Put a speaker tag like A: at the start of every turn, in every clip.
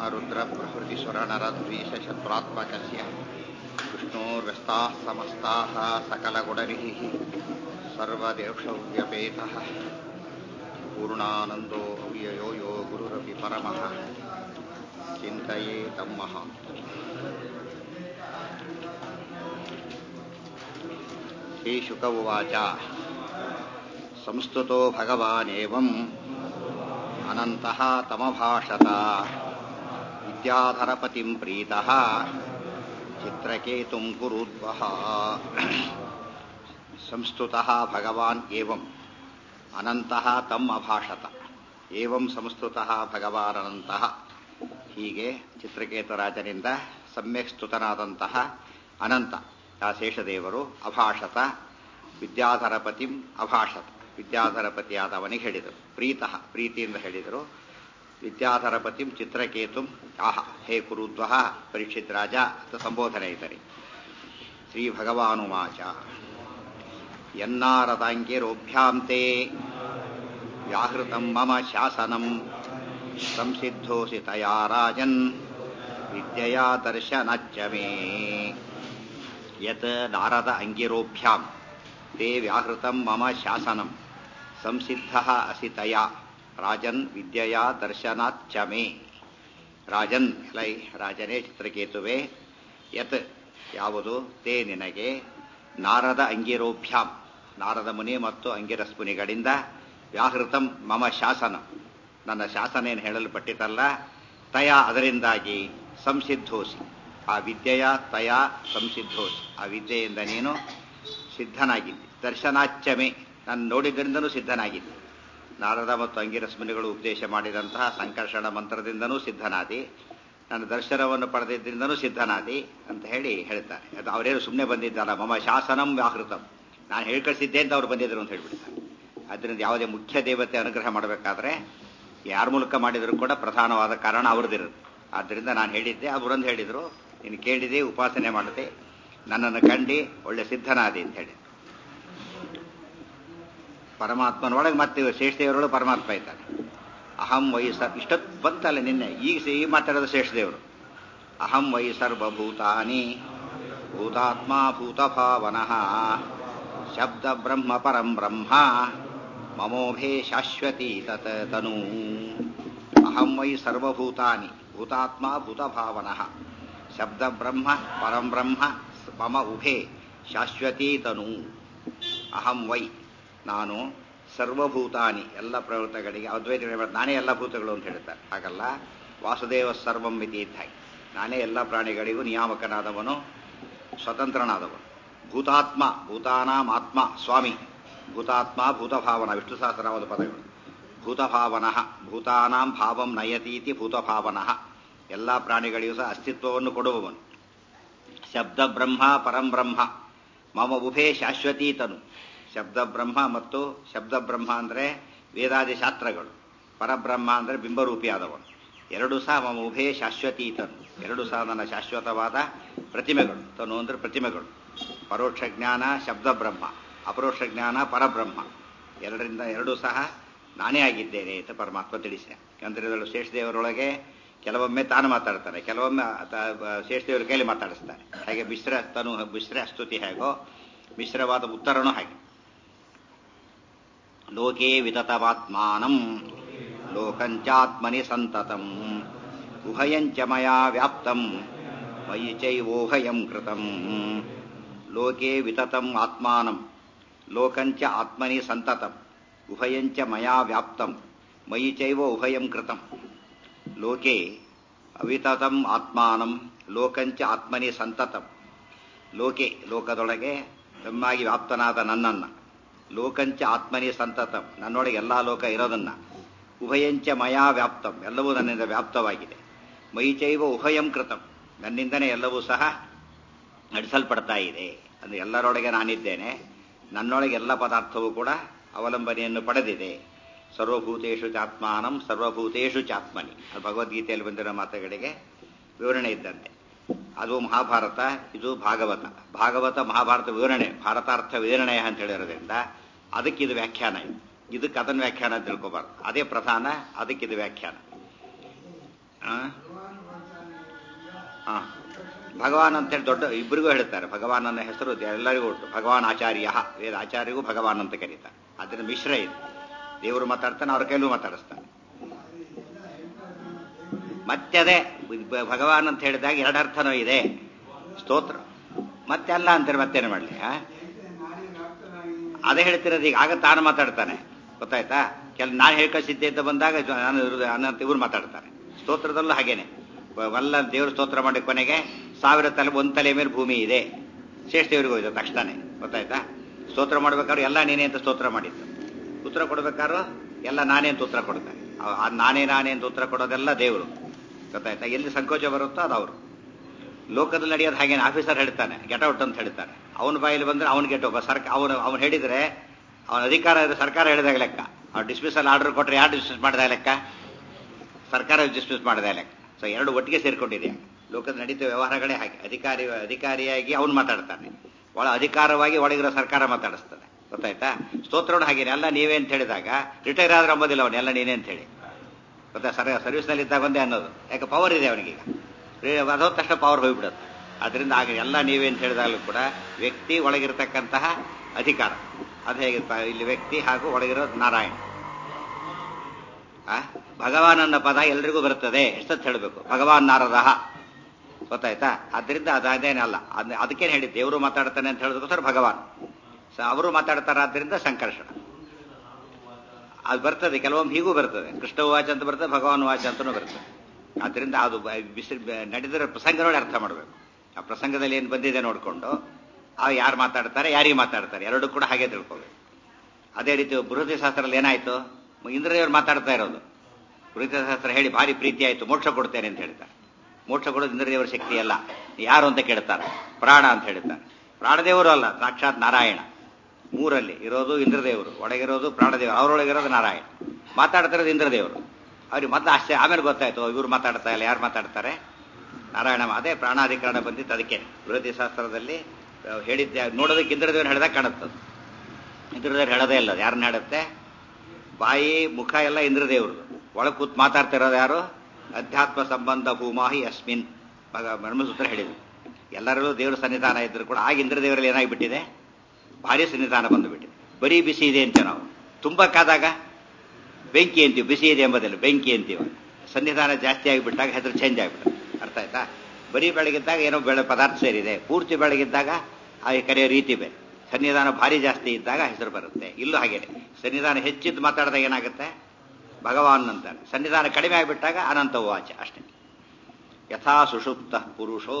A: ब्रह्मरुद्रप्रभृतिसुरनरद्वीषशत्रुरात्मकस्य विष्णोर्व्यस्ताः समस्ताः सकलगुणनिधिः सर्वदेवक्षव्यपेतः पूर्णानन्दो व्ययो यो गुरुरपि परमः चिन्तये तम्मः श्रीशुक उवाच संस्तुतो भगवानेवम् अनन्तः तमभाषत विद्याधरपतिम् प्रीतः चित्रकेतुम् कुरुद्वः संस्तुतः भगवान् एवम् ಅನಂತಹ ತಮ್ಮ ಅಭಾಷತ ಏವಂ ಸಂಸ್ತುತಃ ಭಗವಾನಂತಹ ಹೀಗೆ ಚಿತ್ರಕೇತರಾಜನಿಂದ ಸಮ್ಯಕ್ ಸ್ತುತನಾದಂತಹ ಅನಂತ ಆ ಶೇಷದೇವರು ಅಭಾಷತ ವಿದ್ಯಾಧರಪತಿಂ ಅಭಾಷತ ವಿದ್ಯಾಧರಪತಿಯಾದವನಿಗೆ ಹೇಳಿದರು ಪ್ರೀತಃ ಪ್ರೀತಿಯಿಂದ ಹೇಳಿದರು ವಿದ್ಯಾಧರಪತಿಂ ಚಿತ್ರಕೇತುಂ ಆಹ ಹೇ ಕುರುದ್ವಹ ಪರೀಕ್ಷಿತ್ ರಾಜ ಅಂತ ಸಂಬೋಧನೆ ಇದ್ದಾರೆ ಶ್ರೀ ಭಗವಾನುವಾಚ ಯನ್ನಾರದಾಂಗಿರೋಭ್ಯಾಂ ತೇ ವ್ಯಾಹೃತಂ ಮಮ ಶಾಸನಂ ಸಂಸಿದ್ಧೋಸಿ ತಯಾ ರಾಜನ್ ವಿದ್ಯೆಯಾ ದರ್ಶನಚ್ಚ ಮೇ ಯತ್ ನಾರದ ಅಂಗಿರೋಭ್ಯಾಂ ತೇ ವ್ಯಾಹೃತಂ ಮಮ ಶಾಸನಂ ಸಂಸಿದ್ಧಃ ಅಸಿ ತಯಾ ರಾಜನ್ ವಿದ್ಯೆಯಾ ದರ್ಶನಾಚ್ಚ ಮೇ ರಾಜನ್ ಲೈ ರಾಜನೇ ಚಿತ್ರಕೇತುವೆ ಯತ್ ಯಾವುದು ತೇ ನಿನಗೆ ನಾರದ ಅಂಗಿರೋಭ್ಯಾಂ ನಾರದ ಮುನಿ ಮತ್ತು ಅಂಗಿರಸ್ ಮುನಿಗಳಿಂದ ವ್ಯಾಹೃತಂ ಮಮ ಶಾಸನ ನನ್ನ ಶಾಸನ ಏನು ಹೇಳಲ್ಪಟ್ಟಿತಲ್ಲ ತಯ ಅದರಿಂದಾಗಿ ಸಂಸಿದ್ಧೋಸಿ ಆ ವಿದ್ಯೆಯ ತಯ ಸಂಸಿದ್ಧೋಸಿ ಆ ವಿದ್ಯೆಯಿಂದ ನೀನು ಸಿದ್ಧನಾಗಿದ್ದೆ ದರ್ಶನಾಚ್ಚಮೆ ನಾನು ನೋಡಿದ್ದರಿಂದನೂ ಸಿದ್ಧನಾಗಿದ್ದೆ ನಾರದ ಮತ್ತು ಅಂಗಿರಸ್ ಮುನಿಗಳು ಉಪದೇಶ ಮಾಡಿದಂತಹ ಸಂಕರ್ಷಣ ಮಂತ್ರದಿಂದನೂ ಸಿದ್ಧನಾದಿ ನನ್ನ ದರ್ಶನವನ್ನು ಪಡೆದಿದ್ದರಿಂದನೂ ಸಿದ್ಧನಾದಿ ಅಂತ ಹೇಳಿ ಹೇಳ್ತಾರೆ ಅದು ಅವರೇನು ಸುಮ್ಮನೆ ಬಂದಿದ್ದಲ್ಲ ಮಮ ಶಾಸನಂ ವ್ಯಾಹೃತಂ ನಾನು ಹೇಳ್ಕಳಿಸಿದ್ದೆ ಅಂತ ಅವ್ರು ಬಂದಿದ್ರು ಅಂತ ಹೇಳ್ಬಿಡ್ತಾರೆ ಅದರಿಂದ ಯಾವುದೇ ಮುಖ್ಯ ದೇವತೆ ಅನುಗ್ರಹ ಮಾಡಬೇಕಾದ್ರೆ ಯಾರ ಮೂಲಕ ಮಾಡಿದರೂ ಕೂಡ ಪ್ರಧಾನವಾದ ಕಾರಣ ಅವ್ರದ್ದಿರುತ್ತೆ ಆದ್ದರಿಂದ ನಾನು ಹೇಳಿದ್ದೆ ಅವರೊಂದು ಹೇಳಿದರು ನೀನು ಕೇಳಿದೆ ಉಪಾಸನೆ ಮಾಡಿದೆ ನನ್ನನ್ನು ಕಂಡು ಒಳ್ಳೆ ಸಿದ್ಧನಾದಿ ಅಂತ ಹೇಳಿ ಪರಮಾತ್ಮನೊಳಗೆ ಮತ್ತೆ ಶೇಷದೇವರೊಳಗೆ ಪರಮಾತ್ಮ ಇದ್ದಾನೆ ಅಹಂ ವೈ ಸರ್ ಇಷ್ಟೊತ್ತು ಬಂತಲ್ಲ ನಿನ್ನೆ ಈಗ ಈಗ ಮಾತಾಡೋದು ಶೇಷದೇವರು ಅಹಂ ವೈ ಸರ್ವಭೂತಾನಿ ಭೂತಾತ್ಮ ಭೂತಭಾವನಃ ಶಬ್ದ ಬ್ರಹ್ಮ ಪರಂ ಬ್ರಹ್ಮ ಮಮೋಭೇ ಶಾಶ್ವತಿ ತತ್ ತನು ಅಹಂ ವೈ ಸರ್ವಭೂತಾನಿ ಭೂತಾತ್ಮ ಭೂತಭಾವನಃ ಶಬ್ದ ಬ್ರಹ್ಮ ಪರಂ ಬ್ರಹ್ಮ ಮಮ ಉಭೇ ಶಾಶ್ವತಿ ತನು ಅಹಂ ವೈ ನಾನು ಸರ್ವಭೂತಾನಿ ಎಲ್ಲ ಪ್ರವೃತ್ತಗಳಿಗೆ ಅದ್ವೈತ ನಾನೇ ಎಲ್ಲ ಭೂತಗಳು ಅಂತ ಹೇಳ್ತಾರೆ ಹಾಗಲ್ಲ ವಾಸುದೇವ ಸರ್ವಂ ಮಿತಿ ಇದ್ದಾಗಿ ನಾನೇ ಎಲ್ಲ ಪ್ರಾಣಿಗಳಿಗೂ ನಿಯಾಮಕನಾದವನು ಸ್ವತಂತ್ರನಾದವನು ಭೂತಾತ್ಮ ಭೂತಾನಾಂ ಆತ್ಮ ಸ್ವಾಮಿ ಭೂತಾತ್ಮ ಭೂತಭಾವನ ವಿಷ್ಣು ಸಹಸ್ರನಾಮದ ಪದಗಳು ಭೂತಭಾವನ ಭೂತಾನಾಂ ಭಾವಂ ನಯತೀತಿ ಭೂತಭಾವನ ಎಲ್ಲ ಪ್ರಾಣಿಗಳಿಗೂ ಸಹ ಅಸ್ತಿತ್ವವನ್ನು ಕೊಡುವವನು ಶಬ್ದ ಬ್ರಹ್ಮ ಪರಂ ಬ್ರಹ್ಮ ಮಮ ಉಭೇ ಶಾಶ್ವತೀತನು ಶಬ್ದ ಬ್ರಹ್ಮ ಮತ್ತು ಶಬ್ದ ಬ್ರಹ್ಮ ಅಂದರೆ ವೇದಾದಿ ಶಾಸ್ತ್ರಗಳು ಪರಬ್ರಹ್ಮ ಅಂದರೆ ಬಿಂಬರೂಪಿಯಾದವನು ಎರಡು ಸಹ ಮಮ ಉಭೇ ಶಾಶ್ವತೀತನು ಎರಡು ಸಹ ನನ್ನ ಶಾಶ್ವತವಾದ ಪ್ರತಿಮೆಗಳು ತನು ಅಂದರೆ ಪ್ರತಿಮೆಗಳು ಪರೋಕ್ಷ ಜ್ಞಾನ ಶಬ್ದ ಬ್ರಹ್ಮ ಅಪರೋಕ್ಷ ಜ್ಞಾನ ಪರಬ್ರಹ್ಮ ಎರಡರಿಂದ ಎರಡೂ ಸಹ ನಾನೇ ಆಗಿದ್ದೇನೆ ಅಂತ ಪರಮಾತ್ಮ ತಿಳಿಸಿದೆ ಅಂದರೆ ಇದರಲ್ಲಿ ಶೇಷದೇವರೊಳಗೆ ಕೆಲವೊಮ್ಮೆ ತಾನು ಮಾತಾಡ್ತಾರೆ ಕೆಲವೊಮ್ಮೆ ಶೇಷದೇವರ ಕೈಲಿ ಮಾತಾಡಿಸ್ತಾರೆ ಹಾಗೆ ಮಿಶ್ರ ತನು ಮಿಶ್ರ ಸ್ತುತಿ ಹೇಗೋ ಮಿಶ್ರವಾದ ಉತ್ತರನೂ ಹಾಗೆ ಲೋಕೇ ವಿತತವಾತ್ಮಾನಂ ಲೋಕಂಚಾತ್ಮನಿ ಸಂತತಂ ಉಭಯಂಚ ಮಯಾ ವ್ಯಾಪ್ತಂ ಮಯಿ ಚೈವೋಭಯಂ ಕೃತಂ ಲೋಕೆ ವಿತತಂ ಆತ್ಮಾನಂ ಲೋಕಂಚ ಆತ್ಮನಿ ಸಂತತಂ ಉಭಯಂಚ ಮಯಾ ವ್ಯಾಪ್ತಂ ಮಯಿ ಚೈವ ಉಭಯಂ ಕೃತಂ ಲೋಕೆ ಅವಿತತಂ ಆತ್ಮಾನಂ ಲೋಕಂಚ ಆತ್ಮನಿ ಸಂತತಂ ಲೋಕೆ ಲೋಕದೊಳಗೆ ತಮ್ಮಾಗಿ ವ್ಯಾಪ್ತನಾದ ನನ್ನನ್ನ ಲೋಕಂಚ ಆತ್ಮನಿ ಸಂತತಂ ನನ್ನೊಳಗೆ ಎಲ್ಲಾ ಲೋಕ ಇರೋದನ್ನ ಉಭಯಂಚ ಮಯಾ ವ್ಯಾಪ್ತಂ ಎಲ್ಲವೂ ನನ್ನಿಂದ ವ್ಯಾಪ್ತವಾಗಿದೆ ಮೈಚೈವ ಉಭಯಂ ಕೃತಂ ನನ್ನಿಂದನೇ ಎಲ್ಲವೂ ಸಹ ನಡೆಸಲ್ಪಡ್ತಾ ಇದೆ ಅಂದರೆ ಎಲ್ಲರೊಳಗೆ ನಾನಿದ್ದೇನೆ ನನ್ನೊಳಗೆ ಎಲ್ಲ ಪದಾರ್ಥವೂ ಕೂಡ ಅವಲಂಬನೆಯನ್ನು ಪಡೆದಿದೆ ಸರ್ವಭೂತೇಶು ಚಾತ್ಮಾನಂ ಸರ್ವಭೂತೇಶು ಚಾತ್ಮನಿ ಅದು ಭಗವದ್ಗೀತೆಯಲ್ಲಿ ಬಂದಿರೋ ಮಾತುಗಳಿಗೆ ವಿವರಣೆ ಇದ್ದಂತೆ ಅದು ಮಹಾಭಾರತ ಇದು ಭಾಗವತ ಭಾಗವತ ಮಹಾಭಾರತ ವಿವರಣೆ ಭಾರತಾರ್ಥ ವಿವರಣೆ ಅಂತ ಹೇಳಿರೋದ್ರಿಂದ ಅದಕ್ಕಿದು ವ್ಯಾಖ್ಯಾನ ಇದು ಇದಕ್ಕೆ ಅದನ್ನ ವ್ಯಾಖ್ಯಾನ ತಿಳ್ಕೊಬಾರ್ದು ಅದೇ ಪ್ರಧಾನ ಅದಕ್ಕಿದು ವ್ಯಾಖ್ಯಾನ ಭಗವಾನ್ ಅಂತೇಳಿ ದೊಡ್ಡ ಇಬ್ಬರಿಗೂ ಹೇಳ್ತಾರೆ ಭಗವಾನ್ ಅನ್ನೋ ಹೆಸರು ಎಲ್ಲರಿಗೂ ಉಂಟು ಭಗವಾನ್ ಆಚಾರ್ಯ ವೇದ ಆಚಾರ್ಯಗೂ ಭಗವಾನ್ ಅಂತ ಕರೀತಾರೆ ಅದರಿಂದ ಮಿಶ್ರ ಇದೆ ದೇವರು ಮಾತಾಡ್ತಾನೆ ಅವ್ರ ಕೈಲೂ ಮಾತಾಡಿಸ್ತಾನೆ ಮತ್ತೆ ಅದೇ ಬ- ಭಗವಾನ್ ಅಂತ ಹೇಳಿದಾಗ ಎರಡು ಅರ್ಥನೂ ಇದೆ ಸ್ತೋತ್ರ ಮತ್ತೆ ಅಲ್ಲ ಅಂತಾರೆ ಮತ್ತೇನು ಮಾಡಲಿ ಆ ಅದೇ ಹೇಳ್ತಿರೋದು ಈಗ ಆಗ ತಾನು ಮಾತಾಡ್ತಾನೆ ಗೊತ್ತಾಯ್ತಾ ಕೆಲ ನಾನು ಹೇಳ್ಕಳಿಸಿದ್ದೆ ಅಂತ ಬಂದಾಗ ಜ- ನಾನು ಇವ್ರು- ಅನಂತ ಇವ್ರು ಮಾತಾಡ್ತಾರೆ ಸ್ತೋತ್ರದಲ್ಲೂ ಹಾಗೇನೆ ವ- ವಲ್ಲ ದೇವರು ಸ್ತೋತ್ರ ಮಾಡಿ ಕೊನೆಗೆ ಸಾವಿರ ತಲೆ ಒಂದು ತಲೆ ಮೇಲೆ ಭೂಮಿ ಇದೆ ಶ್ರೇಷ್ಠ ದೇವರಿಗೂ ಇದೆ ತಕ್ಷಣನೇ ಗೊತ್ತಾಯ್ತಾ ಸ್ತೋತ್ರ ಮಾಡ್ಬೇಕಾದ್ರೆ ಎಲ್ಲ ನೀನೇ ಅಂತ ಸ್ತೋತ್ರ ಮಾಡಿದ್ದು ಉತ್ತರ ಕೊಡ್ಬೇಕಾದ್ರು ಎಲ್ಲ ನಾನೇ ಅಂತ ಉತ್ತರ ಕೊಡ್ತಾರೆ ಆ- ಆ ನಾನೇ ನಾನೇ ಅಂತ ಉತ್ತರ ಕೊಡೋದೆಲ್ಲ ದೇವರು ಗೊತ್ತಾಯ್ತಾ ಎಲ್ಲಿ ಸಂಕೋಚ ಬರುತ್ತೋ ಅದು ಅವರು ಲೋಕದಲ್ಲಿ ನಡೆಯೋದು ಹಾಗೇನೆ ಆಫೀಸರ್ ಹೇಳ್ತಾನೆ ಗೆಟ್ ಔಟ್ ಅಂತ ಹೇಳ್ತಾನೆ ಅವನ ಬಾಯಲ್ಲಿ ಬಂದ್ರೆ ಅವ್ನು ಗೆಟ್ ಒಬ್ಬ ಸರ್ಕ ಅವನು ಅವನು ಹೇಳಿದ್ರೆ ಅವನ ಅಧಿಕಾರ ಇದ್ರೆ ಸರ್ಕಾರ ಹೇಳಿದಾಗ ಲೆಕ್ಕ ಅವ್ನು ಡಿಸ್ಮಿಸಲ್ ಆರ್ಡರ್ ಕೊಟ್ಟರೆ ಯಾರು ಡಿಸ್ಮಿಸ್ ಮಾಡಿದ ಲೆಕ್ಕ ಸರ್ಕಾರ ಡಿಸ್ಮಿಸ್ ಮಾಡಿದ ಲೆಕ್ಕ ಸೊ ಎರಡು ಒಟ್ಟಿಗೆ ಸೇರ್ಕೊಂಡಿದೆ ಲೋಕದ ನಡೀತ ವ್ಯವಹಾರಗಳೇ ಹಾಗೆ ಅಧಿಕಾರಿ ಅಧಿಕಾರಿಯಾಗಿ ಅವನು ಮಾತಾಡ್ತಾನೆ ಒಳ ಅಧಿಕಾರವಾಗಿ ಒಳಗಿರೋ ಸರ್ಕಾರ ಮಾತಾಡಿಸ್ತದೆ ಗೊತ್ತಾಯ್ತಾ ಸ್ತೋತ್ರವನ್ನು ಹಾಗೇನೆ ಎಲ್ಲ ನೀವೇ ಅಂತ ಹೇಳಿದಾಗ ರಿಟೈರ್ ಆದ್ರೆ ಅಂಬೋದಿಲ್ಲ ಅವನು ಎಲ್ಲ ನೀನೇ ಅಂತ ಹೇಳಿ ಗೊತ್ತಾ ಸರ್ ಸರ್ವಿಸ್ನಲ್ಲಿ ಇದ್ದಾಗ ಒಂದೇ ಅನ್ನೋದು ಯಾಕೆ ಪವರ್ ಇದೆ ಅವನಿಗೀಗ ಅದೋ ತಕ್ಷಣ ಪವರ್ ಹೋಗ್ಬಿಡುತ್ತೆ ಅದರಿಂದ ಆಗ ಎಲ್ಲ ನೀವೇ ಅಂತ ಹೇಳಿದಾಗಲೂ ಕೂಡ ವ್ಯಕ್ತಿ ಒಳಗಿರತಕ್ಕಂತಹ ಅಧಿಕಾರ ಅದು ಹೇಗೆ ಪ- ಇಲ್ಲಿ ವ್ಯಕ್ತಿ ಹಾಗೂ ಒಳಗಿರೋ ನಾರಾಯಣ ಆ ಭಗವಾನ್ ಅನ್ನೋ ಪದ ಎಲ್ರಿಗೂ ಬರ್ತದೆ ಎಷ್ಟೊತ್ತು ಹೇಳಬೇಕು ಭಗವಾನ್ ನಾರದಹ ಗೊತ್ತಾಯ್ತಾ ಅದರಿಂದ ಅದು ಅದೇನಲ್ಲ ಅದ್- ಅದಕ್ಕೇನು ಹೇಳಿ ದೇವರು ಮಾತಾಡ್ತಾನೆ ಅಂತ ಹೇಳಿದಕ್ಕೋಸ್ಕರ ಭಗವಾನ್ ಸೊ ಅವರು ಮಾತಾಡ್ತಾರೆ ಆದ್ದರಿಂದ ಸಂಕರ್ಷಣ ಅದು ಬರ್ತದೆ ಕೆಲವೊಮ್ಮೆ ಹೀಗೂ ಬರ್ತದೆ ಕೃಷ್ಣ ವಾಚ ಅಂತ ಬರ್ತದೆ ಭಗವಾನ್ ವಾಚ ಅಂತಲೂ ಬರ್ತದೆ ಆದ್ರಿಂದ ಅದು ಬ- ಬಿಸಿ ಬ- ನಡೆದಿರೋ ಪ್ರಸಂಗ ನೋಡಿ ಅರ್ಥ ಮಾಡಬೇಕು ಆ ಪ್ರಸಂಗದಲ್ಲಿ ಏನು ಬಂದಿದೆ ನೋಡಿಕೊಂಡು ಆ ಯಾರು ಮಾತಾಡ್ತಾರೆ ಯಾರಿಗೆ ಮಾತಾಡ್ತಾರೆ ಎರಡು ಕೂಡ ಹಾಗೆ ತಿಳ್ಕೋಬೇಕು ಅದೇ ರೀತಿ ಬೃಹತಿ ಶಾಸ್ತ್ರದಲ್ಲಿ ಏನಾಯ್ತು ಇಂದ್ರದೇವರು ಮಾತಾಡ್ತಾ ಇರೋದು ಬೃಹತಿ ಶಾಸ್ತ್ರ ಹೇಳಿ ಭಾರಿ ಪ್ರೀತಿ ಆಯ್ತು ಮೋಕ್ಷ ಕೊಡ್ತೇನೆ ಅಂತ ಹೇಳ್ತಾರೆ ಮೋಕ್ಷ ಕೊಡೋದು ಇಂದ್ರದೇವರ ಶಕ್ತಿ ಅಲ್ಲ ಯಾರು ಅಂತ ಕೇಳ್ತಾರೆ ಪ್ರಾಣ ಅಂತ ಹೇಳ್ತಾರೆ ಪ್ರಾಣದೇವರು ಅಲ್ಲ ಸಾಕ್ಷಾತ್ ನಾರಾಯಣ ಮೂರಲ್ಲಿ ಇರೋದು ಇಂದ್ರದೇವರು ಒಳಗಿರೋದು ಪ್ರಾಣದೇವರು ಅವರೊಳಗಿರೋದು ನಾರಾಯಣ ಮಾತಾಡ್ತಿರೋದು ಇಂದ್ರದೇವರು ಅವ್ರಿಗೆ ಮೊದಲು ಆಶ್ಚರ್ಯ ಆಮೇಲೆ ಗೊತ್ತಾಯ್ತು ಇವ್ರು ಮಾತಾಡ್ತಾ ಇಲ್ಲ ಯಾರು ಮಾತಾಡ್ತಾರೆ ನಾರಾಯಣ ಅದೇ ಪ್ರಾಣಾಧಿಕರಣ ಬಂದಿತ್ತು ಅದಕ್ಕೆ ಬೃಹತಿ ಶಾಸ್ತ್ರದಲ್ಲಿ ಆ, ಹೇಳಿದ್ದೆ ನೋಡೋದಕ್ಕೆ ಇಂದ್ರದೇವರು ಹೇಳಿದಾಗ ಕಾಣುತ್ತದು ಇಂದ್ರದೇವರು ಹೇಳೋದೇ ಇಲ್ಲ ಯಾರನ್ನ ಹೇಳುತ್ತೆ ಬಾಯಿ ಮುಖ ಎಲ್ಲ ಇಂದ್ರದೇವ್ರದ್ದು ಒಳಗೆ ಕೂತ್ ಮಾತಾಡ್ತಿರೋದು ಯಾರು ಅಧ್ಯಾತ್ಮ ಸಂಬಂಧ ಭೂಮಾಹಿ ಅಸ್ಮಿನ್ ಮಗ ಬ್ರಹ್ಮಸೂತ್ರ ಹೇಳಿದ್ರು ಎಲ್ಲರಲ್ಲೂ ದೇವರ ಸನ್ನಿಧಾನ ಇದ್ರು ಕೂಡ ಆಗ ಇಂದ್ರದೇವರಲ್ಲಿ ಏನಾಗಿಬಿಟ್ಟಿದೆ ಭಾರಿ ಸನ್ನಿಧಾನ ಬಂದುಬಿಟ್ಟಿದೆ ಬರೀ ಬಿಸಿ ಇದೆ ಅಂತ ನಾವು ತುಂಬ ಕಾದಾಗ ಬೆಂಕಿ ಅಂತೀವಿ ಬಿಸಿ ಇದೆ ಎಂಬುದಿಲ್ಲ ಬೆಂಕಿ ಅಂತೀವಿ ಸನ್ನಿಧಾನ ಜಾಸ್ತಿ ಆಗಿಬಿಟ್ಟಾಗ ಹೆಸರು ಚೇಂಜ್ ಆಗಿಬಿಟ್ಟು ಅರ್ಥ ಆಯ್ತಾ ಬರೀ ಬೆಳಗಿದ್ದಾಗ ಏನೋ ಬೆಳೆ ಪದಾರ್ಥ ಸೇರಿದೆ ಪೂರ್ತಿ ಬೆಳಗಿದ್ದಾಗ ಆ ಕರೆಯೋ ರೀತಿ ಬೇರೆ ಸನ್ನಿಧಾನ ಭಾರಿ ಜಾಸ್ತಿ ಇದ್ದಾಗ ಹೆಸರು ಬರುತ್ತೆ ಇಲ್ಲೂ ಹಾಗೇನೆ ಸನ್ನಿಧಾನ ಹೆಚ್ಚಿದ್ದು ಮಾತಾಡಿದಾಗ ಏನಾಗುತ್ತೆ ಭಗವಾನ್ ಅಂತಾರೆ ಸನ್ನಿಧಾನ ಕಡಿಮೆ ಆಗಿಬಿಟ್ಟಾಗ ಅನಂತ ವಾಚ ಅಷ್ಟೇ ಯಥಾ ಸುಷುಪ್ತ ಪುರುಷೋ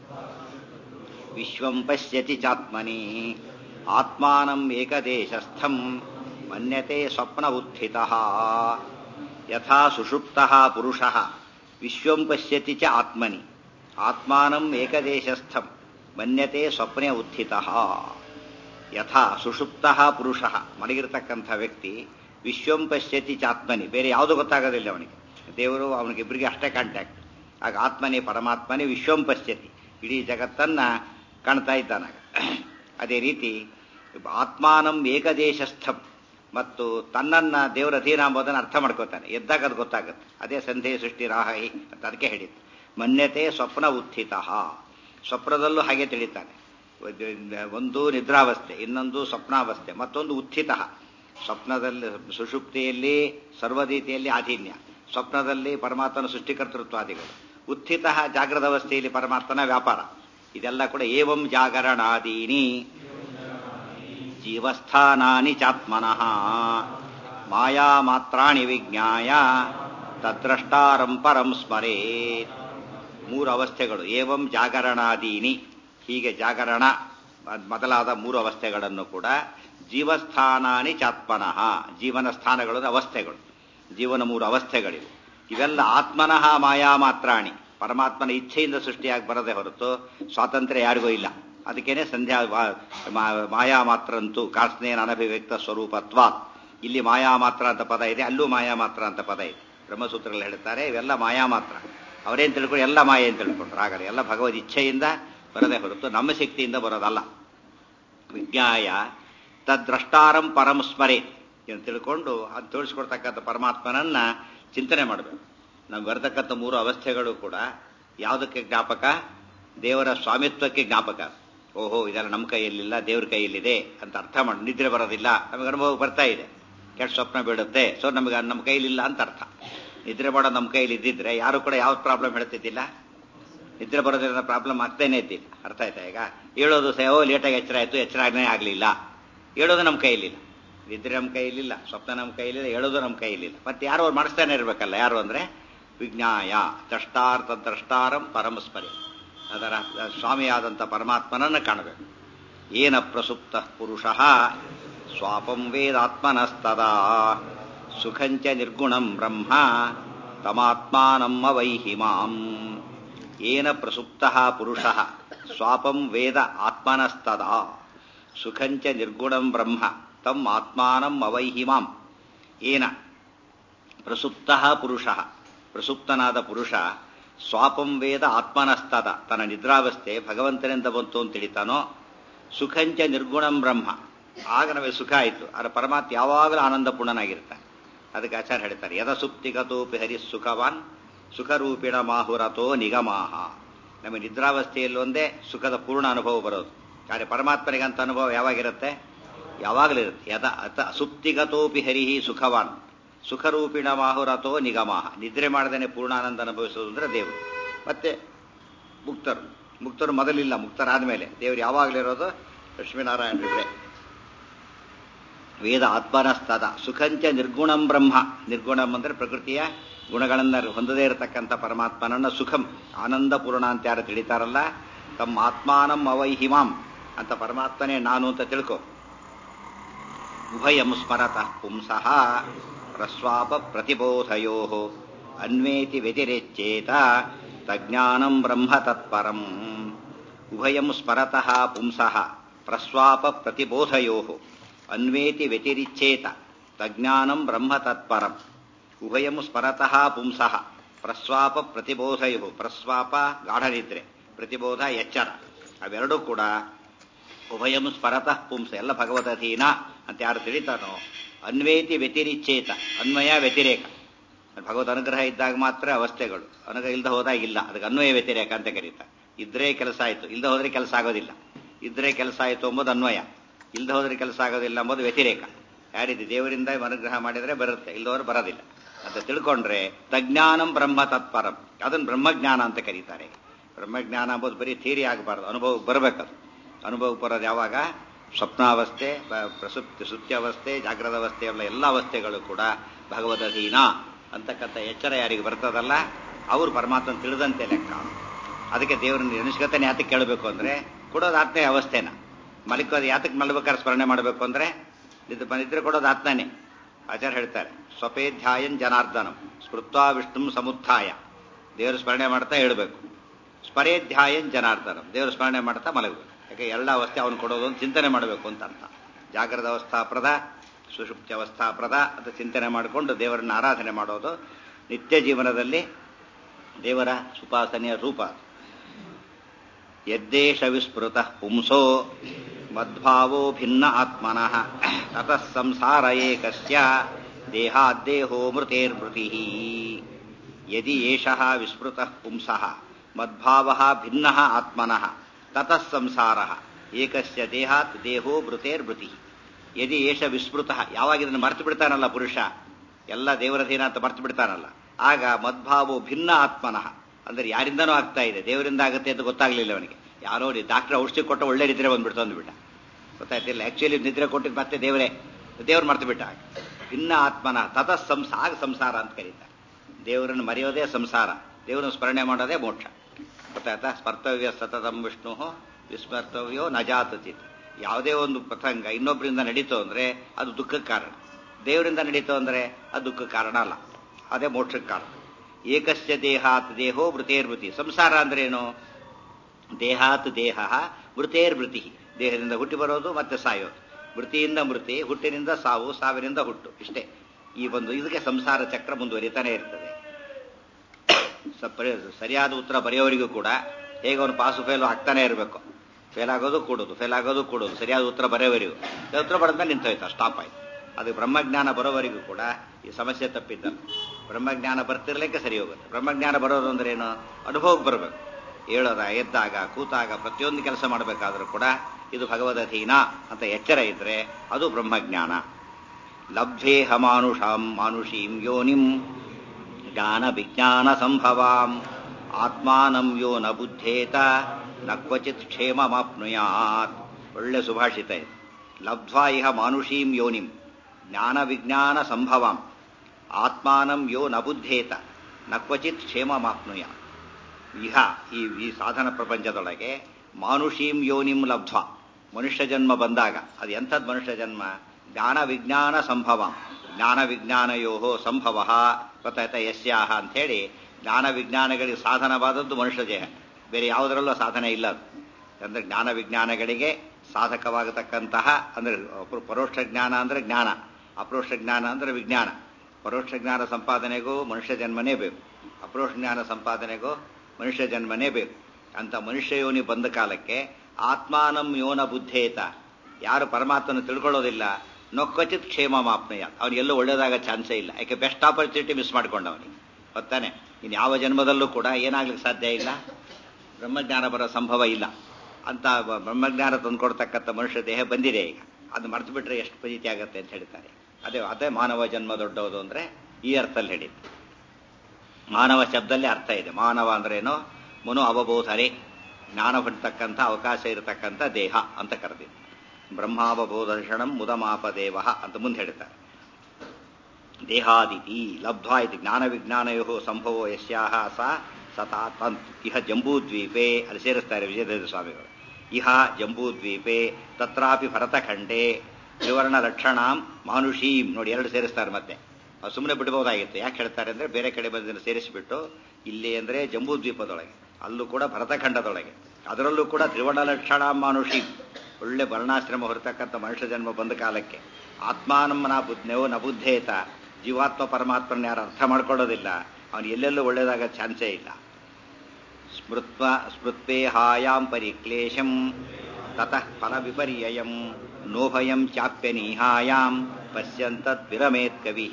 A: ವಿಶ್ವಂ ಪಶ್ಯತಿ ಚಾತ್ಮನಿ ಆತ್ಮಾನಂ ಏಕದೇಶಸ್ಥಂ ಮನ್ಯತೆ ಸ್ವಪ್ನ ಉತ್ಥಿತ ಯಥಾ ಸುಷುಪ್ತ ಪುರುಷ ವಿಶ್ವಂ ಪಶ್ಯತಿ ಚ ಆತ್ಮನಿ ಆತ್ಮಾನಂ ಏಕದೇಶಸ್ಥಂ ಮನ್ಯತೆ ಸ್ವಪ್ನೆ ಉತ್ಥಿತ ಯಥಾ ಸುಷುಪ್ತ ಪುರುಷ ಮಲಗಿರ್ತಕ್ಕಂಥ ವ್ಯಕ್ತಿ ವಿಶ್ವಂ ಪಶ್ಯತಿ ಚಾತ್ಮನಿ ಬೇರೆ ಯಾವುದು ಗೊತ್ತಾಗೋದಿಲ್ಲ ಅವನಿಗೆ ದೇವರು ಅವನಿಗಿಬ್ಬರಿಗೆ ಅಷ್ಟೇ ಕಾಂಟ್ಯಾಕ್ಟ್ ಆಗ ಆತ್ಮನಿ ಪರಮಾತ್ಮನಿ ವಿಶ್ವಂ ಪಶ್ಯತಿ ಇಡೀ ಜಗತ್ತನ್ನ ಕಾಣ್ತಾ ಇದ್ದಾನಾಗ ಅದೇ ರೀತಿ ಆತ್ಮಾನಂ ಏಕದೇಶಸ್ಥಂ ಮತ್ತು ತನ್ನನ್ನ ದೇವರ ಅಧೀನ ಎಂಬುದನ್ನು ಅರ್ಥ ಮಾಡ್ಕೋತಾನೆ ಎದ್ದಾಗ ಅದು ಗೊತ್ತಾಗುತ್ತೆ ಅದೇ ಸಂಧೆ ಸೃಷ್ಟಿ ರಾಹಿ ಅಂತ ಅದಕ್ಕೆ ಹೇಳಿತ್ತು ಮನ್ಯತೆ ಸ್ವಪ್ನ ಉತ್ಥಿತ ಸ್ವಪ್ನದಲ್ಲೂ ಹಾಗೆ ತಿಳಿತಾನೆ ಒಂದು ನಿದ್ರಾವಸ್ಥೆ ಇನ್ನೊಂದು ಸ್ವಪ್ನಾವಸ್ಥೆ ಮತ್ತೊಂದು ಉತ್ಥಿತ ಸ್ವಪ್ನದಲ್ಲಿ ಸುಷುಪ್ತಿಯಲ್ಲಿ ಸರ್ವರೀತಿಯಲ್ಲಿ ಆಧೀನ್ಯ ಸ್ವಪ್ನದಲ್ಲಿ ಪರಮಾತ್ಮನ ಸೃಷ್ಟಿಕರ್ತೃತ್ವಾದಿಗಳು ಉತ್ಥಿತ ಜಾಗ್ರದ ಅವಸ್ಥೆಯಲ್ಲಿ ಪರಮಾತ್ಮನ ವ್ಯಾಪಾರ ಇದೆಲ್ಲ ಕೂಡ ಏವಂ ಜಾಗರಣಾದೀನಿ ಜೀವಸ್ಥಾನಾನಿ ಚಾತ್ಮನಃ ಮಾಯಾ ಮಾತ್ರಾಣಿ ವಿಜ್ಞಾಯ ತದ್ರಷ್ಟಾರಂ ಪರಂ ಸ್ಮರೇ ಮೂರು ಅವಸ್ಥೆಗಳು ಏವಂ ಜಾಗರಣಾದೀನಿ ಹೀಗೆ ಜಾಗರಣ ಮೊದಲಾದ ಮೂರು ಅವಸ್ಥೆಗಳನ್ನು ಕೂಡ ಜೀವಸ್ಥಾನಾನಿ ಚಾತ್ಮನಃ ಜೀವನ ಸ್ಥಾನಗಳು ಅವಸ್ಥೆಗಳು ಜೀವನ ಮೂರು ಅವಸ್ಥೆಗಳಿವೆ ಇವೆಲ್ಲ ಆತ್ಮನಃ ಮಾಯಾ ಮಾತ್ರಾಣಿ ಪರಮಾತ್ಮನ ಇಚ್ಛೆಯಿಂದ ಸೃಷ್ಟಿಯಾಗಿ ಬರದೆ ಹೊರತು ಸ್ವಾತಂತ್ರ್ಯ ಯಾರಿಗೂ ಇಲ್ಲ ಅದಕ್ಕೇನೆ ಸಂಧ್ಯಾ ಮಾಯಾ ಮಾತ್ರ ಅಂತೂ ಕಾಸ್ನೇನ ಅನಭಿವ್ಯಕ್ತ ಸ್ವರೂಪತ್ವ ಇಲ್ಲಿ ಮಾಯಾ ಮಾತ್ರ ಅಂತ ಪದ ಇದೆ ಅಲ್ಲೂ ಮಾಯಾ ಮಾತ್ರ ಅಂತ ಪದ ಇದೆ ಬ್ರಹ್ಮಸೂತ್ರಗಳು ಹೇಳ್ತಾರೆ ಇವೆಲ್ಲ ಮಾಯಾ ಮಾತ್ರ ಅವರೇನು ತಿಳ್ಕೊಂಡು ಎಲ್ಲ ಮಾಯೆ ಅಂತ ತಿಳ್ಕೊಂಡ್ರು ಆಗಲ್ಲ ಎಲ್ಲ ಭಗವದ್ ಇಚ್ಛೆಯಿಂದ ಬರದೆ ಹೊರತು ನಮ್ಮ ಶಕ್ತಿಯಿಂದ ಬರೋದಲ್ಲ ವಿಜ್ಞಾಯ ತದ್ರಷ್ಟಾರಂ ಪರಂ ಸ್ಮರೆ ಎಂದು ತಿಳ್ಕೊಂಡು ಅದು ತೋರಿಸ್ಕೊಡ್ತಕ್ಕಂಥ ಪರಮಾತ್ಮನನ್ನ ಚಿಂತನೆ ಮಾಡಬೇಕು ನಮ್ಗೆ ಬರ್ತಕ್ಕಂಥ ಮೂರು ಅವಸ್ಥೆಗಳು ಕೂಡ ಯಾವುದಕ್ಕೆ ಜ್ಞಾಪಕ ದೇವರ ಸ್ವಾಮಿತ್ವಕ್ಕೆ ಜ್ಞಾಪಕ ಓಹೋ ಇದೆಲ್ಲ ನಮ್ಮ ಕೈಯಲ್ಲಿಲ್ಲ ದೇವ್ರ ಕೈಯಲ್ಲಿದೆ ಅಂತ ಅರ್ಥ ಮಾಡಿ ನಿದ್ರೆ ಬರೋದಿಲ್ಲ ನಮಗೆ ಅನುಭವ ಬರ್ತಾ ಇದೆ ಕೆಟ್ಟ ಸ್ವಪ್ನ ಬೀಳುತ್ತೆ ಸೊ ನಮಗೆ ನಮ್ಮ ಕೈಲಿಲ್ಲ ಅಂತ ಅರ್ಥ ನಿದ್ರೆ ಮಾಡೋದು ನಮ್ಮ ಕೈಲಿ ಇದ್ದಿದ್ರೆ ಯಾರು ಕೂಡ ಯಾವ ಪ್ರಾಬ್ಲಮ್ ಹೇಳ್ತಿದ್ದಿಲ್ಲ ನಿದ್ರೆ ಬರೋದ್ರಿಂದ ಪ್ರಾಬ್ಲಮ್ ಆಗ್ತಾನೆ ಇದ್ದಿಲ್ಲ ಅರ್ಥ ಆಯ್ತಾ ಈಗ ಹೇಳೋದು ಸಹ ಓ ಲೇಟಾಗಿ ಎಚ್ಚರ ಆಯ್ತು ಎಚ್ಚರ ಆಗನೇ ಆಗಲಿಲ್ಲ ಹೇಳೋದು ನಮ್ಮ ಕೈಲಿಲ್ಲ ನಿದ್ರೆ ನಮ್ಮ ಕೈಲಿಲ್ಲ ಸ್ವಪ್ನ ನಮ್ಮ ಕೈಲಿಲ್ಲ ಹೇಳೋದು ನಮ್ಮ ಕೈಲಿಲ್ಲ ಮತ್ತೆ ಯಾರು ಅವ್ರು ಮಾಡಿಸ್ತಾನೆ ಇರಬೇಕಲ್ಲ ಯಾರು ಅಂದ್ರೆ ವಿಜ್ಞಾಯ ದ್ರಷ್ಟಾರ್ಥ ದ್ರಷ್ಟಾರಂ ಪರಮಸ್ಪರಿ ಅದರ ಸ್ವಾಮಿಯಾದಂಥ ಪರಮಾತ್ಮನನ್ನು ಕಾಣಬೇಕು ಏನ ಪ್ರಸುಪ್ತ ಪುರುಷ ಸ್ವಾಪಂ ವೇದಾತ್ಮನಸ್ತದಾ ಸುಖಂಚ ನಿರ್ಗುಣಂ ಬ್ರಹ್ಮ ತಮಾತ್ಮಾನಂ ಅವೈಹಿಮಾಂ ಏನ ಪ್ರಸುಪ್ತ ಪುರುಷ ಸ್ವಾಪಂ ವೇದ ಆತ್ಮನಸ್ತದಾ ಸುಖಂಚ ನಿರ್ಗುಣಂ ಬ್ರಹ್ಮ ತಮ್ ಆತ್ಮಾನಂ ಅವೈಹಿಮಾಂ ಏನ ಪ್ರಸುಪ್ತ ಪುರುಷ ಪ್ರಸುಪ್ತನಾದ ಪುರುಷ ಸ್ವಾಪಂ ವೇದ ಆತ್ಮನಸ್ತದ ತನ್ನ ನಿದ್ರಾವಸ್ಥೆ ಭಗವಂತನಿಂದ ಬಂತು ಅಂತ ತಿಳಿತಾನೋ ಸುಖಂಚ ನಿರ್ಗುಣಂ ಬ್ರಹ್ಮ ಆಗ ನಮಗೆ ಸುಖ ಆಯಿತು ಅದರ ಪರಮಾತ್ಮ ಯಾವಾಗಲೂ ಆನಂದಪೂರ್ಣನಾಗಿರ್ತಾನೆ ಅದಕ್ಕೆ ಆಚಾರ್ಯ ಹೇಳ್ತಾರೆ ಯದ ಸುಪ್ತಿಗತೋಪಿ ಹರಿ ಸುಖವಾನ್ ಸುಖರೂಪಿಣ ಮಾಹುರತೋ ನಿಗಮಾಹ ನಮಗೆ ನಿದ್ರಾವಸ್ಥೆಯಲ್ಲಿ ಒಂದೇ ಸುಖದ ಪೂರ್ಣ ಅನುಭವ ಬರೋದು ಆದರೆ ಪರಮಾತ್ಮನಿಗಂತ ಅನುಭವ ಯಾವಾಗಿರುತ್ತೆ ಯಾವಾಗಲೂ ಇರುತ್ತೆ ಯದ ಅತ ಸುಪ್ತಿಗತೋಪಿ ಹರಿ ಸುಖವಾನ್ ಸುಖರೂಪಿಣ ಮಾಹುರತೋ ನಿಗಮಾಹ ನಿದ್ರೆ ಮಾಡದೇನೆ ಪೂರ್ಣಾನಂದ ಅನುಭವಿಸೋದು ಅಂದ್ರೆ ದೇವರು ಮತ್ತೆ ಮುಕ್ತರು ಮುಕ್ತರು ಮೊದಲಿಲ್ಲ ಮುಕ್ತರಾದ ಮೇಲೆ ದೇವರು ಯಾವಾಗಲಿರೋದು ಲಕ್ಷ್ಮೀನಾರಾಯಣರಿದ್ರೆ ವೇದ ಆತ್ಮನಸ್ತದ ಸುಖಂಚ ನಿರ್ಗುಣಂ ಬ್ರಹ್ಮ ನಿರ್ಗುಣಂ ಅಂದ್ರೆ ಪ್ರಕೃತಿಯ ಗುಣಗಳನ್ನು ಹೊಂದದೇ ಇರತಕ್ಕಂಥ ಪರಮಾತ್ಮನನ್ನ ಸುಖಂ ಆನಂದ ಪೂರ್ಣ ಅಂತ ಯಾರು ತಿಳಿತಾರಲ್ಲ ತಮ್ಮ ಆತ್ಮಾನಂ ಅವೈಹಿಮಾಂ ಅಂತ ಪರಮಾತ್ಮನೇ ನಾನು ಅಂತ ತಿಳ್ಕೊ ಉಭಯಂ ಸ್ಮರತಃ ಪುಂಸಃ ಪ್ರಸ್ವಾಪ ಪ್ರತಿಬೋಧಯೋ ಅನ್ವೇತಿ ವ್ಯತಿರೇಚ್ಚೇತ ತಜ್ಞಾನಂ ಬ್ರಹ್ಮ ತತ್ಪರಂ ಉಭಯಂ ಸ್ಮರತಃ ಪುಂಸಃ ಪ್ರಸ್ವಾಪ ಪ್ರತಿಬೋಧಯೋ ಅನ್ವೇತಿ ವ್ಯತಿರಿಚ್ಛೇತ ತಜ್ಞಾನಂ ಬ್ರಹ್ಮ ತತ್ಪರಂ ಉಭಯಂ ಸ್ಮರತಃ ಪುಂಸಃ ಪ್ರಸ್ವಾಪ ಪ್ರತಿಬೋಧಯೋ ಪ್ರಸ್ವಾಪ ಗಾಢನಿದ್ರೆ ಪ್ರತಿಬೋಧ ಎಚ್ಚರ ಅವೆರಡೂ ಕೂಡ ಉಭಯಂ ಸ್ಮರತಃ ಪುಂಸ ಎಲ್ಲ ಭಗವದಧೀನ ಅಂತ ಯಾರು ತಿಳಿತಾನೋ ಅನ್ವೇತಿ ವ್ಯತಿರಿಚ್ಛೇತ ಅನ್ವಯ ವ್ಯತಿರೇಕ ಭಗವದ್ ಅನುಗ್ರಹ ಇದ್ದಾಗ ಮಾತ್ರ ಅವಸ್ಥೆಗಳು ಅನುಗ್ರಹ ಇಲ್ಲದೆ ಹೋದಾಗ ಇಲ್ಲ ಅದಕ್ಕೆ ಅನ್ವಯ ವ್ಯತಿರೇಕ ಅಂತ ಕರೀತಾರೆ ಇದ್ರೆ ಕೆಲಸ ಆಯಿತು ಇಲ್ಲದೆ ಹೋದ್ರೆ ಕೆಲಸ ಆಗೋದಿಲ್ಲ ಇದ್ರೆ ಕೆಲಸ ಆಯಿತು ಎಂಬುದು ಅನ್ವಯ ಇಲ್ಲದೆ ಹೋದ್ರೆ ಕೆಲಸ ಆಗೋದಿಲ್ಲ ಎಂಬುದು ವ್ಯತಿರೇಕ ಯಾರಿದೆ ದೇವರಿಂದ ಅನುಗ್ರಹ ಮಾಡಿದರೆ ಬರುತ್ತೆ ಇಲ್ಲದವರು ಬರೋದಿಲ್ಲ ಅಂತ ತಿಳ್ಕೊಂಡ್ರೆ ತಜ್ಞಾನಂ ಬ್ರಹ್ಮ ತತ್ಪರಂ ಅದನ್ನು ಬ್ರಹ್ಮಜ್ಞಾನ ಅಂತ ಕರೀತಾರೆ ಬ್ರಹ್ಮಜ್ಞಾನ ಎಂಬುದು ಬರೀ ಥಿಯರಿ ಆಗಬಾರ್ದು ಅನುಭವಕ್ಕೆ ಬರಬೇಕದು ಅನುಭವಕ್ಕೆ ಬರೋದು ಯಾವಾಗ ಸ್ವಪ್ನಾವಸ್ಥೆ ಪ್ರಸುಪ್ತಿ ಸುಪ್ತ್ಯವಸ್ಥೆ ಜಾಗ್ರದ ಅವಸ್ಥೆ ಎಲ್ಲ ಎಲ್ಲ ಅವಸ್ಥೆಗಳು ಕೂಡ ಭಗವದಧೀನ ಅಂತಕ್ಕಂಥ ಎಚ್ಚರ ಯಾರಿಗೆ ಬರ್ತದಲ್ಲ ಅವರು ಪರಮಾತ್ಮನ ತಿಳಿದಂತೆ ಲೆಕ್ಕ ಅದಕ್ಕೆ ದೇವರನ್ನ ನೆನೆಸ್ಕತಾನೆ ಯಾತಕ್ಕೆ ಕೇಳಬೇಕು ಅಂದ್ರೆ ಕೊಡೋದು ಆತ್ಮೀಯ ಅವಸ್ಥೆನ ಮಲಿಕೋದು ಯಾತಕ್ಕೆ ಮಲ್ಬೇಕಾದ್ರೆ ಸ್ಮರಣೆ ಮಾಡಬೇಕು ಅಂದ್ರೆ ಇದು ನಿದ್ರೆ ಕೊಡೋದು ಆತ್ಮನೇ ಆಚಾರ್ಯ ಹೇಳ್ತಾರೆ ಸ್ವಪೇಧ್ಯಾಯನ್ ಜನಾರ್ದನಂ ಸ್ಮೃತ್ವಾ ವಿಷ್ಣು ಸಮುತ್ಥಾಯ ದೇವರು ಸ್ಮರಣೆ ಮಾಡ್ತಾ ಹೇಳಬೇಕು ಸ್ಮರೇಧ್ಯಾಯನ್ ಜನಾರ್ದನಂ ದೇವರು ಸ್ಮರಣೆ ಮಾಡ್ತಾ ಮಲಗಬೇಕು ಯಾಕೆ ಎಲ್ಲ ಅವಸ್ಥೆ ಅವನು ಕೊಡೋದು ಅಂತ ಚಿಂತನೆ ಮಾಡಬೇಕು ಅಂತ ಅರ್ಥ ಜಾಗ್ರದ ಅವಸ್ಥಾಪ್ರದ ಸುಷುಪ್ತಿ ಅವಸ್ಥಾಪ್ರದ ಅಂತ ಚಿಂತನೆ ಮಾಡಿಕೊಂಡು ದೇವರನ್ನ ಆರಾಧನೆ ಮಾಡೋದು ನಿತ್ಯ ಜೀವನದಲ್ಲಿ ದೇವರ ಸುಪಾಸನೆಯ ರೂಪ ಯದ್ದೇಶ ವಿಸ್ಮೃತ ಪುಂಸೋ ಮದ್ಭಾವೋ ಭಿನ್ನ ಆತ್ಮನಃ ತತಃ ಸಂಸಾರ ಏಕಸ್ಯ ದೇಹಾದ್ದೇಹೋ ಮೃತೇರ್ಮೃತಿ ಯದಿ ಏಷಃ ವಿಸ್ಮೃತಃ ಪುಂಸಃ ಮದ್ಭಾವಃ ಭಿನ್ನಃ ಆತ್ಮನಃ ತತಃ ಸಂಸಾರಃ ಏಕಸ್ಯ ದೇಹಾತ್ ದೇಹೋ ಮೃತೇರ್ಮೃತಿ ಯದಿ ಏಷ ವಿಸ್ಮೃತಃ ಯಾವಾಗ ಇದನ್ನು ಮರ್ತು ಬಿಡ್ತಾನಲ್ಲ ಪುರುಷ ಎಲ್ಲ ದೇವರಧೀನ ಅಂತ ಮರ್ತು ಬಿಡ್ತಾನಲ್ಲ ಆಗ ಮದ್ಭಾವೋ ಭಿನ್ನ ಆತ್ಮನಃ ಅಂದ್ರೆ ಯಾರಿಂದನೂ ಆಗ್ತಾ ಇದೆ ದೇವರಿಂದ ಆಗುತ್ತೆ ಅಂತ ಗೊತ್ತಾಗ್ಲಿಲ್ಲ ಅವನಿಗೆ ಯಾರೋ ಡಾಕ್ಟರ್ ಔಷಧಿ ಕೊಟ್ಟ ಒಳ್ಳೆ ನಿದ್ರೆ ಬಂದ್ಬಿಡ್ತು ಅಂದ್ಬಿಟ್ಟ ಗೊತ್ತಾಯ್ತಿಲ್ಲ ಆಕ್ಚುಲಿ ನಿದ್ರೆ ಕೊಟ್ಟಿದ್ದು ಮತ್ತೆ ದೇವರೇ ದೇವ್ರು ಮರ್ತು ಬಿಟ್ಟ ಭಿನ್ನ ಆತ್ಮನ ತತಃ ಸಂಸಾರ ಸಂಸಾರ ಅಂತ ಕರೀತಾರೆ ದೇವರನ್ನು ಮರೆಯೋದೇ ಸಂಸಾರ ದೇವರನ್ನು ಸ್ಮರಣೆ ಮಾಡೋದೇ ಮೋಕ್ಷ ಗೊತ್ತಾಯ್ತಾ ಸ್ಮರ್ತವ್ಯ ಸತತಂ ವಿಷ್ಣು ವಿಸ್ಮರ್ತವ್ಯೋ ನಜಾತಚಿತ್ ಯಾವುದೇ ಒಂದು ಪ್ರಸಂಗ ಇನ್ನೊಬ್ಬರಿಂದ ನಡೀತು ಅಂದ್ರೆ ಅದು ದುಃಖಕ್ಕೆ ಕಾರಣ ದೇವರಿಂದ ನಡೀತು ಅಂದ್ರೆ ಅದು ದುಃಖಕ್ಕೆ ಕಾರಣ ಅಲ್ಲ ಅದೇ ಮೋಕ್ಷಕ್ಕೆ ಕಾರಣ ಏಕಸ್ಯ ದೇಹಾತ್ ದೇಹೋ ಮೃತೇರ್ಮೃತಿ ಸಂಸಾರ ಅಂದ್ರೇನು ದೇಹಾತ್ ದೇಹ ಮೃತೇರ್ಮೃತಿ ದೇಹದಿಂದ ಹುಟ್ಟಿ ಬರೋದು ಮತ್ತೆ ಸಾಯೋದು ಮೃತಿಯಿಂದ ಮೃತಿ ಹುಟ್ಟಿನಿಂದ ಸಾವು ಸಾವಿನಿಂದ ಹುಟ್ಟು ಇಷ್ಟೇ ಈ ಒಂದು ಇದಕ್ಕೆ ಸಂಸಾರ ಚಕ್ರ ಮುಂದುವರಿತಾನೆ ಇರ್ತದೆ ಸರಿಯಾದ ಉತ್ತರ ಬರೆಯೋರಿಗೂ ಕೂಡ ಹೇಗೆ ಅವನು ಪಾಸು ಫೇಲು ಹಾಕ್ತಾನೆ ಇರಬೇಕು ಫೇಲ್ ಆಗೋದು ಕೂಡೋದು ಫೇಲ್ ಆಗೋದು ಕೂಡೋದು ಸರಿಯಾದ ಉತ್ತರ ಬರೆಯೋವರೆಗೂ ಉತ್ತರ ಬರೆದ್ಮೇಲೆ ನಿಂತೋಯ್ತು ಸ್ಟಾಪ್ ಆಯ್ತು ಅದು ಬ್ರಹ್ಮಜ್ಞಾನ ಬರೋವರೆಗೂ ಕೂಡ ಈ ಸಮಸ್ಯೆ ತಪ್ಪಿದ್ದಲ್ಲ ಬ್ರಹ್ಮಜ್ಞಾನ ಬರ್ತಿರ್ಲಿಕ್ಕೆ ಸರಿ ಹೋಗುತ್ತೆ ಬ್ರಹ್ಮಜ್ಞಾನ ಬರೋದು ಅಂದ್ರೆ ಏನು ಅನುಭವಕ್ಕೆ ಬರಬೇಕು ಏಳದ ಎದ್ದಾಗ ಕೂತಾಗ ಪ್ರತಿಯೊಂದು ಕೆಲಸ ಮಾಡಬೇಕಾದ್ರೂ ಕೂಡ ಇದು ಭಗವದಧೀನ ಅಂತ ಎಚ್ಚರ ಇದ್ರೆ ಅದು ಬ್ರಹ್ಮಜ್ಞಾನ ಲಬ್ಧೇಹ ಮಾನುಷಾಂ ಮಾನುಷೀಂ ಯೋನಿಂ ಜ್ಞಾನ ವಿಜ್ಞಾನ ಸಂಭವಾಂ ಆತ್ಮಾನಂ ಯೋ ನ ಬುದ್ಧೇತ ನ ಕ್ವಚಿತ್ ಕ್ಷೇಮಮಾಪ್ನುಯಾತ್ ಒಳ್ಳೆ ಸುಭಾಷಿತ ಇದೆ ಲಬ್ಧ್ವಾ ಇಹ ಮಾನುಷೀಂ ಯೋನಿಂ ಜ್ಞಾನ ವಿಜ್ಞಾನ ಸಂಭವಾಂ ಆತ್ಮಾನಂ ಯೋ ನ ಬುದ್ಧೇತ ನ ಕ್ವಚಿತ್ ಕ್ಷೇಮಮಾಪ್ನುಯ ಇಹ ಈ ಈ ಸಾಧನ ಪ್ರಪಂಚದೊಳಗೆ ಮಾನುಷೀಂ ಯೋನಿಂ ಲಬ್ಧ್ವ ಮನುಷ್ಯ ಜನ್ಮ ಬಂದಾಗ ಅದು ಎಂಥದ್ದು ಮನುಷ್ಯ ಜನ್ಮ ಜ್ಞಾನ ವಿಜ್ಞಾನ ಸಂಭವ ಜ್ಞಾನ ವಿಜ್ಞಾನಯೋ ಸಂಭವ ಗೊತ್ತಾಯ್ತಾ ಯಸ್ಯಾಹ ಅಂಥೇಳಿ ಜ್ಞಾನ ವಿಜ್ಞಾನಗಳಿಗೆ ಸಾಧನವಾದದ್ದು ಮನುಷ್ಯ ದೇಹ ಬೇರೆ ಯಾವುದರಲ್ಲೂ ಸಾಧನೆ ಇಲ್ಲ ಅದು ಅಂದರೆ ಜ್ಞಾನ ವಿಜ್ಞಾನಗಳಿಗೆ ಸಾಧಕವಾಗತಕ್ಕಂತಹ ಅಂದರೆ ಪರೋಕ್ಷ ಜ್ಞಾನ ಅಂದರೆ ಜ್ಞಾನ ಅಪರೋಕ್ಷ ಜ್ಞಾನ ಅಂದರೆ ವಿಜ್ಞಾನ ಪರೋಕ್ಷ ಜ್ಞಾನ ಸಂಪಾದನೆಗೂ ಮನುಷ್ಯ ಜನ್ಮನೇ ಬೇಕು ಅಪರೋಕ್ಷ ಜ್ಞಾನ ಸಂಪಾದನೆಗೂ ಮನುಷ್ಯ ಜನ್ಮನೇ ಬೇಕು ಅಂತ ಮನುಷ್ಯ ಯೋನಿ ಬಂದ ಕಾಲಕ್ಕೆ ಆತ್ಮಾನಂ ಯೋನ ಬುದ್ಧೇತ ಯಾರು ಪರಮಾತ್ಮನ ತಿಳ್ಕೊಳ್ಳೋದಿಲ್ಲ ನೊಕ್ವಚಿತ್ ಕ್ಷೇಮ ಮಾಪ್ನಯ ಅವನಿಗೆಲ್ಲೂ ಒಳ್ಳೇದಾಗ ಚಾನ್ಸೇ ಇಲ್ಲ ಯಾಕೆ ಬೆಸ್ಟ್ ಆಪರ್ಚುನಿಟಿ ಮಿಸ್ ಮಾಡ್ಕೊಂಡ ಅವನಿಗೆ ಗೊತ್ತಾನೆ ಇನ್ನು ಯಾವ ಜನ್ಮದಲ್ಲೂ ಕೂಡ ಏನಾಗ್ಲಿಕ್ಕೆ ಸಾಧ್ಯ ಇಲ್ಲ ಬ್ರಹ್ಮಜ್ಞಾನ ಬರೋ ಸಂಭವ ಇಲ್ಲ ಅಂತ ಬ್ರಹ್ಮಜ್ಞಾನ ತಂದುಕೊಡ್ತಕ್ಕಂಥ ಮನುಷ್ಯ ದೇಹ ಬಂದಿದೆ ಈಗ ಅದು ಮರೆತು ಬಿಟ್ರೆ ಎಷ್ಟು ಪ್ರೀತಿ ಆಗುತ್ತೆ ಅಂತ ಹೇಳ್ತಾರೆ ಅದೇ ಅದೇ ಮಾನವ ಜನ್ಮ ದೊಡ್ಡದು ಅಂದ್ರೆ ಈ ಅರ್ಥದಲ್ಲಿ ಹೇಳಿದ್ದು ಮಾನವ ಶಬ್ದಲ್ಲೇ ಅರ್ಥ ಇದೆ ಮಾನವ ಅಂದ್ರೇನು ಮನು ಅವಬೋಧನೆ ಜ್ಞಾನ ಹೊಡ್ತಕ್ಕಂಥ ಅವಕಾಶ ಇರತಕ್ಕಂಥ ದೇಹ ಅಂತ ಕರೆದಿದ್ದು ಬ್ರಹ್ಮಾವಬೋಧರ್ಷಣಂ ಮುದಮಾಪ ದೇವ ಅಂತ ಮುಂದೆ ಹೇಳ್ತಾರೆ ದೇಹಾದಿತಿ ಲಬ್ಧ್ವಾ ಇತಿ ಜ್ಞಾನ ವಿಜ್ಞಾನಯೋ ಸಂಭವೋ ಯಸ್ಯಾಹ ಸ ಸತಾ ತಂತ್ ಇಹ ಜಂಬೂದ್ವೀಪೆ ಅಲ್ಲಿ ಸೇರಿಸ್ತಾರೆ ವಿಜಯದೇವ ಸ್ವಾಮಿಗಳು ಇಹ ಜಂಬೂದ್ವೀಪೆ ತತ್ರಾಪಿ ಭರತಖಂಡೆ ತ್ರಿವರ್ಣ ಲಕ್ಷಣಾಂ ಮಾನುಷೀಂ ನೋಡಿ ಎರಡು ಸೇರಿಸ್ತಾರೆ ಮತ್ತೆ ಅವ್ರು ಸುಮ್ಮನೆ ಬಿಡಬಹುದಾಗಿತ್ತು ಯಾಕೆ ಹೇಳ್ತಾರೆ ಅಂದ್ರೆ ಬೇರೆ ಕಡೆ ಬಂದನ್ನು ಸೇರಿಸಿಬಿಟ್ಟು ಇಲ್ಲಿ ಅಂದ್ರೆ ಜಂಬೂದ್ವೀಪದೊಳಗೆ ಅಲ್ಲೂ ಕೂಡ ಭರತಖಂಡದೊಳಗೆ ಅದರಲ್ಲೂ ಕೂಡ ತ್ರಿವರ್ಣ ಲಕ್ಷಣಾಂ ಮಾನುಷೀಂ ಒಳ್ಳೆ ವರ್ಣಾಶ್ರಮ ಹೊರತಕ್ಕಂಥ ಮನುಷ್ಯ ಜನ್ಮ ಬಂದ ಕಾಲಕ್ಕೆ ಆತ್ಮಾನಮ್ಮನ ಬುದ್ಧೇವೋ ನ ಬುದ್ಧೇತ ಜೀವಾತ್ಮ ಪರಮಾತ್ಮನ ಯಾರು ಅರ್ಥ ಮಾಡ್ಕೊಳ್ಳೋದಿಲ್ಲ ಅವನು ಎಲ್ಲೆಲ್ಲೂ ಒಳ್ಳೇದಾಗ ಚಾನ್ಸೇ ಇಲ್ಲ ಸ್ಮೃತ್ವ ಸ್ಮೃತ್ವೇಹಾಯಾಂ ಪರಿಕ್ಲೇಶಂ ತತಃ ಫಲ ವಿಪರ್ಯಯಂ ನೋಭಯಂ ಚಾಪ್ಯನೀಹಾಯಾಂ ಪಶ್ಯಂತದ್ ವಿರಮೇತ್ ಕವಿ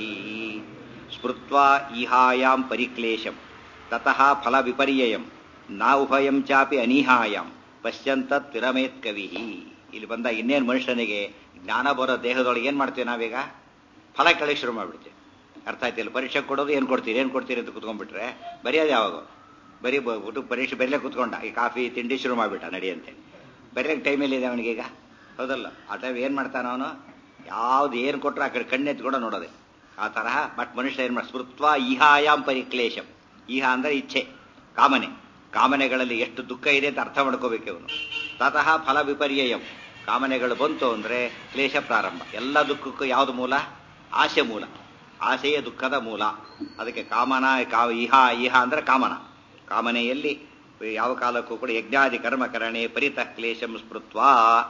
A: ಸ್ಮೃತ್ವಾ ಈಹಾಯಾಂ ಪರಿಕ್ಲೇಶಂ ತತಃ ಫಲ ವಿಪರ್ಯಯಂ ನಾ ಉಭಯಂ ಚಾಪಿ ಅನಿಹಾಯಾಂ ಪಶ್ಯಂತತ್ ವಿರಮೇತ್ ಕವಿ ಇಲ್ಲಿ ಬಂದ ಇನ್ನೇನು ಮನುಷ್ಯನಿಗೆ ಜ್ಞಾನ ಬರೋ ದೇಹದೊಳಗೆ ಏನು ಮಾಡ್ತೀವಿ ನಾವೀಗ ಫಲ ಕೆಳಗೆ ಶುರು ಮಾಡಿಬಿಡ್ತೀವಿ ಅರ್ಥ ಆಯ್ತಿಲ್ಲ ಪರೀಕ್ಷೆ ಕೊಡೋದು ಏನು ಕೊಡ್ತೀರಿ ಏನು ಕೊಡ್ತೀರಿ ಅಂತ ಕುತ್ಕೊಂಡ್ಬಿಟ್ರೆ ಬರೆಯೋದು ಯಾವಾಗ ಬರೀ ಊಟ ಪರೀಕ್ಷೆ ಬರೀಲೇ ಕುತ್ಕೊಂಡ ಈ ಕಾಫಿ ತಿಂಡಿ ಶುರು ಮಾಡಿಬಿಟ್ಟ ನಡಿಯಂತೆ ಬರೆಯೋಕ್ಕೆ ಟೈಮಲ್ಲಿ ಇದೆ ಅವನಿಗೀಗ ಹೌದಲ್ಲ ಆ ಟೈಮ್ ಏನು ಮಾಡ್ತಾನ ಅವನು ಯಾವ್ದು ಏನು ಕೊಟ್ಟರು ಆ ಕಡೆ ಕಣ್ಣೆತ್ತು ಕೂಡ ನೋಡೋದೆ ಆ ತರಹ ಬಟ್ ಮನುಷ್ಯ ಏನು ಮಾಡಿ ಸ್ಮೃತ್ವ ಇಹಾಯಾಮ್ ಪರಿಕ್ಲೇಶಂ ಇಹ ಅಂದ್ರೆ ಇಚ್ಛೆ ಕಾಮನೆ ಕಾಮನೆಗಳಲ್ಲಿ ಎಷ್ಟು ದುಃಖ ಇದೆ ಅಂತ ಅರ್ಥ ಮಾಡ್ಕೋಬೇಕು ಇವನು ತತಃ ಫಲ ವಿಪರ್ಯಯಂ ಕಾಮನೆಗಳು ಬಂತು ಅಂದ್ರೆ ಕ್ಲೇಶ ಪ್ರಾರಂಭ ಎಲ್ಲ ದುಃಖಕ್ಕೂ ಯಾವುದು ಮೂಲ ಆಸೆ ಮೂಲ ಆಸೆಯೇ ದುಃಖದ ಮೂಲ ಅದಕ್ಕೆ ಕಾಮನ ಕಾ ಇಹ ಇಹ ಅಂದ್ರೆ ಕಾಮನ ಕಾಮನೆಯಲ್ಲಿ ಯಾವ ಕಾಲಕ್ಕೂ ಕೂಡ ಯಜ್ಞಾದಿ ಕರ್ಮಕರಣೆ ಪರಿತಃ ಕ್ಲೇಶಂ ಸ್ಮೃತ್ವ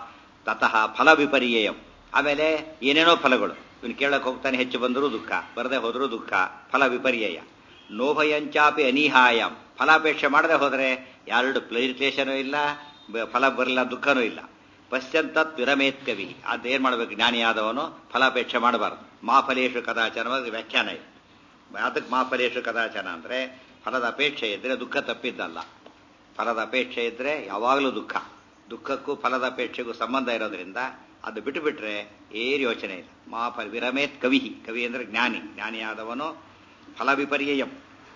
A: ತತಃ ಫಲ ವಿಪರ್ಯಯಂ ಆಮೇಲೆ ಏನೇನೋ ಫಲಗಳು ಇವನು ಕೇಳಕ್ ಹೋಗ್ತಾನೆ ಹೆಚ್ಚು ಬಂದರೂ ದುಃಖ ಬರದೆ ಹೋದರೂ ದುಃಖ ಫಲ ವಿಪರ್ಯಯ ನೋಭಯಂಚಾಪಿ ಅನಿಹಾಯಂ ಫಲಾಪೇಕ್ಷೆ ಮಾಡದೆ ಹೋದರೆ ಎರಡು ಕ್ಲೇಶನೂ ಇಲ್ಲ ಫಲ ಬರಲ್ಲ ದುಃಖನೂ ಇಲ್ಲ ಪಶ್ಚಂತತ್ ವಿರಮೇತ್ ಕವಿ ಅದೇನ್ ಮಾಡ್ಬೇಕು ಜ್ಞಾನಿಯಾದವನು ಫಲಾಪೇಕ್ಷೆ ಮಾಡಬಾರದು ಮಾಫಲೇಶು ಕದಾಚನ ವ್ಯಾಖ್ಯಾನ ಇದೆ ಅದಕ್ಕೆ ಮಾಫಲೇಶು ಕದಾಚನ ಅಂದ್ರೆ ಫಲದ ಅಪೇಕ್ಷೆ ಇದ್ರೆ ದುಃಖ ತಪ್ಪಿದ್ದಲ್ಲ ಫಲದ ಅಪೇಕ್ಷೆ ಇದ್ರೆ ಯಾವಾಗಲೂ ದುಃಖ ದುಃಖಕ್ಕೂ ಫಲದ ಅಪೇಕ್ಷೆಗೂ ಸಂಬಂಧ ಇರೋದ್ರಿಂದ ಅದು ಬಿಟ್ಟು ಬಿಟ್ರೆ ಏನು ಯೋಚನೆ ಇಲ್ಲ ಮಾಫ ವಿರಮೇತ್ ಕವಿ ಕವಿ ಅಂದ್ರೆ ಜ್ಞಾನಿ ಜ್ಞಾನಿಯಾದವನು ಫಲ ವಿಪರ್ಯಯಂ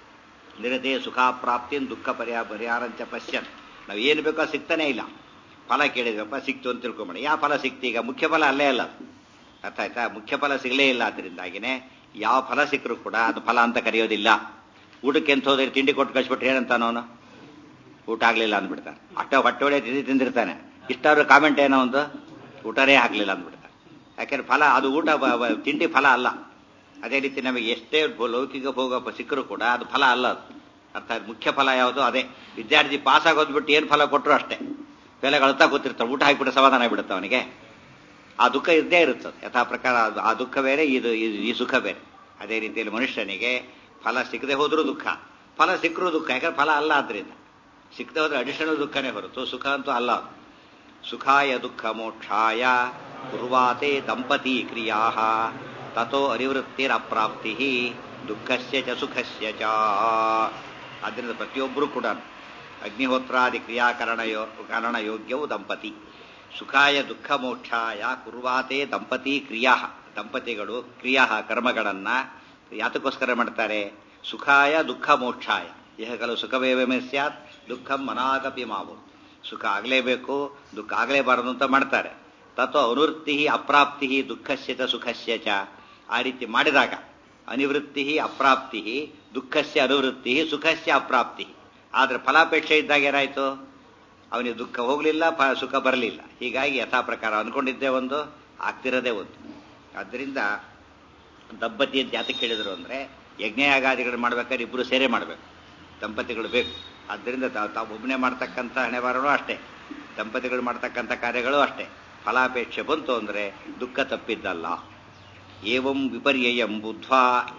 A: ನಿರತೆ ಸುಖ ಪ್ರಾಪ್ತಿ ದುಃಖ ಪರಿಹಾರ ಪರಿಹಾರಂಚ ಪಶ್ಯನ್ ನಾವು ಏನು ಬೇಕೋ ಸಿಗ್ತಾನೆ ಇಲ್ಲ ಫಲ ಕೇಳಿದ್ರಪ್ಪ ಸಿಕ್ತು ಅಂತ ತಿಳ್ಕೊಂಬೇಡಿ ಯಾವ ಫಲ ಸಿಕ್ತು ಈಗ ಮುಖ್ಯ ಫಲ ಅಲ್ಲೇ ಅಲ್ಲ ಅರ್ಥ ಆಯ್ತಾ ಮುಖ್ಯ ಫಲ ಸಿಗಲೇ ಇಲ್ಲ ಅದರಿಂದಾಗಿನೇ ಯಾವ ಫಲ ಸಿಕ್ಕರೂ ಕೂಡ ಅದು ಫಲ ಅಂತ ಕರೆಯೋದಿಲ್ಲ ಊಟಕ್ಕೆ ಎಂತ ಹೋದ್ರೆ ತಿಂಡಿ ಕೊಟ್ಟು ಕಳಿಸ್ಬಿಟ್ರೆ ಏನಂತಾನ ಅವನು ಊಟ ಆಗ್ಲಿಲ್ಲ ಅಂದ್ಬಿಡ್ತಾನೆ ಅಷ್ಟ ಹೊಟ್ಟೆ ಒಳ್ಳೆ ತಿಂಡಿ ತಿಂದಿರ್ತಾನೆ ಇಷ್ಟಾದ್ರೂ ಕಾಮೆಂಟ್ ಏನೋ ಒಂದು ಊಟನೇ ಆಗ್ಲಿಲ್ಲ ಅಂದ್ಬಿಡ್ತಾನೆ ಯಾಕೆಂದ್ರೆ ಫಲ ಅದು ಊಟ ತಿಂಡಿ ಫಲ ಅಲ್ಲ ಅದೇ ರೀತಿ ನಮಗೆ ಎಷ್ಟೇ ಲೌಕಿಕ ಭೋಗ ಸಿಕ್ಕರೂ ಕೂಡ ಅದು ಫಲ ಅಲ್ಲ ಅದು ಅರ್ಥಾತ್ ಮುಖ್ಯ ಫಲ ಯಾವುದು ಅದೇ ವಿದ್ಯಾರ್ಥಿ ಪಾಸ್ ಆಗೋದ್ಬಿಟ್ಟು ಏನು ಫಲ ಕೊಟ್ಟರು ಅಷ್ಟೇ ಬೆಲೆ ಅಳ್ತಾ ಕೂತಿರ್ತಾನೆ ಊಟ ಹಾಕಿಬಿಟ್ಟು ಸಮಾಧಾನ ಆಗಿಬಿಡುತ್ತೆ ಅವನಿಗೆ ಆ ದುಃಖ ಇದ್ದೇ ಇರುತ್ತದೆ ಯಥಾ ಪ್ರಕಾರ ಆ ದುಃಖ ಬೇರೆ ಇದು ಈ ಸುಖ ಬೇರೆ ಅದೇ ರೀತಿಯಲ್ಲಿ ಮನುಷ್ಯನಿಗೆ ಫಲ ಸಿಗದೆ ಹೋದ್ರೂ ದುಃಖ ಫಲ ಸಿಕ್ಕರೂ ದುಃಖ ಯಾಕಂದ್ರೆ ಫಲ ಅಲ್ಲ ಆದ್ರಿಂದ ಸಿಕ್ಕದೆ ಹೋದ್ರೆ ಅಡಿಷನಲ್ ದುಃಖನೇ ಹೊರತು ಸುಖ ಅಂತೂ ಅಲ್ಲ ಸುಖಾಯ ದುಃಖ ಮೋಕ್ಷಾಯ ಕುರ್ವಾತೆ ದಂಪತಿ ಕ್ರಿಯಾ ತಥೋ ಅರಿವೃತ್ತಿರಪ್ರಾಪ್ತಿ ದುಃಖಸ್ಯ ಚ ಸುಖಸ್ಯ ಚ ಆದ್ದರಿಂದ ಪ್ರತಿಯೊಬ್ಬರು ಕೂಡ ಅಗ್ನಿಹೋತ್ರಾದಿ ಕ್ರಿಯಾಕರಣಯೋ ಕಾರಣ ಯೋಗ್ಯವು ದಂಪತಿ ಸುಖಾಯ ದುಃಖ ಮೋಕ್ಷಾಯ ಕುರ್ವಾತೆ ದಂಪತಿ ಕ್ರಿಯಾ ದಂಪತಿಗಳು ಕ್ರಿಯಾ ಕರ್ಮಗಳನ್ನ ಯಾತಕ್ಕೋಸ್ಕರ ಮಾಡ್ತಾರೆ ಸುಖಾಯ ದುಃಖ ಮೋಕ್ಷಾಯ ಇಹಕಲು ಸುಖವೇವಮೆ ಸ್ಯಾತ್ ದುಃಖಂ ಮನಾಗಪಿ ಮಾವು ಸುಖ ಆಗಲೇಬೇಕು ದುಃಖ ಆಗಲೇಬಾರದು ಅಂತ ಮಾಡ್ತಾರೆ ತತ್ವ ಅನುವೃತ್ತಿ ಅಪ್ರಾಪ್ತಿ ದುಃಖಸ್ಯ ಚ ಸುಖಸ್ಯ ಚ ಆ ರೀತಿ ಮಾಡಿದಾಗ ಅನಿವೃತ್ತಿ ಅಪ್ರಾಪ್ತಿ ದುಃಖಸ್ಯ ಅನುವೃತ್ತಿ ಸುಖಸ್ಯ ಅಪ್ರಾಪ್ತಿ ಆದ್ರೆ ಫಲಾಪೇಕ್ಷೆ ಇದ್ದಾಗ ಏನಾಯ್ತು ಅವನಿಗೆ ದುಃಖ ಹೋಗಲಿಲ್ಲ ಸುಖ ಬರಲಿಲ್ಲ ಹೀಗಾಗಿ ಯಥಾ ಪ್ರಕಾರ ಅನ್ಕೊಂಡಿದ್ದೇ ಒಂದು ಆಗ್ತಿರೋದೇ ಒಂದು ಆದ್ದರಿಂದ ದಂಪತಿ ಅಂತ ಯಾತಕ್ಕೆ ಹೇಳಿದ್ರು ಅಂದ್ರೆ ಯಜ್ಞಯಾಗಾದಿಗಳು ಮಾಡ್ಬೇಕಾದ್ರೆ ಇಬ್ಬರು ಸೇರೆ ಮಾಡಬೇಕು ದಂಪತಿಗಳು ಬೇಕು ಆದ್ದರಿಂದ ತಾವು ಒಬ್ಬನೇ ಮಾಡ್ತಕ್ಕಂಥ ಹಣೆಬಾರನೂ ಅಷ್ಟೇ ದಂಪತಿಗಳು ಮಾಡ್ತಕ್ಕಂಥ ಕಾರ್ಯಗಳು ಅಷ್ಟೇ ಫಲಾಪೇಕ್ಷೆ ಬಂತು ಅಂದ್ರೆ ದುಃಖ ತಪ್ಪಿದ್ದಲ್ಲ ಏವಂ ವಿಪರ್ಯಯಂ ಬುದ್ಧ್ವಾ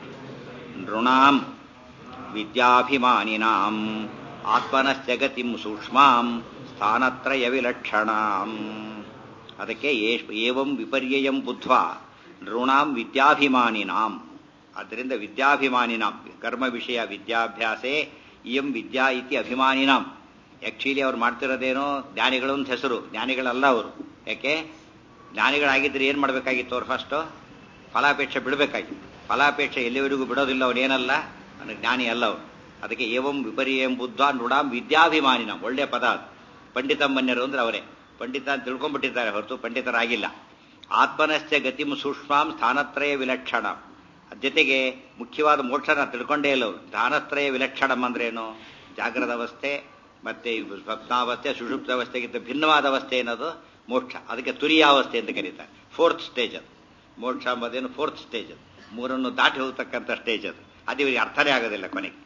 A: ನೃಣಾಂ ವಿದ್ಯಾಭಿಮಾನಿನಾಂ ಆತ್ಮನಶ್ಚಗತಿಂ ಸೂಕ್ಷ್ಮಾಂ ಸ್ಥಾನತ್ರಯ ವಿಲಕ್ಷಣಾಂ ಅದಕ್ಕೆ ಏವಂ ವಿಪರ್ಯಯಂ ಬುದ್ಧ್ವಾ ನೃಣಾಂ ವಿದ್ಯಾಭಿಮಾನಿನಾಂ ಆದ್ದರಿಂದ ವಿದ್ಯಾಭಿಮಾನಿನಾಂ ಕರ್ಮ ವಿಷಯ ವಿದ್ಯಾಭ್ಯಾಸೇ ಇಯಂ ವಿದ್ಯಾ ಇತಿ ಅಭಿಮಾನಿನಾಂ ಆಕ್ಚುಲಿ ಅವ್ರು ಮಾಡ್ತಿರೋದೇನೋ ಜ್ಞಾನಿಗಳು ಅಂತ ಹೆಸರು ಜ್ಞಾನಿಗಳಲ್ಲ ಅವರು ಯಾಕೆ ಜ್ಞಾನಿಗಳಾಗಿದ್ರೆ ಏನು ಮಾಡಬೇಕಾಗಿತ್ತು ಅವ್ರು ಫಸ್ಟು ಫಲಾಪೇಕ್ಷೆ ಬಿಡಬೇಕಾಗಿತ್ತು ಫಲಾಪೇಕ್ಷೆ ಎಲ್ಲಿವರೆಗೂ ಬಿಡೋದಿಲ್ಲ ಅವನೇನಲ್ಲ ಅವನು ಜ್ಞಾನಿ ಅಲ್ಲ ಅವನು ಅದಕ್ಕೆ ಏವಂ ವಿಪರ್ಯಂ ಬುದ್ಧ ನುಡಾಂ ವಿದ್ಯಾಭಿಮಾನಿನಾಂ ಒಳ್ಳೆಯ ಪದ ಅದು ಪಂಡಿತಮ್ಮನ್ಯರು ಅಂದ್ರೆ ಅವರೇ ಪಂಡಿತ ಅಂತ ತಿಳ್ಕೊಂಡ್ಬಿಟ್ಟಿದ್ದಾರೆ ಹೊರತು ಪಂಡಿತರಾಗಿಲ್ಲ ಆತ್ಮನಶ್ಚ ಗತಿಂ ಸೂಕ್ಷ್ಮಾಂ ಸ್ಥಾನತ್ರಯ ವಿಲಕ್ಷಣ ಜೊತೆಗೆ ಮುಖ್ಯವಾದ ಮೋಕ್ಷನ ತಿಳ್ಕೊಂಡೇ ಇಲ್ಲ ಅವರು ಧಾನತ್ರಯ ವಿಲಕ್ಷಣಂ ಅಂದ್ರೇನು ಜಾಗ್ರದ ಅವಸ್ಥೆ ಮತ್ತೆ ಸ್ವಪ್ನಾವಸ್ಥೆ ಸುಷುಪ್ತ ಅವಸ್ಥೆಗಿಂತ ಭಿನ್ನವಾದ ಅವಸ್ಥೆ ಏನದು ಮೋಕ್ಷ ಅದಕ್ಕೆ ತುರಿಯಾವಸ್ಥೆ ಅಂತ ಕರೀತಾರೆ ಫೋರ್ತ್ ಸ್ಟೇಜ್ ಅದು ಮೋಕ್ಷ ಅಂಬೋದೇನು ಫೋರ್ತ್ ಸ್ಟೇಜ್ ಅದು ಮೂರನ್ನು ದಾಟಿ ಹೋಗ್ತಕ್ಕಂಥ ಸ್ಟೇಜ್ ಅದು ಅದು ಇವರಿಗೆ ಅರ್ಥನೇ ಆಗೋದಿಲ್ಲ ಕೊನೆಗೆ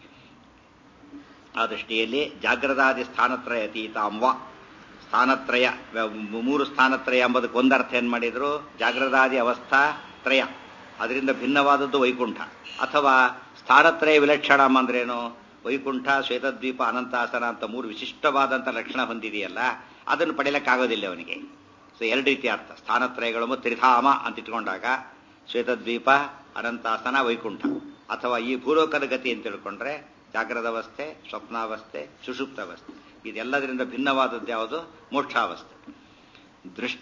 A: ಆ ದೃಷ್ಟಿಯಲ್ಲಿ ಜಾಗ್ರದಾದಿ ಸ್ಥಾನತ್ರಯ ಅತೀತ ಅಂವ ಸ್ಥಾನತ್ರಯ ಮೂರು ಸ್ಥಾನತ್ರಯ ಎಂಬುದಕ್ಕೆ ಒಂದರ್ಥ ಏನ್ ಮಾಡಿದ್ರು ಜಾಗ್ರದಾದಿ ಅವಸ್ಥಾ ತ್ರಯ ಅದರಿಂದ ಭಿನ್ನವಾದದ್ದು ವೈಕುಂಠ ಅಥವಾ ಸ್ಥಾನತ್ರಯ ವಿಲಕ್ಷಣ ಅಂದ್ರೇನು ವೈಕುಂಠ ಶ್ವೇತದ್ವೀಪ ಅನಂತಾಸನ ಅಂತ ಮೂರು ವಿಶಿಷ್ಟವಾದಂಥ ಲಕ್ಷಣ ಹೊಂದಿದೆಯಲ್ಲ ಅದನ್ನು ಪಡೆಯಲಿಕ್ಕಾಗೋದಿಲ್ಲ ಅವನಿಗೆ ಸೊ ಎರಡು ರೀತಿಯ ಅರ್ಥ ಸ್ಥಾನತ್ರಯಗಳು ತ್ರಿಧಾಮ ಅಂತ ಇಟ್ಕೊಂಡಾಗ ಶ್ವೇತದ್ವೀಪ ಅನಂತಾಸನ ವೈಕುಂಠ ಅಥವಾ ಈ ಭೂಲೋಕದ ಗತಿ ಅಂತ ತಿಳ್ಕೊಂಡ್ರೆ ಜಾಗ್ರದವಸ್ಥೆ ಸ್ವಪ್ನಾವಸ್ಥೆ ಸುಷುಪ್ತಾವಸ್ಥೆ ಇದೆಲ್ಲದರಿಂದ ಭಿನ್ನವಾದದ್ದು ಯಾವುದು ಮೋಕ್ಷಾವಸ್ಥೆ ದೃಷ್ಟ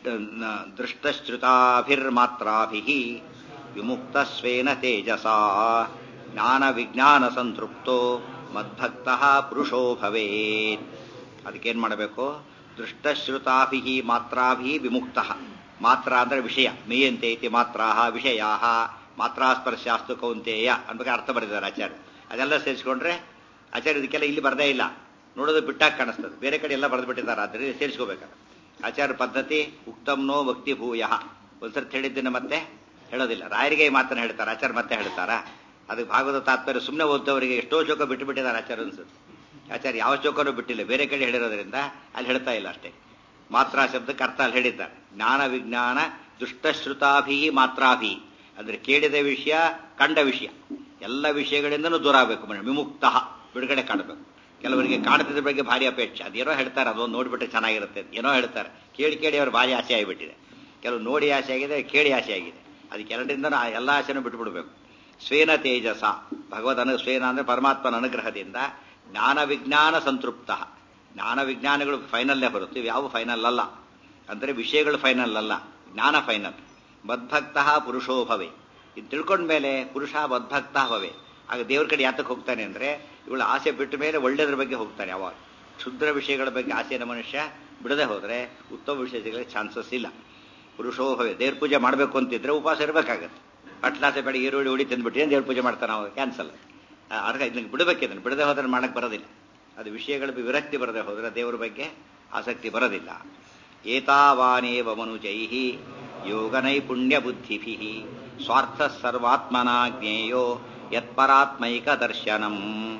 A: ದೃಷ್ಟಶ್ರುತಾಭಿರ್ಮಾತ್ರಾಭಿ ವಿಮುಕ್ತ ಸ್ವೇನ ತೇಜಸ ಜ್ಞಾನ ವಿಜ್ಞಾನ ಸಂತೃಪ್ತೋ ಮದ್ಭಕ್ತ ಪುರುಷೋ ಭವೇತ್ ಅದಕ್ಕೇನ್ ಮಾಡಬೇಕು ದೃಷ್ಟಶ್ರುತಾಭಿ ಮಾತ್ರಾಭಿ ವಿಮುಕ್ತ ಮಾತ್ರ ಅಂದ್ರೆ ವಿಷಯ ಮೇಯಂತೆ ಇತಿ ಮಾತ್ರಾ ವಿಷಯಾ ಮಾತ್ರಾಸ್ಪರ್ಶಾಸ್ತು ಕೌಂತೆಯ ಅನ್ಬೇಕು ಅರ್ಥ ಬರೆದಿದ್ದಾರೆ ಆಚಾರ್ಯ ಅದೆಲ್ಲ ಸೇರಿಸ್ಕೊಂಡ್ರೆ ಆಚಾರ್ಯ ಇದಕ್ಕೆಲ್ಲ ಇಲ್ಲಿ ಬರದೇ ಇಲ್ಲ ನೋಡೋದು ಬಿಟ್ಟಾಗ ಕಾಣಿಸ್ತದೆ ಬೇರೆ ಕಡೆ ಎಲ್ಲ ಬರೆದು ಬಿಟ್ಟಿದ್ದಾರೆ ಆದ್ದರಿಂದ ಸೇರಿಸ್ಕೋಬೇಕಾದ್ರೆ ಆಚಾರ್ಯ ಪದ್ಧತಿ ಉಕ್ತಮ್ನೋ ಭಕ್ತಿ ಭೂಯ ಒಂದ್ಸರ್ತಿ ಹೇಳಿದ್ದನ್ನು ಮತ್ತೆ ಹೇಳೋದಿಲ್ಲ ರಾಯರಿಗೆ ಈ ಮಾತನ್ನು ಹೇಳ್ತಾರೆ ಆಚಾರ್ಯ ಮತ್ತೆ ಹೇಳ್ತಾರಾ ಅದಕ್ಕೆ ಭಾಗವತ ತಾತ್ಪರ್ಯ ಸುಮ್ಮನೆ ಓದ್ದವರಿಗೆ ಎಷ್ಟೋ ಶೋಕ ಬಿಟ್ಟು ಬಿಟ್ಟಿದ್ದಾರೆ ಆಚಾರ್ಯ ಅನ್ಸುತ್ತೆ ಆಚಾರ್ಯ ಯಾವ ಶೋಕನೂ ಬಿಟ್ಟಿಲ್ಲ ಬೇರೆ ಕಡೆ ಹೇಳಿರೋದ್ರಿಂದ ಅಲ್ಲಿ ಹೇಳ್ತಾ ಇಲ್ಲ ಅಷ್ಟೇ ಮಾತ್ರಾ ಶಬ್ದಕ್ಕೆ ಅರ್ಥ ಅಲ್ಲಿ ಹೇಳಿದ್ದಾರೆ ಜ್ಞಾನ ವಿಜ್ಞಾನ ದುಷ್ಟಶ್ರುತಾಭಿ ಮಾತ್ರಾಭಿ ಅಂದ್ರೆ ಕೇಳಿದ ವಿಷಯ ಕಂಡ ವಿಷಯ ಎಲ್ಲ ವಿಷಯಗಳಿಂದನೂ ದೂರ ಆಗಬೇಕು ಮನೆ ವಿಮುಕ್ತ ಬಿಡುಗಡೆ ಕಾಣಬೇಕು ಕೆಲವರಿಗೆ ಕಾಣತಿದ್ರ ಬಗ್ಗೆ ಭಾರಿ ಅಪೇಕ್ಷೆ ಅದೇನೋ ಹೇಳ್ತಾರೆ ಅದೊಂದು ನೋಡ್ಬಿಟ್ರೆ ಚೆನ್ನಾಗಿರುತ್ತೆ ಏನೋ ಹೇಳ್ತಾರೆ ಕೇಳಿ ಕೇಳಿ ಅವ್ರ ಭಾರಿ ಆಸೆ ಆಗಿಬಿಟ್ಟಿದೆ ಕೆಲವು ನೋಡಿ ಆಸೆ ಆಗಿದೆ ಕೇಳಿ ಆಸೆ ಆಗಿದೆ ಅದಕ್ಕೆ ಎರಡರಿಂದ ಎಲ್ಲ ಆಸೆನೂ ಬಿಟ್ಬಿಡ್ಬೇಕು ಸ್ವೇನ ತೇಜಸ ಭಗವದ್ ಅನು ಸ್ವೇನ ಅಂದ್ರೆ ಪರಮಾತ್ಮನ ಅನುಗ್ರಹದಿಂದ ಜ್ಞಾನ ವಿಜ್ಞಾನ ಸಂತೃಪ್ತ ಜ್ಞಾನ ವಿಜ್ಞಾನಗಳು ಫೈನಲ್ಲೇ ಬರುತ್ತೆ ಯಾವ ಫೈನಲ್ ಅಲ್ಲ ಅಂದ್ರೆ ವಿಷಯಗಳು ಫೈನಲ್ ಅಲ್ಲ ಜ್ಞಾನ ಫೈನಲ್ ಮದ್ಭಕ್ತ ಪುರುಷೋ ಭವೆ ಇದು ತಿಳ್ಕೊಂಡ ಮೇಲೆ ಪುರುಷ ಮದ್ಭಕ್ತ ಭವೆ ಆಗ ದೇವ್ರ ಕಡೆ ಯಾತಕ್ಕೆ ಹೋಗ್ತಾನೆ ಅಂದ್ರೆ ಇವಳ ಆಸೆ ಬಿಟ್ಟ ಮೇಲೆ ಒಳ್ಳೆಯದ್ರ ಬಗ್ಗೆ ಹೋಗ್ತಾನೆ ಯಾವಾಗ ಕ್ಷುದ್ರ ವಿಷಯಗಳ ಬಗ್ಗೆ ಆಸೆನ ಮನುಷ್ಯ ಬಿಡದೆ ಹೋದ್ರೆ ಉತ್ತಮ ವಿಷಯಗಳಿಗೆ ಚಾನ್ಸಸ್ ಇಲ್ಲ ಪುರುಷೋ ಭವೆ ದೇವ್ರ ಪೂಜೆ ಮಾಡಬೇಕು ಅಂತಿದ್ರೆ ಉಪವಾಸ ಇರಬೇಕಾಗತ್ತೆ ಅಟ್ಲಾಸೆ ಬೇಡ ಈರುಳ್ಳಿ ಉಳಿ ತಿಂದ್ಬಿಟ್ಟು ದೇವ್ರ ಪೂಜೆ ಮಾಡ್ತಾನೆ ಅವಾಗ ಕ್ಯಾನ್ಸಲ್ ಅರ್ಥ ಇದನ್ನ ಬಿಡಬೇಕಿದನ್ನು ಬಿಡದೆ ಹೋದ್ರೆ ಮಾಡಕ್ ಬರೋದಿಲ್ಲ ಅದು ವಿಷಯಗಳ ವಿರಕ್ತಿ ಬರದೆ ಹೋದ್ರೆ ದೇವರ ಬಗ್ಗೆ ಆಸಕ್ತಿ ಬರೋದಿಲ್ಲ ಏತಾವಾನೇವ ಮನುಜೈ ಯೋಗ ನೈಪುಣ್ಯ ಬುದ್ಧಿಭಿ ಸ್ವಾರ್ಥ ಸರ್ವಾತ್ಮನ ಜ್ಞೇಯೋ ಯತ್ಪರಾತ್ಮೈಕ ದರ್ಶನಂ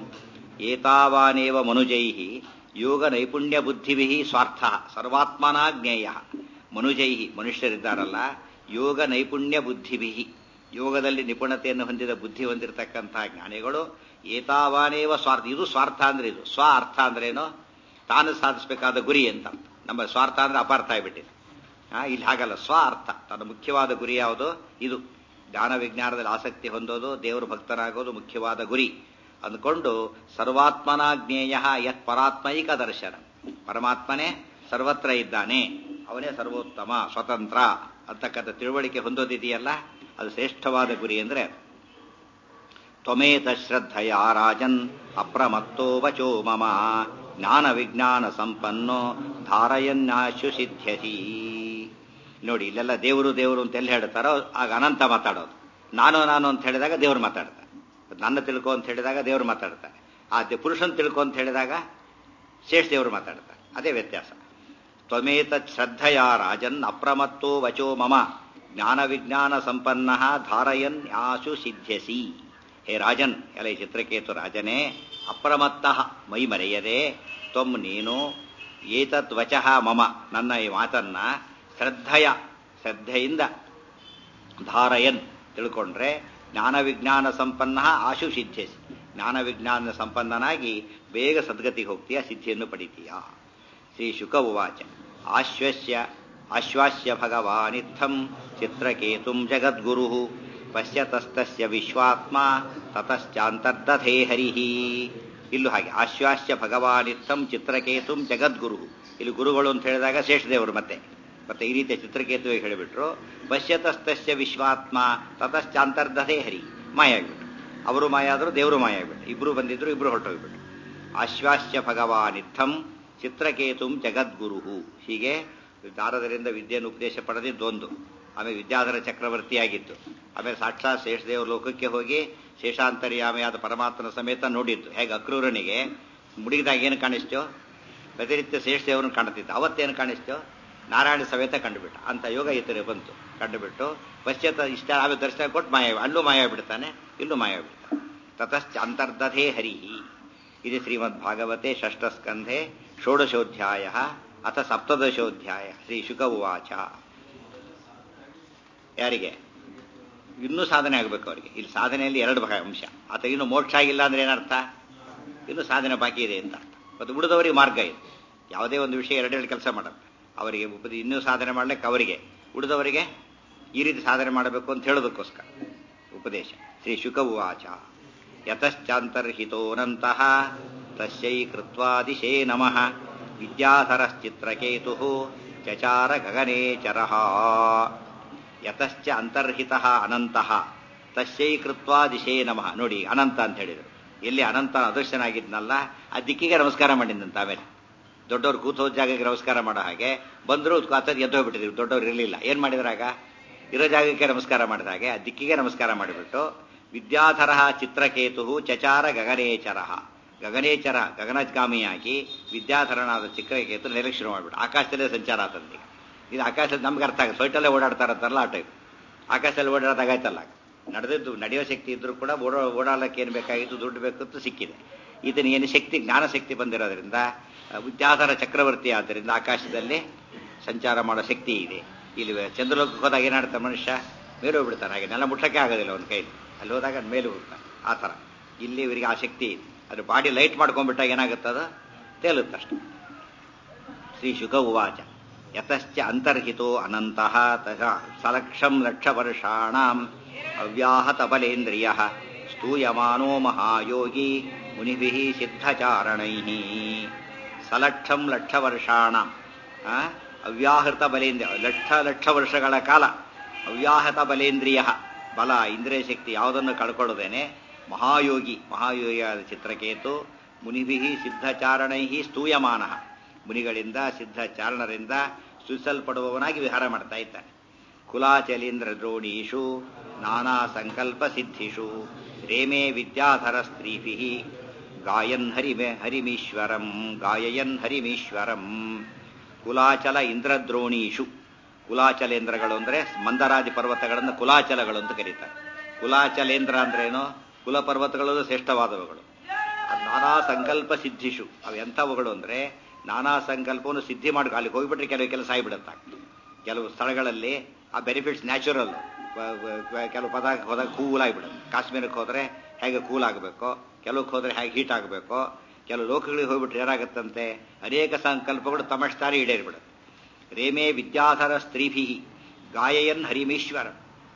A: ಏತಾವಾನೇವ ಮನುಜೈ ಯೋಗ ನೈಪುಣ್ಯ ಬುದ್ಧಿಭಿ ಸ್ವಾರ್ಥ ಸರ್ವಾತ್ಮನ ಜ್ಞೇಯ ಮನುಜೈ ಮನುಷ್ಯರಿದ್ದಾರಲ್ಲ ಯೋಗ ನೈಪುಣ್ಯ ಬುದ್ಧಿಭಿ ಯೋಗದಲ್ಲಿ ನಿಪುಣತೆಯನ್ನು ಹೊಂದಿದ ಬುದ್ಧಿ ಹೊಂದಿರತಕ್ಕಂತಹ ಜ್ಞಾನಿಗಳು ಏತಾವಾನೇವ ಸ್ವಾರ್ಥ ಇದು ಸ್ವಾರ್ಥ ಅಂದ್ರೆ ಇದು ಸ್ವ ಅರ್ಥ ಅಂದ್ರೇನು ತಾನು ಸಾಧಿಸಬೇಕಾದ ಗುರಿ ಅಂತ ನಮ್ಮ ಸ್ವಾರ್ಥ ಅಂದ್ರೆ ಅಪಾರ್ಥ ಆಗಿಬಿಟ್ಟಿದೆ ಇಲ್ಲಿ ಹಾಗಲ್ಲ ಸ್ವ ಅರ್ಥ ತನ್ನ ಮುಖ್ಯವಾದ ಗುರಿ ಯಾವುದು ಇದು ಜ್ಞಾನ ವಿಜ್ಞಾನದಲ್ಲಿ ಆಸಕ್ತಿ ಹೊಂದೋದು ದೇವರು ಭಕ್ತರಾಗೋದು ಮುಖ್ಯವಾದ ಗುರಿ ಅಂದ್ಕೊಂಡು ಸರ್ವಾತ್ಮನ ಜ್ಞೇಯ ಯತ್ ಪರಾತ್ಮೈಕ ದರ್ಶನ ಪರಮಾತ್ಮನೇ ಸರ್ವತ್ರ ಇದ್ದಾನೆ ಅವನೇ ಸರ್ವೋತ್ತಮ ಸ್ವತಂತ್ರ ಅಂತಕ್ಕಂಥ ತಿಳುವಳಿಕೆ ಹೊಂದೋದಿದೆಯಲ್ಲ ಅದು ಶ್ರೇಷ್ಠವಾದ ಗುರಿ ಅಂದರೆ ತ್ವಮೇತ ಶ್ರದ್ಧಯ ರಾಜನ್ ಅಪ್ರಮತ್ತೋ ವಚೋ ಮಮ ಜ್ಞಾನ ವಿಜ್ಞಾನ ಸಂಪನ್ನೋ ಧಾರಯನ್ನಾಶು ಸಿದ್ಧ್ಯಸಿ ನೋಡಿ ಇಲ್ಲೆಲ್ಲ ದೇವರು ದೇವರು ಅಂತ ಎಲ್ಲಿ ಹೇಳ್ತಾರೋ ಆಗ ಅನಂತ ಮಾತಾಡೋದು ನಾನು ನಾನು ಅಂತ ಹೇಳಿದಾಗ ದೇವ್ರು ಮಾತಾಡ್ತಾರೆ ನನ್ನ ತಿಳ್ಕೊ ಅಂತ ಹೇಳಿದಾಗ ದೇವ್ರು ಮಾತಾಡ್ತಾರೆ ಆ ಪುರುಷನ್ ತಿಳ್ಕೊ ಅಂತ ಹೇಳಿದಾಗ ಶೇಷ ದೇವರು ಮಾತಾಡ್ತಾರೆ ಅದೇ ವ್ಯತ್ಯಾಸ ತ್ವಮೇತ ಶ್ರದ್ಧಯ ರಾಜನ್ ಅಪ್ರಮತ್ತೋ ವಚೋ ಮಮ ಜ್ಞಾನ ವಿಜ್ಞಾನ ಸಂಪನ್ನ ಧಾರಯನ್ ಆಶು ಸಿದ್ಧ್ಯಸಿ ಹೇ ರಾಜನ್ ಎಲೆ ಚಿತ್ರಕೇತು ರಾಜನೇ ಅಪ್ರಮತ್ತ ಮೈ ಮರೆಯದೆ ತ್ವಂ ನೀನು ಏತತ್ ವಚಃ ಮಮ ನನ್ನ ಈ ಮಾತನ್ನ ಶ್ರದ್ಧೆಯ ಶ್ರದ್ಧೆಯಿಂದ ಧಾರಯನ್ ತಿಳ್ಕೊಂಡ್ರೆ ಜ್ಞಾನ ವಿಜ್ಞಾನ ಸಂಪನ್ನ ಆಶು ಸಿದ್ಧಿಸಿ ಜ್ಞಾನ ವಿಜ್ಞಾನ ಸಂಪನ್ನನಾಗಿ ಬೇಗ ಸದ್ಗತಿಗೆ ಹೋಗ್ತೀಯ ಸಿದ್ಧಿಯನ್ನು ಪಡಿತೀಯ ಶ್ರೀ ಶುಕ ಉವಾಚ ಆಶ್ವಸ್ಯ ಆಶ್ವಾಸ್ಯ ಭಗವಾನಿತ್ಥಂ ಚಿತ್ರಕೇತುಂ ಜಗದ್ಗುರು ಪಶ್ಯತಸ್ತಸ್ಯ ವಿಶ್ವಾತ್ಮ ತತಶ್ಚಾಂತರ್ದಧೇ ಹರಿಹಿ ಇಲ್ಲೂ ಹಾಗೆ ಆಶ್ವಾಸ್ಯ ಭಗವಾನಿತ್ತಂ ಚಿತ್ರಕೇತುಂ ಜಗದ್ಗುರು ಇಲ್ಲಿ ಗುರುಗಳು ಅಂತ ಹೇಳಿದಾಗ ಶೇಷದೇವರು ಮತ್ತೆ ಮತ್ತೆ ಈ ರೀತಿಯ ಚಿತ್ರಕೇತುವಿಗೆ ಹೇಳಿಬಿಟ್ರು ಪಶ್ಯತಸ್ತಸ್ಯ ವಿಶ್ವಾತ್ಮ ತತಶ್ಚಾಂತರ್ಧೇ ಹರಿ ಮಾಯ ಆಗ್ಬಿಟ್ರು ಅವರು ಮಾಯ ಆದ್ರು ದೇವರು ಮಾಯ ಆಗ್ಬಿಟ್ರು ಇಬ್ರು ಬಂದಿದ್ರು ಇಬ್ರು ಹೊರಟೋಗ್ಬಿಟ್ರು ಆಶ್ವಾಸ್ಯ ಭಗವಾನಿತ್ತಂ ಚಿತ್ರಕೇತುಂ ಜಗದ್ಗುರು ಹೀಗೆ ನಾರದರಿಂದ ವಿದ್ಯೆಯನ್ನು ಉಪದೇಶ ಪಡೆದಿದ್ದೊಂದು ಆಮೇಲೆ ವಿದ್ಯಾಧರ ಚಕ್ರವರ್ತಿಯಾಗಿತ್ತು ಆಮೇಲೆ ಸಾಕ್ಷಾತ್ ಶೇಷದೇವರ ಲೋಕಕ್ಕೆ ಹೋಗಿ ಶೇಷಾಂತರ್ಯಾಮಿಯಾದ ಪರಮಾತ್ಮನ ಸಮೇತ ನೋಡಿದ್ದು ಹೇಗೆ ಅಕ್ರೂರನಿಗೆ ಮುಡಿಗಿದಾಗ ಏನು ಕಾಣಿಸ್ತೋ ವ್ಯತಿರಿಕ್ತ ಶೇಷದೇವರನ್ನು ಕಾಣುತ್ತಿದ್ದ ಅವತ್ತೇನು ಕಾಣಿಸ್ತೋ ನಾರಾಯಣ ಸಮೇತ ಕಂಡುಬಿಟ್ಟ ಅಂತ ಯೋಗ ಇತರೆ ಬಂತು ಕಂಡುಬಿಟ್ಟು ಪಶ್ಚಾತ್ತ ಇಷ್ಟ ಆಮೇಲೆ ದರ್ಶನ ಕೊಟ್ಟು ಮಾಯ ಅಲ್ಲೂ ಮಾಯ ಬಿಡ್ತಾನೆ ಇಲ್ಲೂ ಮಾಯ ಬಿಡ್ತಾನೆ ತತಶ್ಚ ಅಂತರ್ಧೇ ಹರಿಹಿ ಇದು ಶ್ರೀಮದ್ ಭಾಗವತೆ ಷಷ್ಠಸ್ಕಂಧೆ ಷೋಡಶೋಧ್ಯಾಯ ಅಥ ಸಪ್ತದಶೋಧ್ಯಾಯ ಶ್ರೀ ಶುಕ ಉವಾಚ ಯಾರಿಗೆ ಇನ್ನೂ ಸಾಧನೆ ಆಗಬೇಕು ಅವರಿಗೆ ಇಲ್ಲಿ ಸಾಧನೆಯಲ್ಲಿ ಎರಡು ಭಾಗ ಅಂಶ ಆತ ಇನ್ನು ಮೋಕ್ಷ ಆಗಿಲ್ಲ ಅಂದ್ರೆ ಏನರ್ಥ ಇನ್ನು ಸಾಧನೆ ಬಾಕಿ ಇದೆ ಅಂತ ಅರ್ಥ ಮತ್ತು ಉಳಿದವರಿಗೆ ಮಾರ್ಗ ಇದೆ ಯಾವುದೇ ಒಂದು ವಿಷಯ ಎರಡೆರಡು ಕೆಲಸ ಮಾಡುತ್ತೆ ಅವರಿಗೆ ಉಪದ ಇನ್ನೂ ಸಾಧನೆ ಮಾಡ್ಲಿಕ್ಕೆ ಅವರಿಗೆ ಉಳಿದವರಿಗೆ ಈ ರೀತಿ ಸಾಧನೆ ಮಾಡಬೇಕು ಅಂತ ಹೇಳೋದಕ್ಕೋಸ್ಕರ ಉಪದೇಶ ಶ್ರೀ ಶುಕ ಉವಾಚ ಯತಶ್ಚಾಂತರ್ಹಿತೋನಂತಹ ತಸ್ಯೈ ಕೃತ್ವಾದಿಶೇ ನಮಃ ವಿದ್ಯಾಧರಶ್ಚಿತ್ರಕೇತು ಚಚಾರ ಗಗನೇ ಚರಃ ಯತಶ್ಚ ಅಂತರ್ಹಿತ ಅನಂತಃ ತಸ್ಯೈ ಕೃತ್ವಾ ದಿಶೇ ನಮಃ ನೋಡಿ ಅನಂತ ಅಂತ ಹೇಳಿದರು ಎಲ್ಲಿ ಅನಂತ ಅದೃಶ್ಯನಾಗಿದ್ನಲ್ಲ ಆ ದಿಕ್ಕಿಗೆ ನಮಸ್ಕಾರ ಮಾಡಿದ್ದಂತ ಆಮೇಲೆ ದೊಡ್ಡವ್ರು ಕೂತೋದ್ ಜಾಗಕ್ಕೆ ನಮಸ್ಕಾರ ಮಾಡೋ ಹಾಗೆ ಬಂದರು ಕಾತದ್ ಎದ್ದೋಗ್ಬಿಟ್ಟಿದ್ರು ದೊಡ್ಡವ್ರು ಇರಲಿಲ್ಲ ಏನ್ ಮಾಡಿದ್ರಾಗ ಇರೋ ಜಾಗಕ್ಕೆ ನಮಸ್ಕಾರ ಮಾಡಿದ ಹಾಗೆ ಆ ದಿಕ್ಕಿಗೆ ನಮಸ್ಕಾರ ಮಾಡಿಬಿಟ್ಟು ವಿದ್ಯಾಧರ ಚಿತ್ರಕೇತು ಚಚಾರ ಗಗನೇಚರ ಗಗನೇಚರ ಗಗನಗಾಮಿಯಾಗಿ ವಿದ್ಯಾಧರನಾದ ಚಿತ್ರಕೇತು ನಿರೀಕ್ಷಣೆ ಮಾಡಿಬಿಟ್ಟು ಆಕಾಶದಲ್ಲೇ ಸಂಚಾರ ಆತಂದಿ ಇದು ಆಕಾಶದಲ್ಲಿ ನಮ್ಗೆ ಅರ್ಥ ಆಗುತ್ತೆ ಸೊಯ್ಟಲ್ಲೇ ಓಡಾಡ್ತಾರಂತಾರಲ್ಲ ಆ ಟೈಪ್ ಆಕಾಶದಲ್ಲಿ ಓಡಾಡೋದಾಗಾಯ್ತಲ್ಲ ನಡೆದಿದ್ದು ನಡೆಯೋ ಶಕ್ತಿ ಇದ್ರೂ ಕೂಡ ಓಡೋ ಓಡಾಡಕ್ಕೆ ಏನು ಬೇಕಾಗಿತ್ತು ದುಡ್ಡು ಬೇಕಿತ್ತು ಸಿಕ್ಕಿದೆ ಇದನ್ನ ಏನು ಶಕ್ತಿ ಜ್ಞಾನ ಶಕ್ತಿ ಬಂದಿರೋದ್ರಿಂದ ವಿದ್ಯಾಧರ ಚಕ್ರವರ್ತಿ ಆದ್ದರಿಂದ ಆಕಾಶದಲ್ಲಿ ಸಂಚಾರ ಮಾಡೋ ಶಕ್ತಿ ಇದೆ ಇಲ್ಲಿ ಚಂದ್ರಲೋಕಕ್ಕೆ ಹೋದಾಗ ಏನಾಡ್ತಾನೆ ಮನುಷ್ಯ ಮೇಲೆ ಹೋಗ್ಬಿಡ್ತಾನೆ ಹಾಗೆ ನೆಲ ಮುಟ್ಟಕ್ಕೆ ಆಗೋದಿಲ್ಲ ಒಂದು ಕೈಲಿ ಅಲ್ಲಿ ಹೋದಾಗ ಮೇಲೆ ಹೋಗ್ತಾನೆ ಆ ಥರ ಇಲ್ಲಿ ಇವರಿಗೆ ಆ ಶಕ್ತಿ ಇದೆ ಅದು ಬಾಡಿ ಲೈಟ್ ಮಾಡ್ಕೊಂಡ್ಬಿಟ್ಟಾಗ ಏನಾಗುತ್ತದ ತೇಲುತ್ತಷ್ಟೆ ಶ್ರೀ ಶುಕ ಉವಾಚ ಯತಶ್ಚ ಅಂತರ್ಹಿತೋ ಅನಂತಃ ತಹ ಸಲಕ್ಷಂ ಲಕ್ಷ ವರ್ಷಾಣಾಂ ಅವ್ಯಾಹತ ಬಲೇಂದ್ರಿಯ ಸ್ತೂಯಮಾನೋ ಮಹಾಯೋಗಿ ಮುನಿಭಿ ಸಿದ್ಧಚಾರಣೈ ಸಲಕ್ಷಂ ಲಕ್ಷ ವರ್ಷಾಣಾಂ ಅವ್ಯಾಹೃತ ಬಲೇಂದ್ರಿಯ ಲಕ್ಷ ಲಕ್ಷ ವರ್ಷಗಳ ಕಾಲ ಅವ್ಯಾಹತ ಬಲೇಂದ್ರಿಯ ಬಲ ಇಂದ್ರಿಯ ಶಕ್ತಿ ಯಾವುದನ್ನು ಕಳ್ಕೊಳ್ಳೋದೇನೆ ಮಹಾಯೋಗಿ ಮಹಾಯೋಗಿಯಾದ ಚಿತ್ರಕೇತು ಮುನಿಭಿ ಸಿದ್ಧಚಾರಣೈ ಸ್ತೂಯಮಾನ ಮುನಿಗಳಿಂದ ಸಿದ್ಧಚಾರಣರಿಂದ ಸ್ತುತಿಸಲ್ಪಡುವವನಾಗಿ ವಿಹಾರ ಮಾಡ್ತಾ ಇದ್ದಾನೆ ಕುಲಾಚಲೀಂದ್ರ ದ್ರೋಣೀಷು ನಾನಾ ಸಂಕಲ್ಪ ಸಿದ್ಧಿಷು ರೇಮೇ ವಿದ್ಯಾಧರ ಸ್ತ್ರೀಭಿ ಗಾಯನ್ ಹರಿಮೆ ಹರಿಮೀಶ್ವರಂ ಗಾಯಯನ್ ಹರಿಮೀಶ್ವರಂ ಕುಲಾಚಲ ಇಂದ್ರದ್ರೋಣೀಷು ಕುಲಾಚಲೇಂದ್ರಗಳು ಅಂದ್ರೆ ಮಂದರಾಜಿ ಪರ್ವತಗಳನ್ನು ಕುಲಾಚಲಗಳು ಅಂತ ಕರೀತಾರೆ ಕುಲಾಚಲೇಂದ್ರ ಅಂದ್ರೇನು ಕುಲ ಪರ್ವತಗಳು ಶ್ರೇಷ್ಠವಾದವುಗಳು ನಾನಾ ಸಂಕಲ್ಪ ಸಿದ್ಧಿಷು ಅವು ಎಂಥವುಗಳು ಅಂದ್ರೆ ನಾನಾ ಸಂಕಲ್ಪವನ್ನು ಸಿದ್ಧಿ ಮಾಡಿ ಅಲ್ಲಿಗೆ ಹೋಗ್ಬಿಟ್ರೆ ಕೆಲವು ಕೆಲಸ ಆಗಿಬಿಡುತ್ತೆ ಕೆಲವು ಸ್ಥಳಗಳಲ್ಲಿ ಆ ಬೆನಿಫಿಟ್ಸ್ ನ್ಯಾಚುರಲ್ ಕೆಲವು ಪದ ಹೋದಾಗ ಕೂಲ್ ಆಗಿಬಿಡುತ್ತೆ ಕಾಶ್ಮೀರಕ್ಕೆ ಹೋದ್ರೆ ಹೇಗೆ ಕೂಲ್ ಆಗಬೇಕು ಕೆಲವಕ್ಕೆ ಹೋದ್ರೆ ಹೇಗೆ ಹೀಟ್ ಆಗಬೇಕು ಕೆಲವು ಲೋಕಗಳಿಗೆ ಹೋಗ್ಬಿಟ್ರೆ ಏನಾಗುತ್ತಂತೆ ಅನೇಕ ಸಂಕಲ್ಪಗಳು ತಮಷ್ಟಾರಿ ಈಡೇರಿಬಿಡುತ್ತೆ ರೇಮೇ ವಿದ್ಯಾಧರ ಸ್ತ್ರೀಭಿ ಗಾಯಯನ್ ಹರಿಮೀಶ್ವರ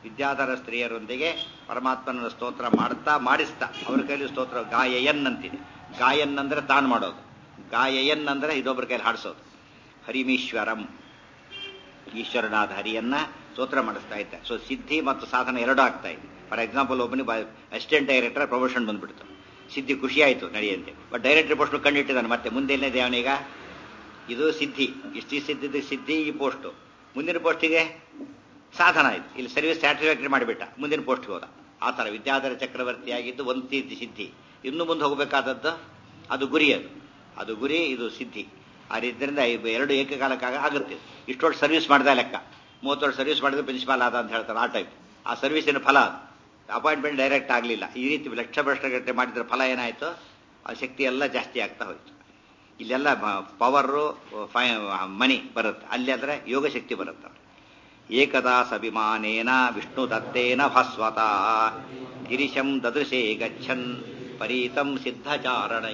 A: ವಿದ್ಯಾಧರ ಸ್ತ್ರೀಯರೊಂದಿಗೆ ಪರಮಾತ್ಮನ ಸ್ತೋತ್ರ ಮಾಡ್ತಾ ಮಾಡಿಸ್ತಾ ಅವ್ರ ಕೈಲಿ ಸ್ತೋತ್ರ ಗಾಯಯನ್ ಅಂತಿದೆ ಗಾಯನ್ ಅಂದ್ರೆ ತಾನು ಮಾಡೋದು ಗಾಯಯನ್ ಅಂದ್ರೆ ಇದೊಬ್ಬರ ಕೈಲಿ ಹಾಡಿಸೋದು ಹರಿಮೀಶ್ವರಂ ಈಶ್ವರನಾದ ಹರಿಯನ್ನ ಸ್ತೋತ್ರ ಮಾಡಿಸ್ತಾ ಇದ್ದ ಸೊ ಸಿದ್ಧಿ ಮತ್ತು ಸಾಧನ ಎರಡೂ ಆಗ್ತಾ ಇದೆ ಫಾರ್ ಎಕ್ಸಾಂಪಲ್ ಒಬ್ಬನಿಗೆ ಅಸಿಸ್ಟೆಂಟ್ ಡೈರೆಕ್ಟರ್ ಪ್ರಮೋಷನ್ ಬಂದ್ಬಿಡ್ತು ಸಿದ್ಧಿ ಖುಷಿ ಆಯಿತು ನಡೆಯಂತೆ ಬಟ್ ಡೈರೆಕ್ಟರ್ ಪೋಸ್ಟ್ ಕಂಡಿಟ್ಟಿದ್ದಾನೆ ಮತ್ತೆ ಮುಂದೆ ಏನಿದೆ ಅವನೀಗ ಇದು ಸಿದ್ಧಿ ಇಷ್ಟು ಸಿದ್ಧಿದ್ದು ಸಿದ್ಧಿ ಈ ಪೋಸ್ಟು ಮುಂದಿನ ಪೋಸ್ಟಿಗೆ ಸಾಧನ ಆಯ್ತು ಇಲ್ಲಿ ಸರ್ವಿಸ್ ಸ್ಯಾಟಿಸ್ಫ್ಯಾಕ್ಟರಿ ಮಾಡಿಬಿಟ್ಟ ಮುಂದಿನ ಪೋಸ್ಟ್ಗೆ ಹೋದ ಆ ಥರ ವಿದ್ಯಾಧರ ಚಕ್ರವರ್ತಿ ಆಗಿದ್ದು ಒಂದು ರೀತಿ ಸಿದ್ಧಿ ಇನ್ನು ಮುಂದೆ ಹೋಗಬೇಕಾದದ್ದು ಅದು ಗುರಿ ಅದು ಅದು ಗುರಿ ಇದು ಸಿದ್ಧಿ ಆ ರೀತಿಯಿಂದ ಎರಡು ಏಕಕಾಲಕ್ಕಾಗ ಆಗುತ್ತೆ ಇಷ್ಟು ವರ್ಷ ಸರ್ವಿಸ್ ಮಾಡಿದ ಲೆಕ್ಕ ಮೂವತ್ತು ವರ್ಷ ಸರ್ವಿಸ್ ಮಾಡಿದ್ರೆ ಪ್ರಿನ್ಸಿಪಾಲ್ ಆದ ಅಂತ ಹೇಳ್ತಾರೆ ಆ ಟೈಪ್ ಆ ಸರ್ವಿಸಿನ ಫಲ ಅದು ಅಪಾಯಿಂಟ್ಮೆಂಟ್ ಡೈರೆಕ್ಟ್ ಆಗಲಿಲ್ಲ ಈ ರೀತಿ ಲಕ್ಷ ವರ್ಷಗಟ್ಟಲೆ ಮಾಡಿದ್ರೆ ಫಲ ಏನಾಯಿತು ಆ ಶಕ್ತಿ ಎಲ್ಲ ಜಾಸ್ತಿ ಆಗ್ತಾ ಹೋಯ್ತು ಇಲ್ಲೆಲ್ಲ ಪವರು ಮನಿ ಬರುತ್ತೆ ಅಲ್ಲಿ ಆದರೆ ಯೋಗ ಶಕ್ತಿ ಬರುತ್ತೆ ಏಕದಾ ಸಭಿಮಾನೇನ ವಿಷ್ಣು ದತ್ತೇನ ಭಾಸ್ವತ ಗಿರಿಶಂ ದದೃಶೇ ಗಚ್ಚನ್ ಪರೀತಂ ಸಿದ್ಧಚಾರಣೈ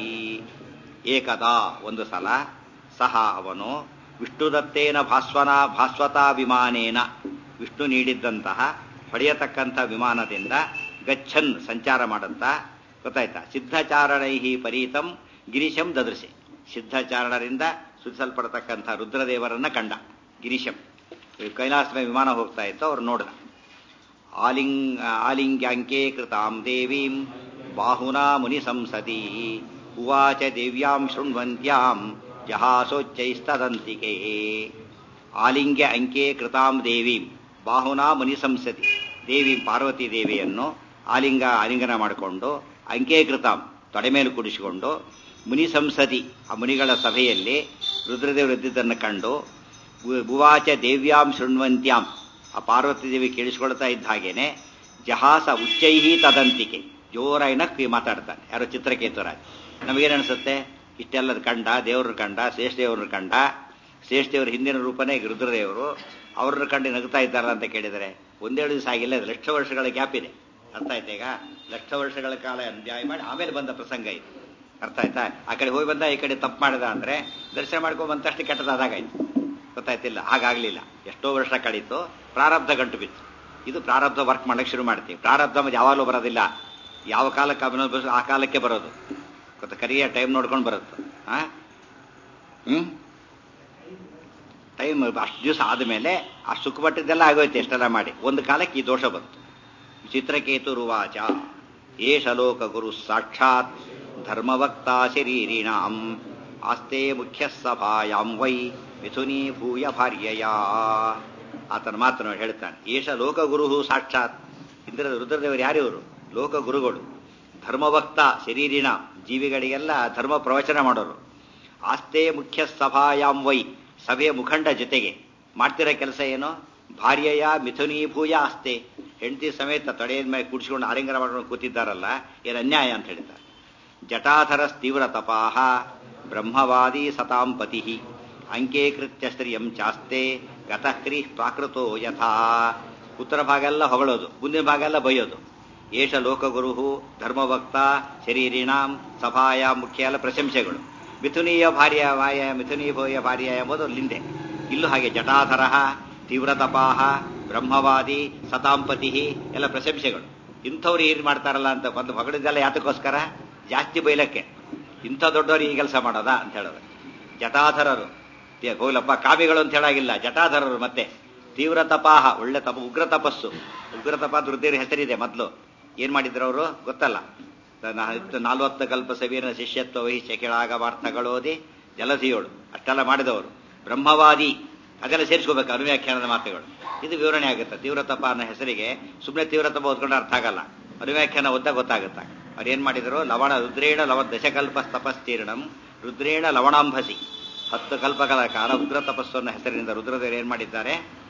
A: ಏಕದಾ ಒಂದು ಸಲ ಸಹ ಅವನು ವಿಷ್ಣುದತ್ತೇನ ಭಾಸ್ವನ ಭಾಸ್ವತಾ ವಿಮಾನೇನ ವಿಷ್ಣು ನೀಡಿದ್ದಂತಹ ಹೊಡೆಯತಕ್ಕಂಥ ವಿಮಾನದಿಂದ ಗಚ್ಚನ್ ಸಂಚಾರ ಮಾಡುತ್ತಾ ಗೊತ್ತಾಯ್ತಾ ಸಿದ್ಧಚಾರಣೈ ಪರೀತಂ ಗಿರೀಶಂ ದದೃಶೆ ಸಿದ್ಧಚಾರಣರಿಂದ ಸುಧಿಸಲ್ಪಡತಕ್ಕಂಥ ರುದ್ರದೇವರನ್ನ ಕಂಡ ಗಿರೀಶಂ ಕೈಲಾಸದ ವಿಮಾನ ಹೋಗ್ತಾ ಇತ್ತು ಅವ್ರು ನೋಡಿದ ಆಲಿಂಗ್ ಆಲಿಂಗ್ಯಾಂಕೆ ಕೃತಾಂ ದೇವೀಂ ಬಾಹುನಾ ಮುನಿ ಸಂಸತಿ ಉವಾಚ ದೇವ್ಯಾಂ ಶೃಣ್ವಂತ್ಯಾಂ ಜಹಾಸೋಚ್ಚೈಸ್ತದಂತಿಕೆ ಆಲಿಂಗ್ಯ ಅಂಕೆ ಕೃತಾಂ ದೇವೀಂ ಬಾಹುನಾ ಮುನಿ ಸಂಸತಿ ದೇವಿ ಪಾರ್ವತಿ ದೇವಿಯನ್ನು ಆಲಿಂಗ ಆಲಿಂಗನ ಮಾಡಿಕೊಂಡು ಅಂಕೆ ಕೃತಾಂ ತೊಡೆ ಮೇಲೆ ಕುಡಿಸಿಕೊಂಡು ಮುನಿ ಸಂಸತಿ ಆ ಮುನಿಗಳ ಸಭೆಯಲ್ಲಿ ರುದ್ರದೇವರು ಇದ್ದಿದ್ದನ್ನು ಕಂಡು ಭುವಾಚ ದೇವ್ಯಾಂ ಶೃಣ್ವಂತ್ಯಾಂ ಆ ಪಾರ್ವತಿ ದೇವಿ ಕೇಳಿಸ್ಕೊಳ್ತಾ ಇದ್ದ ಹಾಗೇನೆ ಜಹಾಸ ಉಚ್ಚೈಹಿ ತದಂತಿಕೆ ಜೋರಾಗಿ ನಕ್ಕಿ ಮಾತಾಡ್ತಾನೆ ಯಾರೋ ಚಿತ್ರಕೇತುರಾಜ್ ನಮಗೇನನ್ಸುತ್ತೆ ಇಷ್ಟೆಲ್ಲ ಕಂಡ ದೇವ್ರ ಕಂಡ ಶ್ರೇಷ್ಠದೇವ್ರ ಕಂಡ ಶ್ರೇಷ್ಠದೇವ್ರ ಹಿಂದಿನ ರೂಪನೇ ರುದ್ರದೇವರು ಅವ್ರನ್ನ ಕಂಡು ನಗ್ತಾ ಇದ್ದಾರಲ್ಲ ಅಂತ ಕೇಳಿದರೆ ಒಂದೇಳು ದಿವಸ ಆಗಿಲ್ಲ ಲಕ್ಷ ವರ್ಷಗಳ ಗ್ಯಾಪ್ ಇದೆ ಅರ್ಥ ಆಯ್ತಾ ಈಗ ಲಕ್ಷ ವರ್ಷಗಳ ಕಾಲ ಎಂಜಾಯ್ ಮಾಡಿ ಆಮೇಲೆ ಬಂದ ಪ್ರಸಂಗ ಇದು ಅರ್ಥ ಆಯ್ತಾ ಆ ಕಡೆ ಹೋಗಿ ಬಂದ ಈ ಕಡೆ ತಪ್ಪು ಮಾಡಿದ ಅಂದ್ರೆ ದರ್ಶನ ಮಾಡ್ಕೊಂಡ್ ಬಂತಷ್ಟು ಕೆಟ್ಟದಾದಾಗಾಯ್ತು ಗೊತ್ತಾಯ್ತಿಲ್ಲ ಹಾಗಾಗ್ಲಿಲ್ಲ ಎಷ್ಟೋ ವರ್ಷ ಕಳೀತು ಪ್ರಾರಬ್ಧ ಗಂಟು ಬಿತ್ತು ಇದು ಪ್ರಾರಬ್ಧ ವರ್ಕ್ ಮಾಡಕ್ಕೆ ಶುರು ಮಾಡ್ತೀವಿ ಪ್ರಾರಬ್ಧ ಮತ್ತೆ ಯಾವಾಗಲೂ ಬರೋದಿಲ್ಲ ಯಾವ ಕಾಲಕ್ಕೆ ಅಭಿನವ ಆ ಕಾಲಕ್ಕೆ ಬರೋದು ಗೊತ್ತಾ ಕರಿಯ ಟೈಮ್ ನೋಡ್ಕೊಂಡು ಬರುತ್ತೆ ಆ ಹ್ಮ್ ಟೈಮ್ ಅಷ್ಟು ದಿವಸ ಆದಮೇಲೆ ಆ ಸುಖಪಟ್ಟಿದ್ದೆಲ್ಲ ಆಗೋಯ್ತು ಎಷ್ಟೆಲ್ಲ ಮಾಡಿ ಒಂದು ಕಾಲಕ್ಕೆ ಈ ದೋಷ ಬಂತು ಚಿತ್ರಕೇತು ರುವಾಚ ಏಷ ಲೋಕ ಗುರು ಸಾಕ್ಷಾತ್ ಧರ್ಮವಕ್ತ ಶರೀರಿಣಾಂ ಆಸ್ತೆ ಮುಖ್ಯ ಸಭಾಯಾಂ ವೈ ಮಿಥುನಿ ಭೂಯ ಭಾರ್ಯಯ ಆತನ ಮಾತನ್ನು ಹೇಳ್ತಾನೆ ಏಷ ಲೋಕಗುರು ಸಾಕ್ಷಾತ್ ಇಂದ್ರ ರುದ್ರದೇವರು ಯಾರಿವರು ಲೋಕ ಗುರುಗಳು ಧರ್ಮವಕ್ತ ಶರೀರಿಣ ಜೀವಿಗಳಿಗೆಲ್ಲ ಧರ್ಮ ಪ್ರವಚನ ಮಾಡೋರು ಆಸ್ತೆ ಮುಖ್ಯ ಸಭಾಯಾಂ ವೈ ಸಭೆಯ ಮುಖಂಡ ಜೊತೆಗೆ ಮಾಡ್ತಿರೋ ಕೆಲಸ ಏನು ಭಾರ್ಯೆಯ ಮಿಥುನೀಭೂಯ ಆಸ್ತೆ ಹೆಂಡತಿ ಸಮೇತ ತಡೆಯ ಮೇಲೆ ಕುಡಿಸ್ಕೊಂಡು ಆಲಿಂಗನ ಮಾಡ್ಕೊಂಡು ಕೂತಿದ್ದಾರಲ್ಲ ಏನು ಅನ್ಯಾಯ ಅಂತ ಹೇಳ್ತಾರೆ ಜಟಾಧರ ತೀವ್ರ ತಪಾಹ ಬ್ರಹ್ಮವಾದಿ ಸತಾಂ ಪತಿ ಅಂಕೇಕೃತ್ಯ ಸ್ತ್ರೀಯಂ ಚಾಸ್ತೆ ಗತಕ್ರಿ ಪ್ರಾಕೃತೋ ಯಥಾ ಉತ್ತರ ಭಾಗ ಎಲ್ಲ ಹೊಗಳೋದು ಮುಂದಿನ ಭಾಗ ಎಲ್ಲ ಬೈಯೋದು ಏಷ ಲೋಕಗುರು ಧರ್ಮಭಕ್ತ ಶರೀರಿಣಾಂ ಸಭಾಯ ಮುಖ್ಯ ಎಲ್ಲ ಪ್ರಶಂಸೆಗಳು ಮಿಥುನೀಯ ಭಾರ್ಯ ವಾಯ ಮಿಥುನೀಭೂಯ ಭಾರ್ಯ ಎಂಬುದು ಲಿಂದೆ ಇಲ್ಲೂ ಹಾಗೆ ಜಟಾಧರ ತೀವ್ರತಪಾಹ ಬ್ರಹ್ಮವಾದಿ ಸತಾಂಪತಿ ಎಲ್ಲ ಪ್ರಶಂಸೆಗಳು ಇಂಥವ್ರು ಏನು ಮಾಡ್ತಾರಲ್ಲ ಅಂತ ಒಂದು ಹೊಗಳಿದ್ದೆಲ್ಲ ಯಾತಕ್ಕೋಸ್ಕರ ಜಾಸ್ತಿ ಬೈಲಕ್ಕೆ ಇಂಥ ದೊಡ್ಡವರು ಈ ಕೆಲಸ ಮಾಡೋದಾ ಅಂತ ಹೇಳೋದು ಜಟಾಧರರು ಹೋಗ್ಲಪ್ಪ ಕಾವಿಗಳು ಅಂತ ಹೇಳಾಗಿಲ್ಲ ಜಟಾಧರರು ಮತ್ತೆ ತೀವ್ರ ತಪಾಹ ಒಳ್ಳೆ ತಪ ಉಗ್ರ ತಪಸ್ಸು ಉಗ್ರ ತಪ ರುದ್ರೇರ ಹೆಸರಿದೆ ಮೊದಲು ಏನ್ ಮಾಡಿದ್ರು ಅವರು ಗೊತ್ತಲ್ಲ ನಾಲ್ವತ್ತು ಕಲ್ಪ ಸವೀರನ ಶಿಷ್ಯತ್ವ ವಹಿಸಿ ಕೆಳಾಗವಾರ್ಥಗಳೋದಿ ಜಲಧಿಯೋಳು ಅಷ್ಟೆಲ್ಲ ಮಾಡಿದವರು ಬ್ರಹ್ಮವಾದಿ ಅದೆಲ್ಲ ಸೇರಿಸ್ಕೋಬೇಕು ಅನುವ್ಯಾಖ್ಯಾನದ ಮಾತುಗಳು ಇದು ವಿವರಣೆ ಆಗುತ್ತೆ ತೀವ್ರ ತಪ ಅನ್ನೋ ಹೆಸರಿಗೆ ಸುಮ್ಮನೆ ತೀವ್ರ ತಪ ಓದ್ಕೊಂಡ್ರೆ ಅರ್ಥ ಆಗಲ್ಲ ಅನುವ್ಯಾಖ್ಯಾನ ಓದ್ದ ಗೊತ್ತಾಗುತ್ತೆ ಅವ್ರು ಏನ್ ಮಾಡಿದ್ರು ಲವಣ ರುದ್ರೇಣ ಲವ ದಶಕಲ್ಪ ತಪಸ್ತೀರ್ಣಂ ರುದ್ರೇಣ ಲವಣಾಂಭಸಿ ಹತ್ತು ಕಲ್ಪಗಳ ಕಾಲ ಉಗ್ರ ತಪಸ್ಸು ಅನ್ನೋ ಹೆಸರಿನಿಂದ ರುದ್ರದೇವರು ಏನ್ ಮಾಡಿದ್ದಾರೆ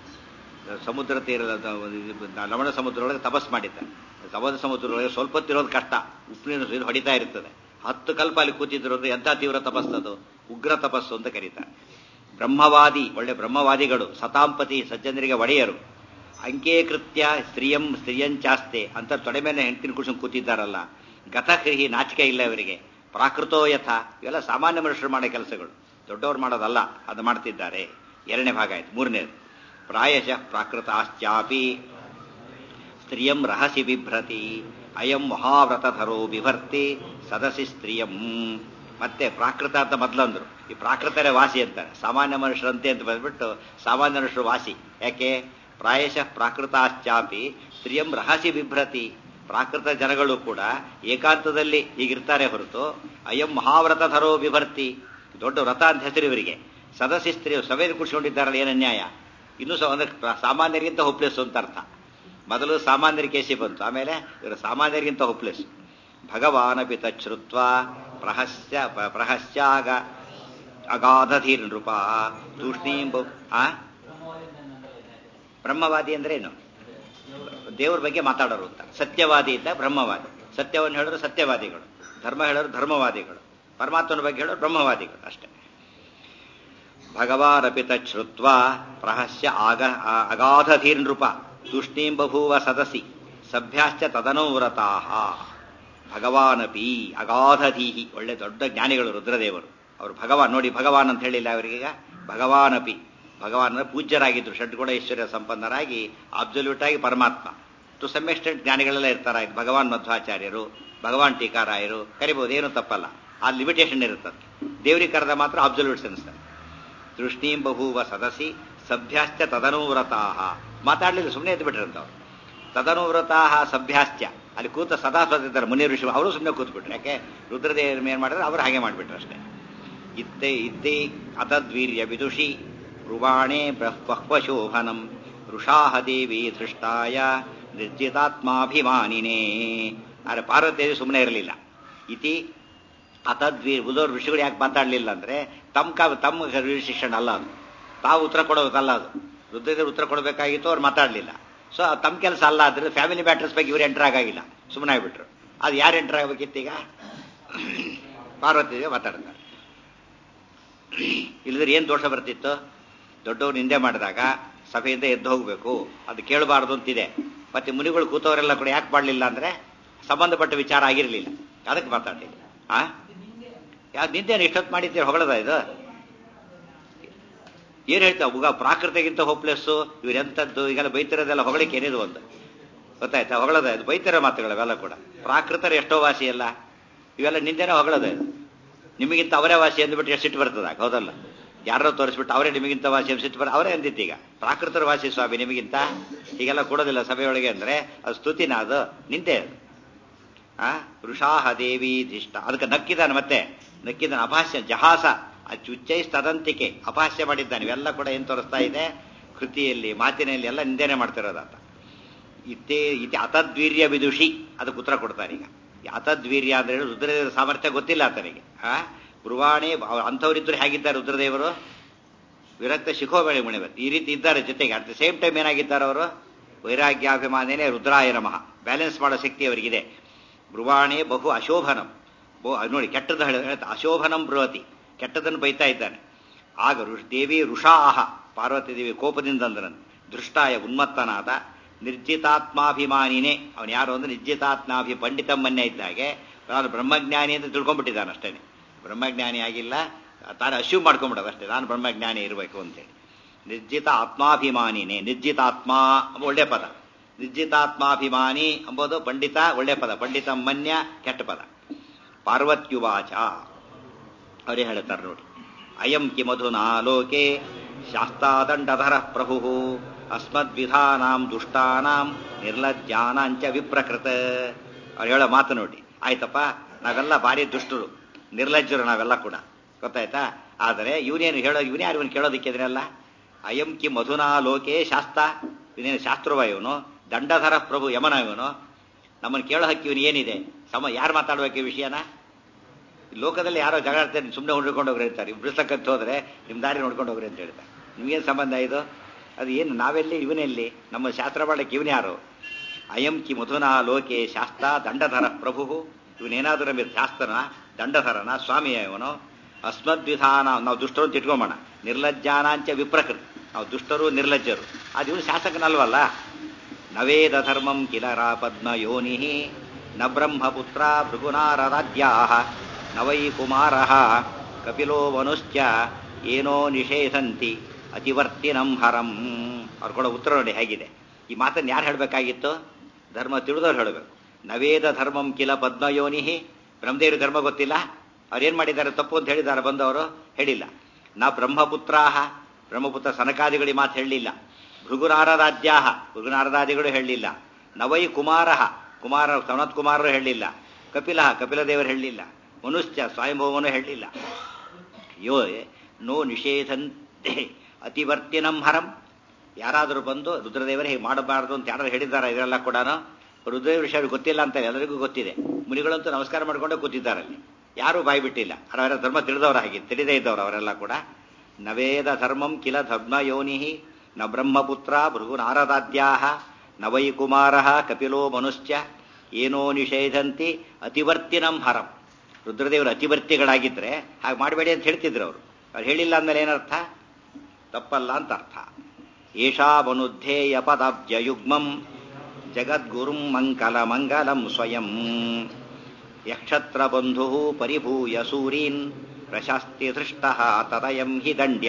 A: ಸಮುದ್ರ ತೀರದ ಲವಣ ಸಮುದ್ರದೊಳಗೆ ತಪಸ್ ಮಾಡಿದ್ದಾರೆ ಸಮುದ್ರ ಸಮುದ್ರದೊಳಗೆ ಸ್ವಲ್ಪ ಹೊತ್ತಿರೋದು ಕಷ್ಟ ಉಪ್ಪಿನ ನೀರು ಹೊಡಿತಾ ಇರ್ತದೆ ಹತ್ತು ಕಲ್ಪ ಅಲ್ಲಿ ಕೂತಿದ್ರೋದು ಎಂಥ ತೀವ್ರ ತಪಸ್ಸದು ಉಗ್ರ ತಪಸ್ಸು ಅಂತ ಕರೀತಾರೆ ಬ್ರಹ್ಮವಾದಿ ಒಳ್ಳೆ ಬ್ರಹ್ಮವಾದಿಗಳು ಸತಾಂಪತಿ ಸಜ್ಜನರಿಗೆ ಒಡೆಯರು ಅಂಕೇಕೃತ್ಯ ಸ್ತ್ರೀಯಂ ಸ್ತ್ರೀಯಂಚಾಸ್ತೆ ಅಂತ ತೊಡೆ ಮೇಲೆ ಹೆಂಡತಿನ ಕುಡಿಸ್ಕೊಂಡು ಕೂತಿದ್ದಾರಲ್ಲ ಗತಕ್ರಿಹಿ ನಾಚಿಕೆ ಇಲ್ಲ ಇವರಿಗೆ ಪ್ರಾಕೃತೋ ಯಥ ಇವೆಲ್ಲ ಸಾಮಾನ್ಯ ಮನುಷ್ಯರು ಮಾಡೋ ಕೆಲಸಗಳು ದೊಡ್ಡವರು ಮಾಡೋದಲ್ಲ ಅದು ಮಾಡ್ತಿದ್ದಾರೆ ಎರಡನೇ ಭಾಗ ಆಯ್ತು ಮೂರನೇದು ಪ್ರಾಯಶಃ ಪ್ರಾಕೃತಾಶ್ಚಾಪಿ ಸ್ತ್ರಿಯಂ ರಹಸಿ ಬಿಭ್ರತಿ ಅಯಂ ಮಹಾವ್ರತಧರೋ ಬಿಭರ್ತಿ ಸದಸಿ ಸ್ತ್ರಿಯಂ ಮತ್ತೆ ಪ್ರಾಕೃತ ಅಂತ ಮೊದಲಂದ್ರು ಈ ಪ್ರಾಕೃತರೇ ವಾಸಿ ಅಂತಾರೆ ಸಾಮಾನ್ಯ ಮನುಷ್ಯರಂತೆ ಅಂತ ಬಂದ್ಬಿಟ್ಟು ಸಾಮಾನ್ಯ ಮನುಷ್ಯರು ವಾಸಿ ಯಾಕೆ ಪ್ರಾಯಶಃ ಪ್ರಾಕೃತಾಶ್ಚಾಪಿ ಸ್ತ್ರೀಯಂ ರಹಸಿ ಬಿಭ್ರತಿ ಪ್ರಾಕೃತ ಜನಗಳು ಕೂಡ ಏಕಾಂತದಲ್ಲಿ ಹೀಗಿರ್ತಾರೆ ಹೊರತು ಅಯಂ ಮಹಾವ್ರತಧರೋ ಬಿಭರ್ತಿ ದೊಡ್ಡ ವ್ರತ ಅಂತ ಹೆಸರು ಇವರಿಗೆ ಸದಸ್ಯ ಸ್ತ್ರೀ ಸಭೆಯಲ್ಲಿ ಕೂಡ್ಸ್ಕೊಂಡಿದ್ದಾರಲ್ಲ ಏನು ಅನ್ಯಾಯ ಇನ್ನೂ ಸ ಅಂದ್ರೆ ಸಾಮಾನ್ಯರಿಗಿಂತ ಹೋಪ್ಲೆಸ್ ಅಂತ ಅರ್ಥ ಮೊದಲು ಸಾಮಾನ್ಯರ ಕೇಸಿ ಬಂತು ಆಮೇಲೆ ಇವರು ಸಾಮಾನ್ಯರಿಗಿಂತ ಹೋಪ್ಲೆಸ್ ಭಗವಾನಪಿ ತಚ್ಛ್ರುತ್ವ ಪ್ರಹಸ್ಯ ಪ್ರಹಸ್ಯಾಗ ಅಗಾಧಧೀರ್ ನೃಪ ತೂಷ್ಣೀಂ ಆ ಬ್ರಹ್ಮವಾದಿ ಅಂದ್ರೆ ಏನು ದೇವ್ರ ಬಗ್ಗೆ ಮಾತಾಡೋರು ಅಂತ ಸತ್ಯವಾದಿ ಇದ್ದ ಬ್ರಹ್ಮವಾದಿ ಸತ್ಯವನ್ನು ಹೇಳೋರು ಸತ್ಯವಾದಿಗಳು ಧರ್ಮ ಹೇಳೋರು ಧರ್ಮವಾದಿಗಳು ಪರಮಾತ್ಮನ ಬಗ್ಗೆ ಹೇಳೋರು ಬ್ರಹ್ಮವಾದಿಗಳು ಅಷ್ಟೇ ಭಗವಾನಪಿ ತಚ್ಛ್ರುತ್ವ ಪ್ರಹಸ್ಯ ಆಗ ಅಗಾಧಧೀರ್ ನೃಪ ತೂಷ್ಣೀಂ ಬಭೂವ ಸದಸಿ ಸಭ್ಯಾಶ್ಚ ತದನೋವ್ರತಾ ಭಗವಾನಪಿ ಅಗಾಧಧೀಹಿ ಒಳ್ಳೆ ದೊಡ್ಡ ಜ್ಞಾನಿಗಳು ರುದ್ರದೇವರು ಅವರು ಭಗವಾನ್ ನೋಡಿ ಭಗವಾನ್ ಅಂತ ಹೇಳಿಲ್ಲ ಅವರಿಗೀಗ ಭಗವಾನಪಿ ಭಗವಾನ್ ಪೂಜ್ಯರಾಗಿದ್ರು ಷಡ್ಗುಣ ಐಶ್ವರ್ಯ ಸಂಪನ್ನರಾಗಿ ಅಬ್ಸಲ್ಯೂಟ್ ಆಗಿ ಪರಮಾತ್ಮ ಟು ಸಮ್ ಎಕ್ಸ್ಟೆಂಟ್ ಜ್ಞಾನಿಗಳೆಲ್ಲ ಇರ್ತಾರ ಭಗವಾನ್ ಮಧ್ವಾಚಾರ್ಯರು ಭಗವಾನ್ ಟೀಕಾರಾಯರು ಕರಿಬಹುದು ಏನು ತಪ್ಪಲ್ಲ ಆ ಲಿಮಿಟೇಷನ್ ಇರುತ್ತದೆ ದೇವರಿಗೆ ಕರೆದ ಮಾತ್ರ ಅಬ್ಸಲ್ಯೂಟ್ ಸೆನ್ಸ್ ದೃಷ್ಣೀಂ ಬಹೂವ ಸದಸಿ ಸಭ್ಯಾಶ್ಚ ತದನುವ್ರತಾ ಮಾತಾಡ್ಲಿಲ್ಲ ಸುಮ್ಮನೆ ಎದ್ದು ಬಿಟ್ರಂತವ್ರು ತದನುವ್ರತಾ ಸಭ್ಯಾಶ್ಚ ಅಲ್ಲಿ ಕೂತ ಸದಾ ಸ್ವತಿದ್ದಾರೆ ಮುನಿ ಋಷಿ ಅವರು ಸುಮ್ಮನೆ ಕೂತ್ಬಿಟ್ರು ಯಾಕೆ ರುದ್ರದೇವರು ಏನ್ ಮಾಡಿದ್ರೆ ಅವರು ಹಾಗೆ ಮಾಡಿಬಿಟ್ರು ಅಷ್ಟೇ ಇತ್ತೆ ಇದ್ದೇ ಅತದ್ವೀರ್ಯ ವಿದುಷಿ ರುವಾಣೆ ಬಹ್ವಶೋಭನಂ ಋಷಾಹ ದೇವಿ ಧೃಷ್ಟಾಯ ನಿರ್ಜಿತಾತ್ಮಾಭಿಮಾನಿನೇ ಆದರೆ ಪಾರ್ವತಿದೇವಿ ಸುಮ್ಮನೆ ಇರಲಿಲ್ಲ ಇತಿ ಅತದ್ವೀರ್ ಬುಧೋರ್ ಋಷಿಗಳು ಯಾಕೆ ಮಾತಾಡಲಿಲ್ಲ ಅಂದ್ರೆ ತಮ್ಮ ಕ ತಮ್ಮ ಶಿಕ್ಷಣ ಅಲ್ಲ ಅದು ತಾವು ಉತ್ತರ ಕೊಡೋದಲ್ಲ ಅದು ರುದ್ರದೇವರು ಉತ್ತರ ಕೊಡಬೇಕಾಗಿತ್ತು ಅವ್ರು ಮಾತಾಡಲಿಲ್ಲ ಸೊ ತಮ್ಮ ಕೆಲಸ ಅಲ್ಲ ಆದ್ರೆ ಫ್ಯಾಮಿಲಿ ಮ್ಯಾಟರ್ಸ್ ಬಗ್ಗೆ ಇವ್ರು ಎಂಟರ್ ಆಗಾಗಿಲ್ಲ ಸುಮ್ಮನೆ ಆಗ್ಬಿಟ್ರು ಅದು ಯಾರು ಎಂಟರ್ ಆಗಬೇಕಿತ್ತೀಗ ಪಾರ್ವತಿದೇವಿ ಮಾತಾಡ್ತಾರೆ ಇಲ್ಲದ್ರೆ ಏನು ದೋಷ ಬರ್ತಿತ್ತು ದೊಡ್ಡವ್ರು ನಿಂದೆ ಮಾಡಿದಾಗ ಸಭೆಯಿಂದ ಎದ್ದು ಹೋಗಬೇಕು ಅದು ಕೇಳಬಾರ್ದು ಅಂತಿದೆ ಮತ್ತೆ ಮುನಿಗಳು ಕೂತವರೆಲ್ಲ ಕೂಡ ಯಾಕೆ ಮಾಡಲಿಲ್ಲ ಅಂದ್ರೆ ಸಂಬಂಧಪಟ್ಟ ವಿಚಾರ ಆಗಿರಲಿಲ್ಲ ಅದಕ್ಕೆ ಮಾತಾಡಲಿಲ್ಲ ಆ ಯಾವ್ದು ನಿಂದೇನು ಇಷ್ಟೊತ್ತು ಮಾಡಿದ್ದೀರಿ ಹೊಗಳದ ಇದು ಏನ್ ಹೇಳ್ತಾ ಉಗ ಪ್ರಾಕೃತಿಗಿಂತ ಹೋಪ್ಲೆಸ್ಸು ಇವ್ರೆಂಥದ್ದು ಈಗೆಲ್ಲ ಬೈತಿರೋದೆಲ್ಲ ಹೊಗಳಿಕೆ ಏನಿದು ಒಂದು ಗೊತ್ತಾಯ್ತಾ ಹೊಗಳದ ಇದು ಬೈತಿರೋ ಮಾತುಗಳು ಅವೆಲ್ಲ ಕೂಡ ಪ್ರಾಕೃತರು ಎಷ್ಟೋ ವಾಸಿ ಅಲ್ಲ ಇವೆಲ್ಲ ನಿಂದೇನೋ ಹೊಗಳದ ಇದು ನಿಮಗಿಂತ ಅವರೇ ವಾಸಿ ಅಂದ್ಬಿಟ್ಟು ಎಷ್ಟು ಸಿಟ್ಟು ಬರ್ತದ ಹೌದಲ್ಲ ಯಾರೋ ತೋರಿಸ್ಬಿಟ್ಟು ಅವರೇ ನಿಮಗಿಂತ ವಾಸಿ ಸಿಟ್ಟು ಬರ ಅವರೇ ಅಂದಿದ್ದೀಗ ಪ್ರಾಕೃತರ ವಾಸಿ ಸ್ವಾಮಿ ನಿಮಗಿಂತ ಹೀಗೆಲ್ಲ ಕೊಡೋದಿಲ್ಲ ಸಭೆಯೊಳಗೆ ಅಂದ್ರೆ ಅದು ಸ್ತುತಿನ ಅದು ನಿಂತೆ ಅದು ಆ ವೃಷಾಹ ದೇವಿ ಧಿಷ್ಟ ಅದಕ್ಕೆ ನಕ್ಕಿದ್ದಾನೆ ಮತ್ತೆ ನಕ್ಕಿದ್ದಾನೆ ಅಭಾಷ್ಯ ಜಹಾಸ ತದಂತಿಕೆ ಅಪಹಾಸ್ಯ ಮಾಡಿದ್ದಾನೆ ಇವೆಲ್ಲ ಕೂಡ ಏನ್ ತೋರಿಸ್ತಾ ಇದೆ ಕೃತಿಯಲ್ಲಿ ಮಾತಿನಲ್ಲಿ ಎಲ್ಲ ನಿಂದನೆ ಮಾಡ್ತಿರೋದಾತ ಇತ್ತೇ ಇತಿ ಅತದ್ವೀರ್ಯ ವಿದುಷಿ ಅದಕ್ಕೆ ಉತ್ತರ ಕೊಡ್ತಾನೆ ಈಗ ಅತದ್ವೀರ್ಯ ಅಂದ್ರೆ ಹೇಳಿ ರುದ್ರದೇವರ ಸಾಮರ್ಥ್ಯ ಗೊತ್ತಿಲ್ಲ ಆತನಿಗೆ ಆ ಬ್ರುವಾಣಿ ಅಂಥವರಿದ್ರು ಹೇಗಿದ್ದಾರೆ ರುದ್ರದೇವರು ವಿರಕ್ತ ಶಿಖೋಬೇಳೆ ಮುಣಿವರು ಈ ರೀತಿ ಇದ್ದಾರೆ ಜೊತೆಗೆ ಅಟ್ ದ ಸೇಮ್ ಟೈಮ್ ಏನಾಗಿದ್ದಾರೆ ಅವರು ವೈರಾಗ್ಯಾಭಿಮಾನೇನೆ ರುದ್ರಾಯ ನಮಃ ಬ್ಯಾಲೆನ್ಸ್ ಮಾಡೋ ಶಕ್ತಿ ಅವರಿಗಿದೆ ಬ್ರುವಾಣಿ ಬಹು ಅಶೋಭನಂ ನೋಡಿ ಕೆಟ್ಟದ್ದು ಹೇಳ್ತಾ ಅಶೋಭನಂ ಬೃಹತಿ ಕೆಟ್ಟದನ್ನು ಬೈತಾ ಇದ್ದಾನೆ ಆಗ ಋಷ್ ದೇವಿ ಋಷಾಹ ಪಾರ್ವತಿ ದೇವಿ ಕೋಪದಿಂದ ಅಂದ್ರನ್ ದೃಷ್ಟಾಯ ಉನ್ಮತ್ತನಾದ ನಿರ್ಜಿತಾತ್ಮಾಭಿಮಾನಿನೇ ಅವನು ಯಾರು ಅಂದ್ರೆ ನಿರ್ಜಿತಾತ್ಮಾಭಿ ಪಂಡಿತಮ್ಮನ್ನೇ ಇದ್ದಾಗೆ ನಾನು ಬ್ರಹ್ಮಜ್ಞಾನಿ ಅಂತ ತಿಳ್ಕೊಂಡ್ಬಿಟ್ಟಿದ್ದಾನೆ ಅಷ್ಟೇ ಬ್ರಹ್ಮಜ್ಞಾನಿ ಆಗಿಲ್ಲ ತಾನು ಅಶ್ಯೂಮ್ ಮಾಡ್ಕೊಂಡ್ಬಿಡೋದು ಅಷ್ಟೇ ನಾನು ಬ್ರಹ್ಮಜ್ಞಾನಿ ಇರಬೇಕು ಅಂತೇಳಿ ನಿರ್ಜಿತ ಆತ್ಮಾಭಿಮಾನಿನೇ ನಿರ್ಜಿತಾತ್ಮ ಒಳ್ಳೆ ಪದ ನಿರ್ಜಿತಾತ್ಮಾಭಿಮಾನಿ ಎಂಬುದು ಪಂಡಿತ ಒಳ್ಳೆ ಪದ ಪಂಡಿತ ಮನ್ಯ ಕೆಟ್ಟ ಪದ ಪಾರ್ವತ್ಯುವಾಚ ಅವರೇ ಹೇಳ್ತಾರೆ ನೋಡಿ ಅಯಂ ಕಿಮಧುನಾ ಲೋಕೆ ಶಾಸ್ತಾದಂಡಧರ ಪ್ರಭು ಅಸ್ಮದ್ವಿಧಾನಾಂ ದುಷ್ಟಾನಾಂ ನಿರ್ಲಜ್ಜಾನಾಂಚ ವಿಪ್ರಕೃತ ಅವ್ರು ಹೇಳೋ ಮಾತು ನೋಡಿ ಆಯ್ತಪ್ಪ ನಾವೆಲ್ಲ ಭಾರಿ ದುಷ್ಟರು ನಿರ್ಲಜ್ಜರು ನಾವೆಲ್ಲ ಕೂಡ ಗೊತ್ತಾಯ್ತಾ ಆದರೆ ಇವನೇನು ಹೇಳೋ ಇವನೇ ಯಾರು ಇವನು ಕೇಳೋದಕ್ಕೆ ಇದನ್ನೆಲ್ಲ ಅಯಂ ಕಿ ಮಧುನಾ ಲೋಕೆ ಶಾಸ್ತ ಇವನೇನು ಶಾಸ್ತ್ರವ ಇವನು ದಂಡಧರ ಪ್ರಭು ಯಮನ ಇವನು ನಮ್ಮನ್ನು ಕೇಳೋ ಹಕ್ಕಿ ಇವನು ಏನಿದೆ ಸಮ ಯಾರು ಮಾತಾಡ್ಬೇಕು ಈ ವಿಷಯನ ಲೋಕದಲ್ಲಿ ಯಾರೋ ಜಗಳ ಆಡ್ತಾರೆ ಸುಮ್ಮನೆ ಹೊಂಡ್ಕೊಂಡು ಹೋಗ್ರಿ ಅಂತಾರೆ ಬಿಡಿಸಕ್ಕಂತ ಹೋದ್ರೆ ನಿಮ್ಮ ದಾರಿ ನೋಡ್ಕೊಂಡು ಹೋಗ್ರಿ ಅಂತ ಹೇಳ್ತಾರೆ ನಿಮ್ಗೇನು ಸಂಬಂಧ ಇದು ಅದು ಏನು ನಾವೆಲ್ಲಿ ಇವನೆಲ್ಲಿ ನಮ್ಮ ಶಾಸ್ತ್ರ ಮಾಡಕ್ಕೆ ಇವನು ಯಾರು ಅಯಂ ಕಿ ಮಧುನಾ ಲೋಕೆ ಶಾಸ್ತ್ರ ದಂಡಧರ ಪ್ರಭು ಇವನೇನಾದ್ರೂ ನಮಗೆ ಶಾಸ್ತ್ರನ ದಂಡಧರನ ಸ್ವಾಮಿಯ ಇವನು ಅಸ್ಮದ್ವಿಧಾನ ನಾವು ದುಷ್ಟರು ಅಂತ ಇಟ್ಕೊಂಬೋಣ ನಿರ್ಲಜ್ಜಾನಾಂಚ ವಿಪ್ರಕೃತಿ ನಾವು ದುಷ್ಟರು ನಿರ್ಲಜ್ಜರು ಅದು ಇವನು ಶಾಸಕನಲ್ವಲ್ಲ ನವೇದ ಧರ್ಮಂ ಕಿಲರ ಪದ್ಮ ಯೋನಿ ನ ಬ್ರಹ್ಮಪುತ್ರ ಭೃಗುನಾರರಾಜ್ಯಾ ನವೈ ಕುಮಾರ ಕಪಿಲೋ ವನುಶ್ಚ ಏನೋ ನಿಷೇಧಂತಿ ಅತಿವರ್ತಿನಂ ಹರಂ ಅವ್ರು ಕೊಡೋ ಉತ್ತರ ನೋಡಿ ಹೇಗಿದೆ ಈ ಮಾತನ್ನು ಯಾರು ಹೇಳಬೇಕಾಗಿತ್ತು ಧರ್ಮ ತಿಳಿದವ್ರು ಹೇಳಬೇಕು ನವೇದ ಧರ್ಮಂ ಕಿಲ ಪದ್ಮಯೋನಿ ಬ್ರಹ್ಮದೇವ್ರ ಧರ್ಮ ಗೊತ್ತಿಲ್ಲ ಅವ್ರೇನ್ ಮಾಡಿದ್ದಾರೆ ತಪ್ಪು ಅಂತ ಹೇಳಿದ್ದಾರೆ ಬಂದವರು ಹೇಳಿಲ್ಲ ನಾ ಬ್ರಹ್ಮಪುತ್ರಾಹ ಬ್ರಹ್ಮಪುತ್ರ ಸನಕಾದಿಗಳಿಗೆ ಮಾತು ಹೇಳಲಿಲ್ಲ ಭೃಗುನಾರದಾದ್ಯಾಹ ಭೃಗುನಾರದಾದಿಗಳು ಹೇಳಲಿಲ್ಲ ನವೈ ಕುಮಾರ ಕುಮಾರ ಸನತ್ ಕುಮಾರರು ಹೇಳಲಿಲ್ಲ ಕಪಿಲ ಕಪಿಲ ದೇವರು ಹೇಳಲಿಲ್ಲ ಮನುಷ್ಯ ಸ್ವಯಂಭವನು ಹೇಳಲಿಲ್ಲ ಯೋ ನೋ ನಿಷೇಧಂತೆ ಅತಿವರ್ತಿನಂ ಹರಂ ಯಾರಾದರೂ ಬಂದು ರುದ್ರದೇವರೇ ಹೀಗೆ ಮಾಡಬಾರದು ಅಂತ ಯಾರು ಹೇಳಿದ್ದಾರೆ ಇದೆಲ್ಲ ಕೂಡ ರುದ್ರದೇವರ ವಿಷಯ ಅವ್ರಿಗೆ ಗೊತ್ತಿಲ್ಲ ಅಂತ ಎಲ್ಲರಿಗೂ ಗೊತ್ತಿದೆ ಮುನಿಗಳಂತೂ ನಮಸ್ಕಾರ ಮಾಡ್ಕೊಂಡೇ ಕೂತಿದ್ದಾರೆ ಅಲ್ಲಿ ಯಾರೂ ಬಾಯಿ ಬಿಟ್ಟಿಲ್ಲ ಅವರ ಧರ್ಮ ತಿಳಿದವರು ಹಾಗೆ ತಿಳಿದೇ ಇದ್ದವರು ಅವರೆಲ್ಲ ಕೂಡ ನವೇದ ಧರ್ಮಂ ಕಿಲ ಧರ್ಮ ಯೋನಿ ನ ಬ್ರಹ್ಮಪುತ್ರ ಭೃಗು ನಾರದಾದ್ಯಾಹ ನ ವೈ ಕುಮಾರ ಕಪಿಲೋ ಮನುಷ್ಯ ಏನೋ ನಿಷೇಧಂತಿ ಅತಿವರ್ತಿನಂ ಹರಂ ರುದ್ರದೇವರು ಅತಿವರ್ತಿಗಳಾಗಿದ್ರೆ ಹಾಗೆ ಮಾಡಬೇಡಿ ಅಂತ ಹೇಳ್ತಿದ್ರು ಅವರು ಅವ್ರು ಹೇಳಿಲ್ಲ ಅಂದಮೇಲೆ ಏನರ್ಥ ತಪ್ಪಲ್ಲ ಅಂತ ಅರ್ಥ ಏಷಾವನುಧ್ಯೇಯ ಪದಾಬ್ಜಯುಗ್ಮಂ ಜಗದ್ಗುರುಂ ಮಂಕಲ ಮಂಗಲಂ ಸ್ವಯಂ ಯಕ್ಷತ್ರ ಬಂಧು ಪರಿಭೂಯ ಸೂರೀನ್ ಪ್ರಶಸ್ತಿ ದೃಷ್ಟ ತದಯಂ ಹಿ ದಂಡ್ಯ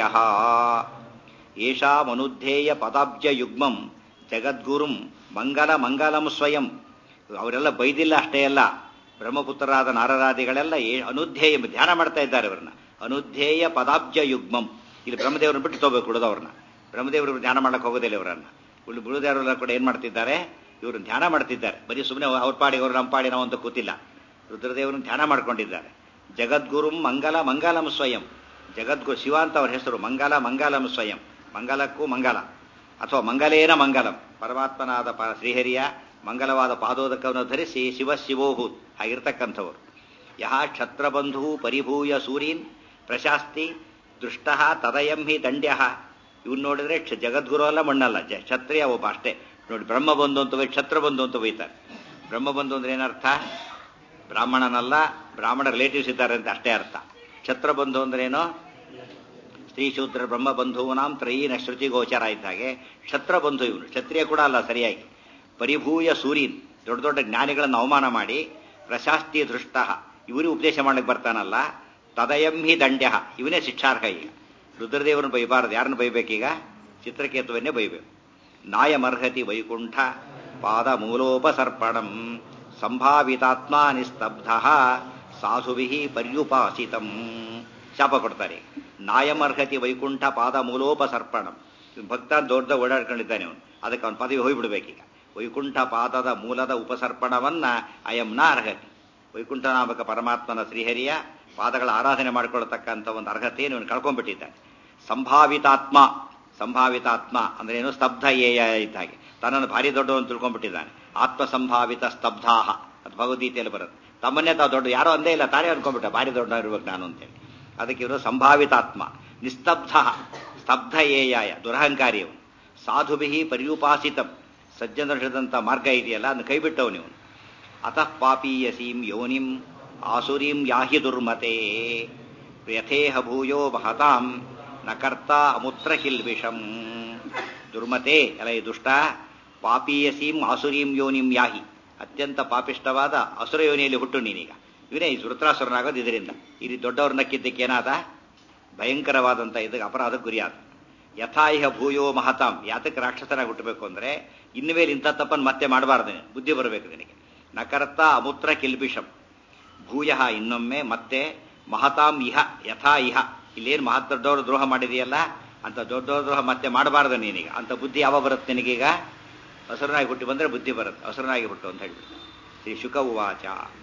A: ಏಷಾಮನುಧ್ಯೇಯ ಪದಾಬ್ಜಯುಗ್ಮಂ ಜಗದ್ಗುರುಂ ಮಂಗಲ ಮಂಗಲಂ ಸ್ವಯಂ ಅವರೆಲ್ಲ ಬೈದಿಲ್ಲ ಅಷ್ಟೇ ಅಲ್ಲ ಬ್ರಹ್ಮಪುತ್ರರಾದ ನಾರರಾದಿಗಳೆಲ್ಲ ಅನುಧ್ಯೇಯ ಧ್ಯಾನ ಮಾಡ್ತಾ ಇದ್ದಾರೆ ಅವರನ್ನ ಅನುಧ್ಯೇಯ ಪದಾಬ್ಜ ಯುಗ್ಮಂ ಇಲ್ಲಿ ಬ್ರಹ್ಮದೇವರನ್ನ ಬಿಟ್ಟು ತಗೋಬೇಕು ಉಳಿದವ್ರನ್ನ ಬ್ರಹ್ಮದೇವರು ಧ್ಯಾನ ಮಾಡಕ್ಕೆ ಹೋಗೋದಿಲ್ಲ ಇವರನ್ನ ಉಳಿ ಉಳಿದವರೆಲ್ಲ ಕೂಡ ಏನ್ ಮಾಡ್ತಿದ್ದಾರೆ ಇವರು ಧ್ಯಾನ ಮಾಡ್ತಿದ್ದಾರೆ ಬರೀ ಸುಮ್ಮನೆ ಅವ್ರ ಪಾಡಿ ಅವರು ನಮ್ಮ ಪಾಡಿ ನಾವು ಅಂತ ಕೂತಿಲ್ಲ ರುದ್ರದೇವರನ್ನು ಧ್ಯಾನ ಮಾಡ್ಕೊಂಡಿದ್ದಾರೆ ಜಗದ್ಗುರುಂ ಮಂಗಲ ಮಂಗಲಂ ಸ್ವಯಂ ಜಗದ್ಗುರು ಶಿವ ಅಂತ ಅವ್ರ ಹೆಸರು ಮಂಗಲ ಮಂಗಲಂ ಸ್ವಯಂ ಮಂಗಲಕ್ಕೂ ಮಂಗಲ ಅಥವಾ ಮಂಗಲೇನ ಮಂಗಲಂ ಪರಮಾತ್ಮನಾದ ಪ ಶ್ರೀಹರಿಯ ಮಂಗಲವಾದ ಪಾದೋದಕವನ್ನು ಧರಿಸಿ ಶಿವ ಶಿವೋಭೂತ್ ಆಗಿರ್ತಕ್ಕಂಥವರು ಯಹ ಕ್ಷತ್ರಬಂಧು ಪರಿಭೂಯ ಸೂರೀನ್ ಪ್ರಶಾಸ್ತಿ ದೃಷ್ಟ ತದಯಂ ಹಿ ದಂಡ್ಯ ಇವ್ನು ನೋಡಿದ್ರೆ ಜಗದ್ಗುರು ಅಲ್ಲ ಮಣ್ಣಲ್ಲ ಜ ಕ್ಷತ್ರಿಯ ಒಬ್ಬ ಅಷ್ಟೇ ನೋಡಿ ಬ್ರಹ್ಮ ಬಂಧು ಅಂತ ಬೈ ಕ್ಷತ್ರ ಬಂಧು ಅಂತ ಬೈತಾರೆ ಬ್ರಹ್ಮ ಬಂಧು ಅಂದ್ರೆ ಏನರ್ಥ ಬ್ರಾಹ್ಮಣನಲ್ಲ ಬ್ರಾಹ್ಮಣ ರಿಲೇಟಿವ್ಸ್ ಇದ್ದಾರೆ ಅಂತ ಅಷ್ಟೇ ಅರ್ಥ ಕ್ಷತ್ರ ಬಂಧು ಅಂದ್ರೆ ಏನು ಸ್ತ್ರೀ ಶೂದ್ರ ಬ್ರಹ್ಮ ಬಂಧುವನಾಂ ತ್ರಯೀನ ಶ್ರುತಿ ಗೋಚರ ಇದ್ದಾಗೆ ಕ್ಷತ್ರ ಬಂಧು ಇವನು ಕ್ಷತ್ರಿಯ ಕೂಡ ಅಲ್ಲ ಸರಿಯಾಗಿ ಪರಿಭೂಯ ಸೂರೀನ್ ದೊಡ್ಡ ದೊಡ್ಡ ಜ್ಞಾನಿಗಳನ್ನು ಅವಮಾನ ಮಾಡಿ ಪ್ರಶಾಸ್ತಿ ದೃಷ್ಟ ಇವರಿಗೆ ಉಪದೇಶ ಮಾಡಕ್ಕೆ ಬರ್ತಾನಲ್ಲ ತದಯಂ ಹಿ ದಂಡ್ಯ ಇವನೇ ಶಿಕ್ಷಾರ್ಹ ಈಗ ರುದ್ರದೇವರನ್ನು ಬೈಬಾರದು ಯಾರನ್ನು ಬೈಬೇಕೀಗ ಚಿತ್ರಕೇತುವನ್ನೇ ಬೈಬೇಕು ನಾಯಮರ್ಹತಿ ವೈಕುಂಠ ಪಾದ ಮೂಲೋಪಸರ್ಪಣಂ ಸಂಭಾವಿತಾತ್ಮ ನಿಸ್ತಬ್ಧ ಸಾಧುಭಿ ಪರ್ಯುಪಾಸಿತಂ ಶಾಪ ಕೊಡ್ತಾರೆ ನಾಯಮರ್ಹತಿ ವೈಕುಂಠ ಪಾದ ಮೂಲೋಪಸರ್ಪಣಂ ಭಕ್ತ ದೊಡ್ಡ ಓಡಾಡ್ಕೊಂಡಿದ್ದಾನೆ ಅವನು ಅದಕ್ಕೆ ಅವನ ಪದವಿ ಹೋಗ್ಬಿಡ್ಬೇಕೀಗ ವೈಕುಂಠ ಪಾದದ ಮೂಲದ ಉಪಸರ್ಪಣವನ್ನ ಅಯಂ ನ ಅರ್ಹತಿ ವೈಕುಂಠ ನಾಮಕ ಪರಮಾತ್ಮನ ಶ್ರೀಹರಿಯ ಪಾದಗಳ ಆರಾಧನೆ ಮಾಡಿಕೊಳ್ಳತಕ್ಕಂಥ ಒಂದು ಅರ್ಹತೆಯನ್ನು ಇವನು ಕಳ್ಕೊಂಡ್ಬಿಟ್ಟಿದ್ದಾನೆ ಸಂಭಾವಿತಾತ್ಮ ಸಂಭಾವಿತಾತ್ಮ ಅಂದ್ರೆ ಏನು ಸ್ತಬ್ಧ ಏಯ ಇದ್ದಾಗೆ ತನ್ನನ್ನು ಭಾರಿ ದೊಡ್ಡವನು ತಿಳ್ಕೊಂಡ್ಬಿಟ್ಟಿದ್ದಾನೆ ಆತ್ಮ ಸಂಭಾವಿತ ಸ್ತಬ್ಧಾಹ ಅದು ಭಗವದ್ಗೀತೆಯಲ್ಲಿ ಬರುತ್ತೆ ತಮ್ಮನ್ನೇ ತಾವು ದೊಡ್ಡ ಯಾರೋ ಅಂದೇ ಇಲ್ಲ ತಾನೇ ಅನ್ಕೊಂಡ್ಬಿಟ್ಟ ಭಾರಿ ದೊಡ್ಡ ಇರ್ಬೇಕು ನಾನು ಅಂತೇಳಿ ಅದಕ್ಕೆ ಇವರು ಸಂಭಾವಿತಾತ್ಮ ನಿಸ್ತಬ್ಧ ಸ್ತಬ್ಧ ಏಯಾಯ ದುರಹಂಕಾರಿ ಅವನು ಸಾಧುಭಿ ಪರ್ಯುಪಾಸಿತಂ ಸಜ್ಜನರು ಹಿಡಿದಂಥ ಮಾರ್ಗ ಇದೆಯಲ್ಲ ಅದನ್ನು ಕೈಬಿಟ್ಟವನು ಇವನು ಅತಃ ಪಾಪೀಯಸೀಂ ಯೋನಿಂ ಆಸುರೀಂ ಯಾಹಿ ದುರ್ಮತೆ ಯಥೇಹ ಭೂಯೋ ಮಹತಾಂ ನ ಕರ್ತ ಅಮುತ್ರ ಕಿಲ್ವಿಷಂ ದುರ್ಮತೆ ಅಲ್ಲ ಈ ದುಷ್ಟ ಪಾಪೀಯಸೀಂ ಆಸುರೀಂ ಯೋನಿಂ ಯಾಹಿ ಅತ್ಯಂತ ಪಾಪಿಷ್ಟವಾದ ಅಸುರ ಯೋನಿಯಲ್ಲಿ ಹುಟ್ಟು ನೀನೀಗ ಇವನೇ ಈ ವೃತ್ರಾಸುರನಾಗೋದು ಇದರಿಂದ ಈ ರೀತಿ ದೊಡ್ಡವ್ರ ನಕ್ಕಿದ್ದಕ್ಕೆ ಏನಾದ ಭಯಂಕರವಾದಂಥ ಇದಕ್ಕೆ ಅಪರಾಧ ಗುರಿಯಾದ ಯಥಾಯಿಹ ಭೂಯೋ ಮಹತಾಂ ಯಾತಕ್ಕೆ ರಾಕ್ಷಸನಾಗಿ ಹುಟ್ಟಬೇಕು ಅಂದ್ರೆ ಇನ್ಮೇಲೆ ಇಂಥ ತಪ್ಪನ್ನು ಮತ್ತೆ ಮಾಡಬಾರ್ದು ಬುದ್ಧಿ ಬರಬೇಕು ನಿನಗೆ ನಕರ್ತ ಅಮೂತ್ರ ಕಿಲ್ಬಿಷಂ ಭೂಯ ಇನ್ನೊಮ್ಮೆ ಮತ್ತೆ ಮಹತಾಂ ಇಹ ಯಥಾ ಇಹ ಇಲ್ಲೇನು ಮಹತ್ ದೊಡ್ಡವರು ದ್ರೋಹ ಮಾಡಿದೆಯಲ್ಲ ಅಂತ ದೊಡ್ಡವ್ರ ದ್ರೋಹ ಮತ್ತೆ ಮಾಡಬಾರ್ದು ನೀನೀಗ ಅಂತ ಬುದ್ಧಿ ಯಾವ ಬರುತ್ತೆ ನಿನಗೀಗ ಹಸುರನಾಗಿ ಹುಟ್ಟಿ ಬಂದ್ರೆ ಬುದ್ಧಿ ಬರುತ್ತೆ ಹಸುರನಾಗಿ ಹುಟ್ಟು ಅಂತ ಹೇಳ್ಬಿಟ್ಟು ಶ್ರೀ ಶುಕ ಉವಾಚ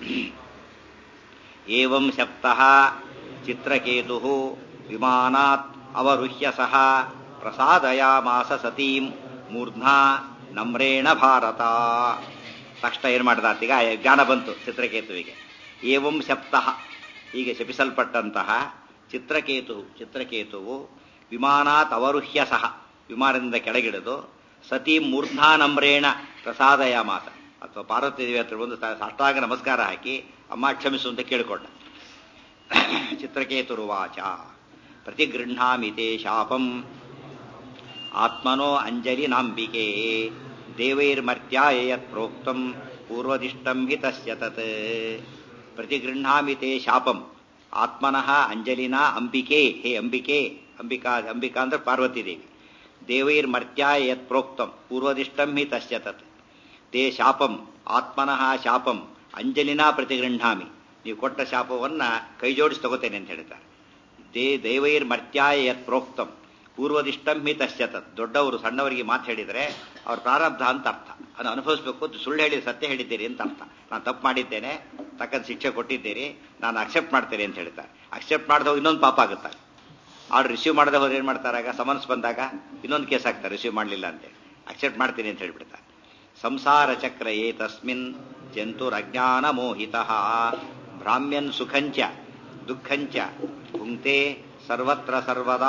A: ಏವಂ ಶಪ್ತಃ ಚಿತ್ರಕೇತು ವಿಮಾನಾತ್ ಅವರುಹ್ಯ ಸಹ ಪ್ರಸಾದಯಾಮಾಸ ಸತೀಂ ಮೂರ್ಧ್ನಾ ನಮ್ರೇಣ ಭಾರತ ತಕ್ಷಣ ಏನು ಮಾಡಿದ ಈಗ ಜ್ಞಾನ ಬಂತು ಚಿತ್ರಕೇತುವಿಗೆ ಏವಂ ಶಪ್ತಃ ಹೀಗೆ ಶಪಿಸಲ್ಪಟ್ಟಂತಹ ಚಿತ್ರಕೇತು ಚಿತ್ರಕೇತುವು ವಿಮಾನಾತ್ ಅವರುಹ್ಯ ಸಹ ವಿಮಾನದಿಂದ ಕೆಳಗಿಳಿದು ಸತಿ ಮೂರ್ಧಾನಮ್ರೇಣ ಪ್ರಸಾದಯಾಮಾಸ ಅಥವಾ ಪಾರ್ವತಿ ದೇವಿ ಹತ್ರ ಬಂದು ಸಾಷ್ಟಾಂಗ ನಮಸ್ಕಾರ ಹಾಕಿ ಅಮ್ಮ ಕ್ಷಮಿಸು ಅಂತ ಕೇಳಿಕೊಂಡ ಚಿತ್ರಕೇತುರುವಾಚ ಪ್ರತಿಗೃಹಾಮಿತೆ ಶಾಪಂ ಆತ್ಮನೋ ಅಂಜಲಿ ನಾಂಬಿಕೆ ದೇವೈರ್ಮರ್ತ್ಯಾಯ ಯತ್ ಪ್ರೋಕ್ತಂ ಪೂರ್ವದಿಷ್ಟಂ ಹಿ ತಸ್ಯ ತತ್ ಪ್ರತಿಗೃಹಾಮಿತೆ ಶಾಪಂ ಆತ್ಮನಃ ಅಂಜಲಿನ ಅಂಬಿಕೆ ಹೇ ಅಂಬಿಕೆ ಅಂಬಿಕಾ ಅಂಬಿಕಾ ಅಂದ್ರೆ ಪಾರ್ವತಿ ದೇವಿ ದೇವೈರ್ಮರ್ತ್ಯಾಯ ಯತ್ ಪ್ರೋಕ್ತಂ ಪೂರ್ವದಿಷ್ಟಂ ಹಿ ತಸ್ಯ ತತ್ ತೇ ಶಾಪಂ ಆತ್ಮನಃ ಶಾಪಂ ಅಂಜಲಿನಾ ಪ್ರತಿಗೃಹಾಮಿ ನೀವು ಕೊಟ್ಟ ಶಾಪವನ್ನ ಕೈ ಜೋಡಿಸಿ ತಗೋತೇನೆ ಅಂತ ಹೇಳ್ತಾರೆ ದೇ ದೈವೈರ್ ಮರ್ತ್ಯಾಯ ಯತ್ ಪ್ರೋಕ್ತಂ ಪೂರ್ವದಿಷ್ಟಂ ಹಿ ತಶ್ಚತತ್ ದೊಡ್ಡವರು ಸಣ್ಣವರಿಗೆ ಮಾತು ಹೇಳಿದರೆ ಅವ್ರ ಪ್ರಾರಬ್ಧ ಅಂತ ಅರ್ಥ ಅದನ್ನು ಅನುಭವಿಸಬೇಕು ಅಂತ ಸುಳ್ಳು ಹೇಳಿ ಸತ್ಯ ಹೇಳಿದ್ದೀರಿ ಅಂತ ಅರ್ಥ ನಾನು ತಪ್ಪು ಮಾಡಿದ್ದೇನೆ ತಕ್ಕಂತ ಶಿಕ್ಷೆ ಕೊಟ್ಟಿದ್ದೀರಿ ನಾನು ಅಕ್ಸೆಪ್ಟ್ ಮಾಡ್ತೇನೆ ಅಂತ ಹೇಳ್ತಾರೆ ಅಕ್ಸೆಪ್ಟ್ ಮಾಡಿದವಾಗ ಇನ್ನೊಂದು ಪಾಪ ಆಗುತ್ತೆ ಆರ್ಡರ್ ರಿಸೀವ್ ಮಾಡದೆ ಹೋದ್ರೆ ಏನು ಮಾಡ್ತಾರಾಗ ಸಮನ್ಸ್ ಬಂದಾಗ ಇನ್ನೊಂದು ಕೇಸ್ ಹಾಕ್ತಾರೆ ರಿಸೀವ್ ಮಾಡಲಿಲ್ಲ ಅಂತೇಳಿ ಅಕ್ಸೆಪ್ಟ್ ಮಾಡ್ತೀನಿ ಅಂತ ಹೇಳ್ಬಿಡ್ತಾರೆ ಸಂಸಾರ ಚಕ್ರ ಏ ತಸ್ಮಿನ್ ಜಂತುರಜ್ಞಾನ ಮೋಹಿತ ಭ್ರಾಮ್ಯನ್ ಸುಖಂಚ ದುಃಖಂಚ ಭುಂಕ್ತೆ ಸರ್ವತ್ರ ಸರ್ವದಾ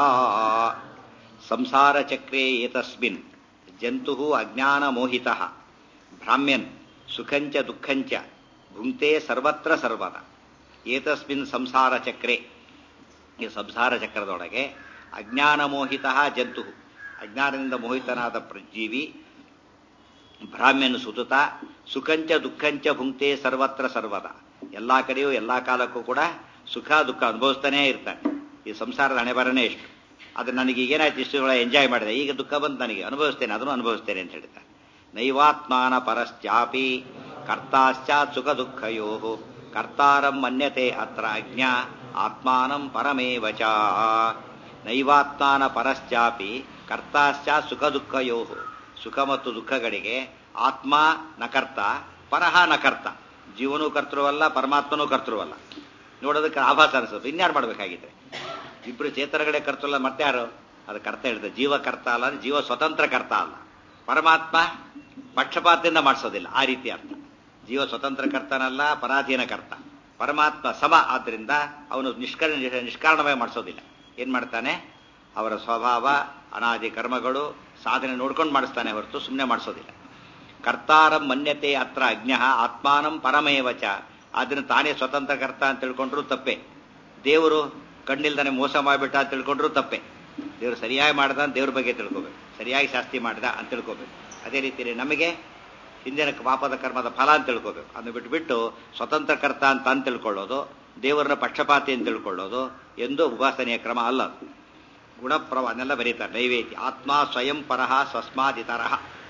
A: ಸಂಸಾರ ಚಕ್ರೇ ಏತಸ್ಮಿನ್ ಜಂತು ಅಜ್ಞಾನ ಮೋಹಿತ ಭ್ರಾಮ್ಯನ್ ಸುಖಂಚ ದುಃಖಂಚ ಭುಂಕ್ತೆ ಸರ್ವತ್ರ ಸರ್ವದ ಏತಸ್ಮಿನ್ ಸಂಸಾರ ಚಕ್ರೆ ಈ ಸಂಸಾರ ಚಕ್ರದೊಳಗೆ ಅಜ್ಞಾನ ಮೋಹಿತ ಜಂತು ಅಜ್ಞಾನದಿಂದ ಮೋಹಿತನಾದ ಜೀವಿ ಭ್ರಾಮ್ಯನು ಸುತುತ ಸುಖಂಚ ದುಃಖಂಚ ಭುಂಕ್ತೆ ಸರ್ವತ್ರ ಸರ್ವದ ಎಲ್ಲಾ ಕಡೆಯೂ ಎಲ್ಲಾ ಕಾಲಕ್ಕೂ ಕೂಡ ಸುಖ ದುಃಖ ಅನುಭವಿಸ್ತಾನೇ ಇರ್ತಾನೆ ಈ ಸಂಸಾರದ ಹಣೆಬರನೇ ಎಷ್ಟು ಅದು ನನಗೆ ಏನಾಯ್ತು ಇಷ್ಟು ಎಂಜಾಯ್ ಮಾಡಿದೆ ಈಗ ದುಃಖ ಬಂದು ನನಗೆ ಅನುಭವಿಸ್ತೇನೆ ಅದನ್ನು ಅನುಭವಿಸ್ತೇನೆ ಅಂತ ಹೇಳ್ತಾರೆ ನೈವಾತ್ಮಾನ ಪರಶ್ಚಾಪಿ ಕರ್ತಾಶ್ಚಾತ್ ಸುಖ ದುಃಖಯೋ ಕರ್ತಾರಂ ಮನ್ಯತೆ ಅತ್ರ ಅಜ್ಞ ಆತ್ಮಾನಂ ಪರಮೇವ ಚ ನೈವಾತ್ಮಾನ ಪರಶ್ಚಾಪಿ ಕರ್ತಾಶ್ಚಾತ್ ಸುಖ ದುಃಖಯೋ ಸುಖ ಮತ್ತು ದುಃಖಗಳಿಗೆ ಆತ್ಮ ನಕರ್ತ ಪರಹ ನಕರ್ತ ಜೀವನೂ ಕರ್ತೃವಲ್ಲ ಪರಮಾತ್ಮನೂ ಕರ್ತೃವಲ್ಲ ನೋಡೋದಕ್ಕೆ ಆಭಾಸ ಅನಿಸುತ್ತೆ ಇನ್ಯಾರು ಮಾಡಬೇಕಾಗಿದ್ರೆ ಇಬ್ಬರು ಚೇತನಗಳೇ ಕರ್ತಲ್ಲ ಮತ್ತೆ ಯಾರು ಅದು ಕರ್ತ ಹೇಳ್ತಾರೆ ಜೀವ ಕರ್ತ ಅಲ್ಲ ಜೀವ ಸ್ವತಂತ್ರ ಕರ್ತ ಅಲ್ಲ ಪರಮಾತ್ಮ ಪಕ್ಷಪಾತದಿಂದ ಮಾಡಿಸೋದಿಲ್ಲ ಆ ರೀತಿ ಅರ್ಥ ಜೀವ ಸ್ವತಂತ್ರ ಕರ್ತನಲ್ಲ ಪರಾಧೀನ ಕರ್ತ ಪರಮಾತ್ಮ ಸಮ ಆದ್ರಿಂದ ಅವನು ನಿಷ್ಕರ ನಿಷ್ಕಾರಣವಾಗಿ ಮಾಡಿಸೋದಿಲ್ಲ ಏನ್ ಮಾಡ್ತಾನೆ ಅವರ ಸ್ವಭಾವ ಅನಾದಿ ಕರ್ಮಗಳು ಸಾಧನೆ ನೋಡ್ಕೊಂಡು ಮಾಡಿಸ್ತಾನೆ ಹೊರತು ಸುಮ್ಮನೆ ಮಾಡಿಸೋದಿಲ್ಲ ಕರ್ತಾರಂ ಮನ್ಯತೆ ಅತ್ರ ಅಜ್ಞ ಆತ್ಮಾನಂ ಪರಮೇವಚ ಅದನ್ನು ತಾನೇ ಸ್ವತಂತ್ರ ಕರ್ತ ಅಂತ ತಿಳ್ಕೊಂಡ್ರು ತಪ್ಪೆ ದೇವರು ಕಣ್ಣಿಲ್ದಾನೆ ಮೋಸ ಮಾಡಿಬಿಟ್ಟ ಅಂತ ತಿಳ್ಕೊಂಡ್ರು ತಪ್ಪೆ ದೇವರು ಸರಿಯಾಗಿ ಮಾಡ್ದ ಅಂತ ದೇವ್ರ ಬಗ್ಗೆ ತಿಳ್ಕೊಬೇಕು ಸರಿಯಾಗಿ ಶಾಸ್ತಿ ಮಾಡ್ದ ಅಂತ ತಿಳ್ಕೊಬೇಕು ಅದೇ ರೀತಿ ನಮಗೆ ಹಿಂದಿನ ಪಾಪದ ಕರ್ಮದ ಫಲ ಅಂತ ತಿಳ್ಕೊಬೇಕು ಅದನ್ನು ಬಿಟ್ಬಿಟ್ಟು ಸ್ವತಂತ್ರ ಕರ್ತ ಅಂತ ಅಂತ ತಿಳ್ಕೊಳ್ಳೋದು ದೇವರನ್ನ ಪಕ್ಷಪಾತಿ ಅಂತ ತಿಳ್ಕೊಳ್ಳೋದು ಎಂದು ಉಪಾಸನೆಯ ಕ್ರಮ ಅಲ್ಲ ಗುಣಪ್ರವ ಅದನ್ನೆಲ್ಲ ಬರೀತಾರೆ ನೈವೇದ್ಯ ಆತ್ಮ ಸ್ವಯಂ ಪರಹ ಸ್ವಸ್ಮಾದಿತರಹ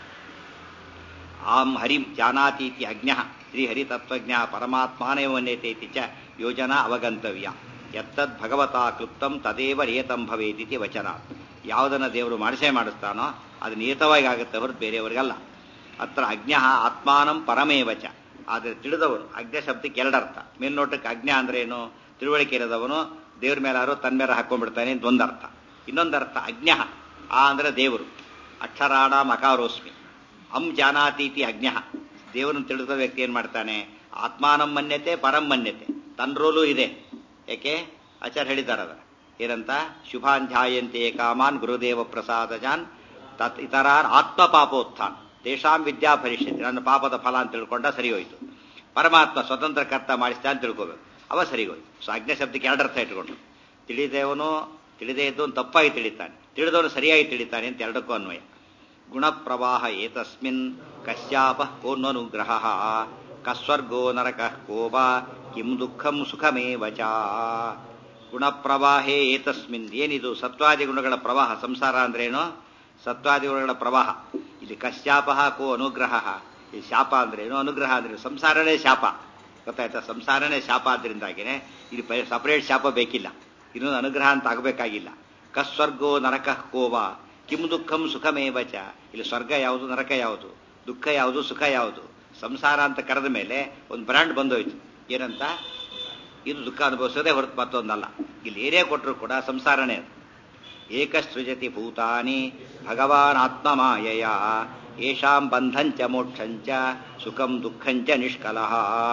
A: ಆಂ ಹರಿಂ ಜಾನಾತೀತಿ ಅಜ್ಞ ಶ್ರೀಹರಿತತ್ವಜ್ಞ ಪರಮಾತ್ಮಾನೇವನ್ಯತೇತಿ ಚ ಯೋಜನಾ ಅವಗಂತವ್ಯ ಎತ್ತದ್ ಭಗವತಾ ಕೃಪ್ತಂ ತದೇವ ನಿಯತಂ ಭವೇತಿತಿ ವಚನ ಯಾವುದನ್ನ ದೇವರು ಮಾಡಿಸೇ ಮಾಡಿಸ್ತಾನೋ ಅದು ನಿಯತವಾಗಿ ಆಗುತ್ತೆ ಹೊರತು ಬೇರೆಯವರಿಗಲ್ಲ ಅತ್ರ ಅಜ್ಞ ಆತ್ಮಾನಂ ಪರಮೇವಚ ಆದರೆ ತಿಳಿದವರು ಅಜ್ಞ ಶಬ್ದಕ್ಕೆ ಎರಡರ್ಥ ಮೇಲ್ನೋಟಕ್ಕೆ ಅಜ್ಞ ಅಂದ್ರೆ ಏನು ತಿಳುವಳಿಕೆ ಇರದವನು ದೇವ್ರ ಮೇಲಾರು ತನ್ನ ಮೇಲೆ ಹಾಕೊಂಡ್ಬಿಡ್ತಾನೆ ಅಂತ ಒಂದರ್ಥ ಇನ್ನೊಂದರ್ಥ ಅಜ್ಞ ಆ ಅಂದ್ರೆ ದೇವರು ಅಕ್ಷರಾಣ ಮಕಾರೋಸ್ಮಿ ಅಂ ಜಾನಾತೀತಿ ಅಜ್ಞ ದೇವರನ್ನು ತಿಳಿದ ವ್ಯಕ್ತಿ ಏನ್ ಮಾಡ್ತಾನೆ ಆತ್ಮಾನಂ ಮನ್ಯತೆ ಪರಂ ಮನ್ಯತೆ ತನ್ನ ರೋಲು ಇದೆ ಯಾಕೆ ಆಚಾರ್ಯ ಹೇಳಿದ್ದಾರೆ ಅದರ ಏನಂತ ಶುಭಾಂಧ್ಯಾಯಂತೆ ಕಾಮಾನ್ ಗುರುದೇವ ಪ್ರಸಾದಜಾನ್ ತತ್ ಇತರಾನ್ ಆತ್ಮ ಪಾಪೋತ್ಥಾನ್ ತೇಷಾಂ ವಿದ್ಯಾ ಪರಿಷತ್ ನನ್ನ ಪಾಪದ ಫಲ ಅಂತ ತಿಳ್ಕೊಂಡ ಸರಿ ಹೋಯ್ತು ಪರಮಾತ್ಮ ಸ್ವತಂತ್ರ ಕರ್ತ ಮಾಡಿಸ್ತಾ ಅಂತ ತಿಳ್ಕೋಬೇಕು ಅವ ಸರಿ ಹೋಯ್ತು ಸೊ ಅಜ್ಞ ಶಬ್ದಕ್ಕೆ ಎರಡರ್ಥ ಇಟ್ಕೊಂಡು ತಿಳಿದೇವನು ತಿಳಿದೇ ಇದ್ದು ತಪ್ಪಾಗಿ ತಿಳಿತಾನೆ ತಿಳಿದವನು ಸರಿಯಾಗಿ ತಿಳಿತಾನೆ ಅಂತ ಎರಡಕ್ಕೂ ಅನ್ವಯ ಗುಣಪ್ರವಾಹ ಏತಸ್ಮಿನ್ ಕಶ್ಯಾಪ ಕೋನ್ವನುಗ್ರಹ ಕಸ್ವರ್ಗೋ ನರಕ ಕೋಪ ಕಿಂ ದುಃಖಂ ಸುಖಮೇವ ಚ ಗುಣಪ್ರವಾಹೇ ಏತಸ್ಮಿನ್ ಏನಿದು ಸತ್ವಾದಿ ಗುಣಗಳ ಪ್ರವಾಹ ಸಂಸಾರ ಅಂದ್ರೇನು ಸತ್ವಾದಿ ಗುಣಗಳ ಪ್ರವಾಹ ಇಲ್ಲಿ ಕಶ್ಯಾಪ ಕೋ ಅನುಗ್ರಹ ಈ ಶಾಪ ಅಂದ್ರೇನು ಅನುಗ್ರಹ ಅಂದ್ರೆ ಸಂಸಾರನೇ ಶಾಪ ಗೊತ್ತಾಯ್ತಾ ಸಂಸಾರನೇ ಶಾಪ ಆದ್ರಿಂದಾಗಿನೇ ಇಲ್ಲಿ ಸಪರೇಟ್ ಶಾಪ ಬೇಕಿಲ್ಲ ಇನ್ನೊಂದು ಅನುಗ್ರಹ ಅಂತ ಆಗಬೇಕಾಗಿಲ್ಲ ಕಸ್ವರ್ಗೋ ನರಕ ಕೋವ ಕಿಂ ದುಃಖಂ ಸುಖಮೇವಚ ಇಲ್ಲಿ ಸ್ವರ್ಗ ಯಾವುದು ನರಕ ಯಾವುದು ದುಃಖ ಯಾವುದು ಸುಖ ಯಾವುದು ಸಂಸಾರ ಅಂತ ಕರೆದ ಮೇಲೆ ಒಂದು ಬ್ರ್ಯಾಂಡ್ ಬಂದೋಯ್ತು ಏನಂತ ಇದು ದುಃಖ ಅನುಭವಿಸೋದೇ ಹೊರತು ಮತ್ತೊಂದಲ್ಲ ಇಲ್ಲಿ ಏನೇ ಕೊಟ್ಟರು ಕೂಡ ಸಂಸಾರನೇ ಅದು ಏಕಸೃಜತಿ ಭೂತಾನಿ ಭಗವಾನ್ ಆತ್ಮಮಾಯಯ ಯಶಾಂ ಬಂಧಂಚ ಮೋಕ್ಷಂಚ ಸುಖಂ ದುಃಖಂಚ ನಿಷ್ಕಲಹ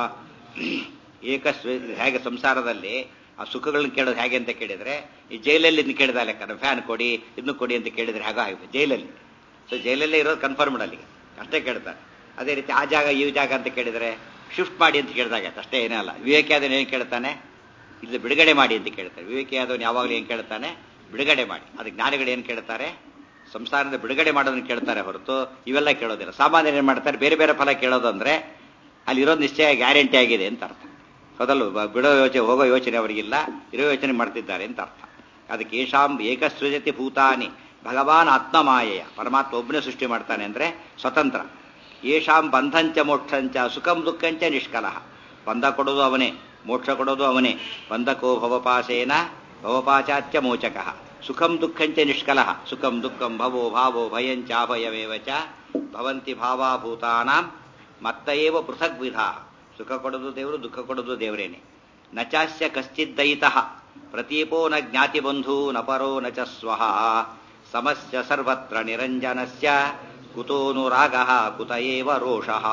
A: ಏಕಸೃ ಹೇಗೆ ಸಂಸಾರದಲ್ಲಿ ಆ ಸುಖಗಳನ್ನ ಕೇಳೋದು ಹೇಗೆ ಅಂತ ಕೇಳಿದ್ರೆ ಈ ಜೈಲಲ್ಲಿ ಇದನ್ನ ಕೇಳಿದ ಲೆಕ್ಕ ಫ್ಯಾನ್ ಕೊಡಿ ಇದನ್ನು ಕೊಡಿ ಅಂತ ಕೇಳಿದ್ರೆ ಹಾಗ ಜೈಲಲ್ಲಿ ಸೊ ಜೈಲಲ್ಲೇ ಇರೋದು ಕನ್ಫರ್ಮ್ಡ್ ಅಲ್ಲಿಗೆ ಅಷ್ಟೇ ಕೇಳ್ತಾರೆ ಅದೇ ರೀತಿ ಆ ಜಾಗ ಈ ಜಾಗ ಅಂತ ಕೇಳಿದ್ರೆ ಶಿಫ್ಟ್ ಮಾಡಿ ಅಂತ ಕೇಳಿದಾಗ ಅಷ್ಟೇ ಏನೇ ಅಲ್ಲ ವಿವೇಕಿಯಾದವನು ಏನು ಕೇಳ್ತಾನೆ ಇಲ್ಲಿ ಬಿಡುಗಡೆ ಮಾಡಿ ಅಂತ ಕೇಳ್ತಾರೆ ವಿವೇಕಿಯಾದವನು ಯಾವಾಗಲೂ ಏನು ಕೇಳ್ತಾನೆ ಬಿಡುಗಡೆ ಮಾಡಿ ಅದಕ್ಕೆ ಜ್ಞಾನಿಗಳು ಏನು ಕೇಳ್ತಾರೆ ಸಂಸಾರದ ಬಿಡುಗಡೆ ಮಾಡೋದನ್ನ ಕೇಳ್ತಾರೆ ಹೊರತು ಇವೆಲ್ಲ ಕೇಳೋದಿಲ್ಲ ಸಾಮಾನ್ಯರು ಏನು ಮಾಡ್ತಾರೆ ಬೇರೆ ಬೇರೆ ಫಲ ಕೇಳೋದು ಅಂದ್ರೆ ಅಲ್ಲಿರೋದು ನಿಶ್ಚಯ ಗ್ಯಾರಂಟಿ ಆಗಿದೆ ಅಂತ ಅರ್ಥ ಹೌದಲ್ಲ ಬಿಡೋ ಯೋಚನೆ ಹೋಗೋ ಯೋಚನೆ ಅವರಿಗಿಲ್ಲ ಇರೋ ಯೋಚನೆ ಮಾಡ್ತಿದ್ದಾರೆ ಅಂತ ಅರ್ಥ ಅದಕ್ಕೆ ಏಷಾಂ ಏಕಸೃಜತಿ ಭೂತಾನಿ ಭಗವಾನ್ ಆತ್ಮಮಾಯೆಯ ಪರಮಾತ್ಮ ಒಬ್ಬನೇ ಸೃಷ್ಟಿ ಮಾಡ್ತಾನೆ ಅಂದ್ರೆ ಸ್ವತಂತ್ರ ಯೇಷಾಂ ಬಂಧಂಚ ಮೋಕ್ಷಂಚ ಸುಖಂ ದುಃಖಂಚ ನಿಷ್ಕಲಃ ಬಂಧ ಕೊಡೋದು ಅವನೇ ಮೋಕ್ಷ ಕೊಡೋದು ಅವನೇ ಬಂಧಕೋ ಭವಪಾಸೇನ ಭವಪಾಚಾಚ್ಯ ಮೋಚಕಃ ಸುಖಂ ದುಃಖಂಚ ನಿಷ್ಕಲಃ ಸುಖಂ ದುಃಖಂ ಭವೋ ಭಾವೋ ಭಯಂಚಾಭಯಮೇವ ಚ ಭವಂತಿ ಭಾವಾಭೂತಾನಾಂ ಮತ್ತಏವ ಪೃಥಗ್ ವಿಧ ಸುಖ ಕೊಡೋದು ದೇವರು ದುಃಖ ಕೊಡೋದು ದೇವರೇನೆ ನಚಾಸ್ಯ ಕಶ್ಚಿದ್ದಯಿತಃ ಪ್ರತೀಪೋ ನ ಜ್ಞಾತಿಬಂಧೂ ನ ಪರೋ ನ ಚ ಸ್ವಃ ಸಮಸ್ಯ ಸರ್ವತ್ರ ನಿರಂಜನಸ್ಯ ಕುತೋನುರಾಗಃ ಕುತ ಏವ ರೋಷಃ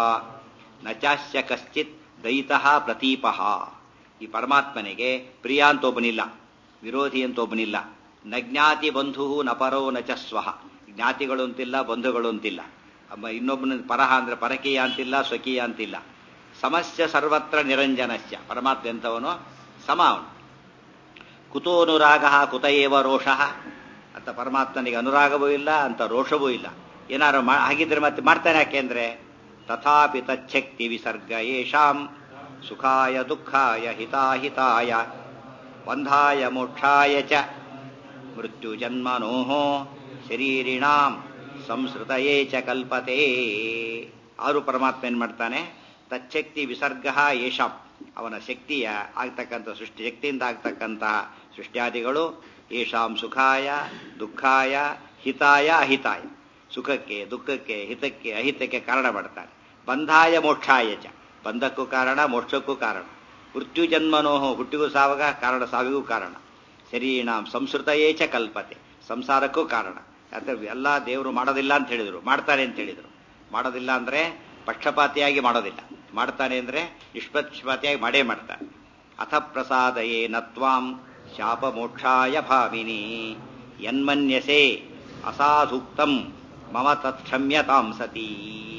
A: ನಚಾಸ್ಯ ಕಶ್ಚಿತ್ ದಯಿತಃ ಪ್ರತೀಪಃ ಈ ಪರಮಾತ್ಮನಿಗೆ ಪ್ರಿಯ ಅಂತ ಒಬ್ಬನಿಲ್ಲ ವಿರೋಧಿ ಅಂತ ಒಬ್ಬನಿಲ್ಲ ನ ಜ್ಞಾತಿ ಬಂಧು ನ ಪರೋ ನ ಚ ಸ್ವಃ ಜ್ಞಾತಿಗಳು ಅಂತಿಲ್ಲ ಬಂಧುಗಳು ಅಂತಿಲ್ಲ ಅಮ್ಮ ಇನ್ನೊಬ್ಬನ ಪರಹ ಅಂದ್ರೆ ಪರಕೀಯ ಅಂತಿಲ್ಲ ಸ್ವಕೀಯ ಅಂತಿಲ್ಲ ಸಮಸ್ಯ ಸರ್ವತ್ರ ನಿರಂಜನಸ್ಯ ಪರಮಾತ್ಮ ಎಂಥವನು ಸಮ ಅವನು ಕುತೋ ಅನುರಾಗ ಕುತ ಏವ ರೋಷಃ ಅಂತ ಪರಮಾತ್ಮನಿಗೆ ಅನುರಾಗವೂ ಇಲ್ಲ ಅಂತ ರೋಷವೂ ಇಲ್ಲ ಏನಾರು ಮಾ ಹಾಗಿದ್ರೆ ಮತ್ತೆ ಮಾಡ್ತಾನೆ ಯಾಕೆಂದ್ರೆ ತಥಾಪಿ ತಚ್ಛಕ್ತಿ ವಿಸರ್ಗ ಯೇಷಾಂ ಸುಖಾಯ ದುಃಖಾಯ ಹಿತಾಹಿತಾಯ ಬಂಧಾಯ ಮೋಕ್ಷಾಯ ಚ ಮೃತ್ಯು ಜನ್ಮನೋಃ ಶರೀರಿಣಾಂ ಸಂಸ್ಕೃತಯೇ ಚ ಕಲ್ಪತೆ ಆರು ಪರಮಾತ್ಮ ಏನ್ ಮಾಡ್ತಾನೆ ತಚ್ಛಕ್ತಿ ವಿಸರ್ಗ ಯೇಷಾಂ ಅವನ ಶಕ್ತಿಯ ಆಗ್ತಕ್ಕಂಥ ಸೃಷ್ಟಿ ಶಕ್ತಿಯಿಂದ ಆಗ್ತಕ್ಕಂತಹ ಸೃಷ್ಟ್ಯಾದಿಗಳು ಯೇಷಾಂ ಸುಖಾಯ ದುಃಖಾಯ ಹಿತಾಯ ಅಹಿತಾಯ ಸುಖಕ್ಕೆ ದುಃಖಕ್ಕೆ ಹಿತಕ್ಕೆ ಅಹಿತಕ್ಕೆ ಕಾರಣ ಮಾಡ್ತಾನೆ ಬಂಧಾಯ ಮೋಕ್ಷಾಯ ಚ ಬಂಧಕ್ಕೂ ಕಾರಣ ಮೋಕ್ಷಕ್ಕೂ ಕಾರಣ ಮೃತ್ಯು ಜನ್ಮನೋಹ ಹುಟ್ಟಿಗೂ ಸಾವಾಗ ಕಾರಣ ಸಾವಿಗೂ ಕಾರಣ ಶರೀರಾಂ ಸಂಸ್ಕೃತಯೇ ಚ ಕಲ್ಪತೆ ಸಂಸಾರಕ್ಕೂ ಕಾರಣ ಯಾಕಂದ್ರೆ ಎಲ್ಲ ದೇವರು ಮಾಡೋದಿಲ್ಲ ಅಂತ ಹೇಳಿದರು ಮಾಡ್ತಾರೆ ಅಂತ ಹೇಳಿದರು ಮಾಡೋದಿಲ್ಲ ಅಂದ್ರೆ ಪಕ್ಷಪಾತಿಯಾಗಿ ಮಾಡೋದಿಲ್ಲ ಮಾಡ್ತಾನೆ ಅಂದ್ರೆ ನಿಷ್ಪಕ್ಷಪಾತಿಯಾಗಿ ಮಾಡೇ ಮಾಡ್ತಾನೆ ಅಥ ಪ್ರಸಾದಯೇ ನತ್ವಾಂ ಶಾಪ ಮೋಕ್ಷಾಯ ಭಾವಿನಿ ಯನ್ಮನ್ಯಸೆ ಅಸಾಧುಕ್ತಂ ಮಮ ತತ್ಕ್ಷಮ್ಯತಾಂ ಸತಿ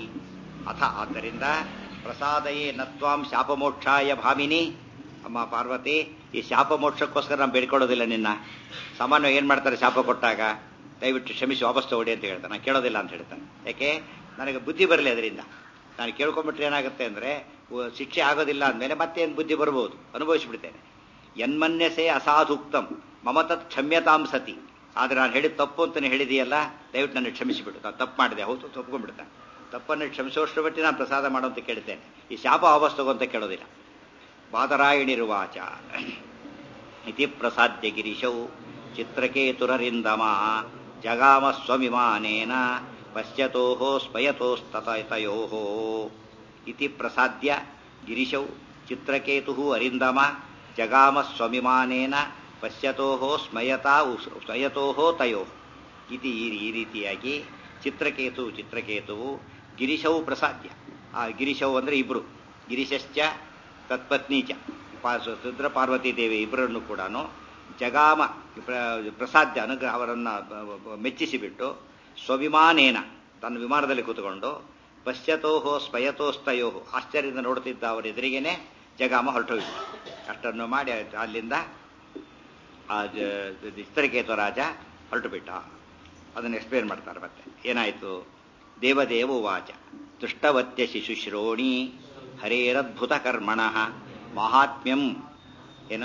A: ಅಥ ಆದ್ದರಿಂದ ಪ್ರಸಾದಯೇ ನತ್ವಾಂ ಶಾಪಮೋಕ್ಷಾಯ ಭಾಮಿನಿ ಅಮ್ಮ ಪಾರ್ವತಿ ಈ ಶಾಪ ಮೋಕ್ಷಕ್ಕೋಸ್ಕರ ನಾವು ಬೇಡ್ಕೊಳ್ಳೋದಿಲ್ಲ ನಿನ್ನ ಸಾಮಾನ್ಯ ಏನ್ ಮಾಡ್ತಾರೆ ಶಾಪ ಕೊಟ್ಟಾಗ ದಯವಿಟ್ಟು ಕ್ಷಮಿಸಿ ವಾಪಸ್ ತಗೊಳ್ಳಿ ಅಂತ ಹೇಳ್ತಾನೆ ನಾನು ಕೇಳೋದಿಲ್ಲ ಅಂತ ಹೇಳ್ತಾನೆ ಯಾಕೆ ನನಗೆ ಬುದ್ಧಿ ಬರಲಿ ಅದರಿಂದ ನಾನು ಕೇಳ್ಕೊಂಡ್ಬಿಟ್ರೆ ಏನಾಗುತ್ತೆ ಅಂದ್ರೆ ಶಿಕ್ಷೆ ಆಗೋದಿಲ್ಲ ಅಂದಮೇಲೆ ಮತ್ತೇನು ಬುದ್ಧಿ ಬರ್ಬೋದು ಅನುಭವಿಸ್ಬಿಡ್ತೇನೆ ಯನ್ಮನ್ಯಸೆ ಅಸಾಧುಕ್ತಂ ಮಮತತ್ ಕ್ಷಮ್ಯತಾಂ ಸತಿ ಆದ್ರೆ ನಾನು ಹೇಳಿದ ತಪ್ಪು ಅಂತ ಹೇಳಿದೆಯಲ್ಲ ದಯವಿಟ್ಟು ನನ್ನ ಕ್ಷಮಿಸಿಬಿಡು ನಾನು ತಪ್ಪು ಮಾಡಿದೆ ಹೌದು ತಪ್ಕೊಂಡ್ಬಿಡ್ತಾನೆ ತಪ್ಪನ್ನು ಕ್ಷಮಿಸೋಷ್ಟು ಬಟ್ಟಿ ನಾನು ಪ್ರಸಾದ ಮಾಡುವಂತ ಕೇಳ್ತೇನೆ ಈ ಶಾಪ ವಾಪಸ್ ತಗೊಂತ ಕೇಳೋದಿಲ್ಲ ಬಾದರಾಯಣಿರುವಾಚ ಇತಿ ಪ್ರಸಾದ್ಯ ಗಿರಿಶೌ ಚಿತ್ರಕೇತುರರಿಂದಮ ಜಗಾಮ ಸ್ವವಿಮಾನೇನ ಪಶ್ಯತೋ ಸ್ಪಯತೋಸ್ತತಯೋ ಇತಿ ಪ್ರಸಾದ್ಯ ಗಿರಿಶೌ ಚಿತ್ರಕೇತು ಅರಿಂದಮ ಜಗಾಮ ಸ್ವವಿಮಾನೇನ ಪಶ್ಯತೋ ಸ್ಮಯತಾ ಸ್ಮಯತೋ ತಯೋ ಇತಿ ಈ ರೀತಿಯಾಗಿ ಚಿತ್ರಕೇತು ಚಿತ್ರಕೇತುವು ಗಿರಿಶವು ಪ್ರಸಾದ್ಯ ಆ ಗಿರಿಶವು ಅಂದ್ರೆ ಇಬ್ರು ಗಿರಿಶಶ್ಚ ತತ್ಪತ್ನೀಚ ರುದ್ರ ಪಾರ್ವತಿ ದೇವಿ ಇಬ್ಬರನ್ನು ಕೂಡ ಜಗಾಮ ಪ್ರಸಾದ್ಯ ಅನುಗ್ರಹ ಅವರನ್ನ ಮೆಚ್ಚಿಸಿಬಿಟ್ಟು ಸ್ವವಿಮಾನೇನ ತನ್ನ ವಿಮಾನದಲ್ಲಿ ಕೂತ್ಕೊಂಡು ಪಶ್ಯತೋಹೋ ಸ್ಪಯತೋಸ್ತಯೋ ಆಶ್ಚರ್ಯದಿಂದ ನೋಡುತ್ತಿದ್ದ ಅವರ ಎದುರಿಗೇನೆ ಜಗಾಮ ಹೊರಟೋಗಿದ್ದ ಅಷ್ಟನ್ನು ಮಾಡಿ ಅಲ್ಲಿಂದ ಆ ಚಿತ್ರಕೇತು ರಾಜ ಹೊರಟು ಬಿಟ್ಟ ಅದನ್ನು ಎಕ್ಸ್ಪ್ಲೇನ್ ಮಾಡ್ತಾರೆ ಮತ್ತೆ ಏನಾಯಿತು ದೇವದೇವ ವಾಚ ದುಷ್ಟವತ್ಯ ಶಿಶುಶ್ರೋಣಿ ಹರೇರದ್ಭುತ ಕರ್ಮಣ ಮಹಾತ್ಮ್ಯಂ ಏನು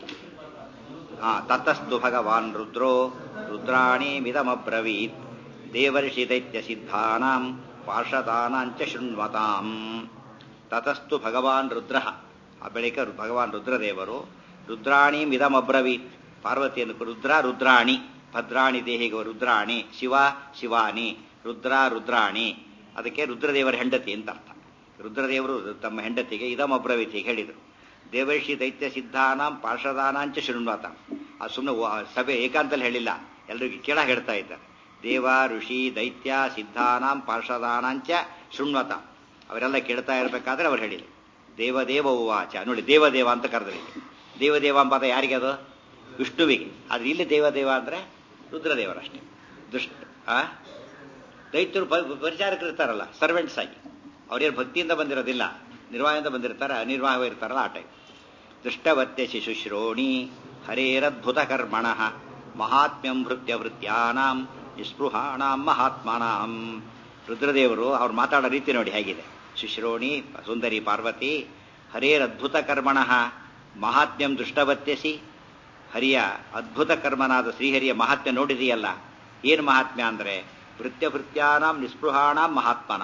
A: ಹಾ ತತಸ್ತು ಭಗವಾನ್ ರುದ್ರೋ ರುದ್ರಾಣಿ ಮಿದಮಬ್ರವೀತ್ ದೇವರ್ಷಿ ದೈತ್ಯ ಸಿದ್ಧಾನಾಂ ಪಾರ್ಷದಾನಾಂಚ ಶೃಣ್ವತಾಂ ತತಸ್ತು ಭಗವಾನ್ ರುದ್ರ ಆ ಬಳಿಕ ಭಗವಾನ್ ರುದ್ರದೇವರು ರುದ್ರಾಣಿ ಮಿದಮಬ್ರವೀತ್ ಪಾರ್ವತಿಯನ್ನು ರುದ್ರ ರುದ್ರಾಣಿ ಭದ್ರಾಣಿ ದೇಹಿಗ ರುದ್ರಾಣಿ ಶಿವ ಶಿವಾನಿ ರುದ್ರ ರುದ್ರಾಣಿ ಅದಕ್ಕೆ ರುದ್ರದೇವರ ಹೆಂಡತಿ ಅಂತ ಅರ್ಥ ರುದ್ರದೇವರು ತಮ್ಮ ಹೆಂಡತಿಗೆ ಇದಮಬ್ರವೀತಿ ಹೇಳಿದರು ದೇವರ್ಷಿ ದೈತ್ಯ ಸಿದ್ಧಾನಾಂ ಪಾರ್ಷದಾನಾಂಚ ಶೃಣ್ವತಾಂ ಆ ಸುಮ್ಮನೆ ಸಭೆ ಏಕಾಂತಲ್ಲಿ ಹೇಳಿಲ್ಲ ಎಲ್ರಿಗೂ ಕೇಳ ಹೇಳ್ತಾ ಇದ್ದಾರೆ ದೇವ ಋಷಿ ದೈತ್ಯ ಸಿದ್ಧಾನಾಂ ಪಾರ್ಷದಾನಾಂಚ ಶೃಣ್ವತ ಅವರೆಲ್ಲ ಕೇಳ್ತಾ ಇರಬೇಕಾದ್ರೆ ಅವ್ರು ಹೇಳಿದ್ರು ದೇವದೇವ ಉವಾಚ ನೋಡಿ ದೇವದೇವ ಅಂತ ಕರೆದ್ರಿ ದೇವದೇವ ಪದ ಯಾರಿಗೆ ಅದು ವಿಷ್ಣುವಿಗೆ ಆದ್ರೆ ಇಲ್ಲಿ ದೇವದೇವ ಅಂದ್ರೆ ರುದ್ರದೇವರಷ್ಟೇ ದುಷ್ಟ ಆ ದೈತ್ಯರು ಪರಿಚಾರಕರು ಇರ್ತಾರಲ್ಲ ಸರ್ವೆಂಟ್ಸ್ ಆಗಿ ಅವ್ರೇನು ಭಕ್ತಿಯಿಂದ ಬಂದಿರೋದಿಲ್ಲ ನಿರ್ವಾಹದಿಂದ ಬಂದಿರ್ತಾರ ಅನಿರ್ವಾಹ ಇರ್ತಾರಲ್ಲ ಆ ಟೈಪ್ ದೃಷ್ಟವತ್ಯ ಶಿಶುಶ್ರೋಣಿ ಹರೇರದ್ಭುತ ಕರ್ಮಣ ಮಹಾತ್ಮ್ಯಂ ಭೃತ್ಯ ಭೃತ್ಯಾನಾಂ ನಿಸ್ಪೃಹಾಣಾಂ ಮಹಾತ್ಮನಾಂ ರುದ್ರದೇವರು ಅವ್ರು ಮಾತಾಡೋ ರೀತಿ ನೋಡಿ ಹೇಗಿದೆ ಶುಶ್ರೋಣಿ ಸುಂದರಿ ಪಾರ್ವತಿ ಹರೇರದ್ಭುತ ಕರ್ಮಣ ಮಹಾತ್ಮ್ಯಂ ದೃಷ್ಟವತ್ಯಸಿ ಹರಿಯ ಅದ್ಭುತ ಕರ್ಮನಾದ ಶ್ರೀಹರಿಯ ಮಹಾತ್ಮ್ಯ ನೋಡಿದೆಯಲ್ಲ ಏನು ಮಹಾತ್ಮ್ಯ ಅಂದ್ರೆ ಭೃತ್ಯ ಭೃತ್ಯಾನಾಂ ನಿಸ್ಪೃಹಾಣಾಂ ಮಹಾತ್ಮನಾಂ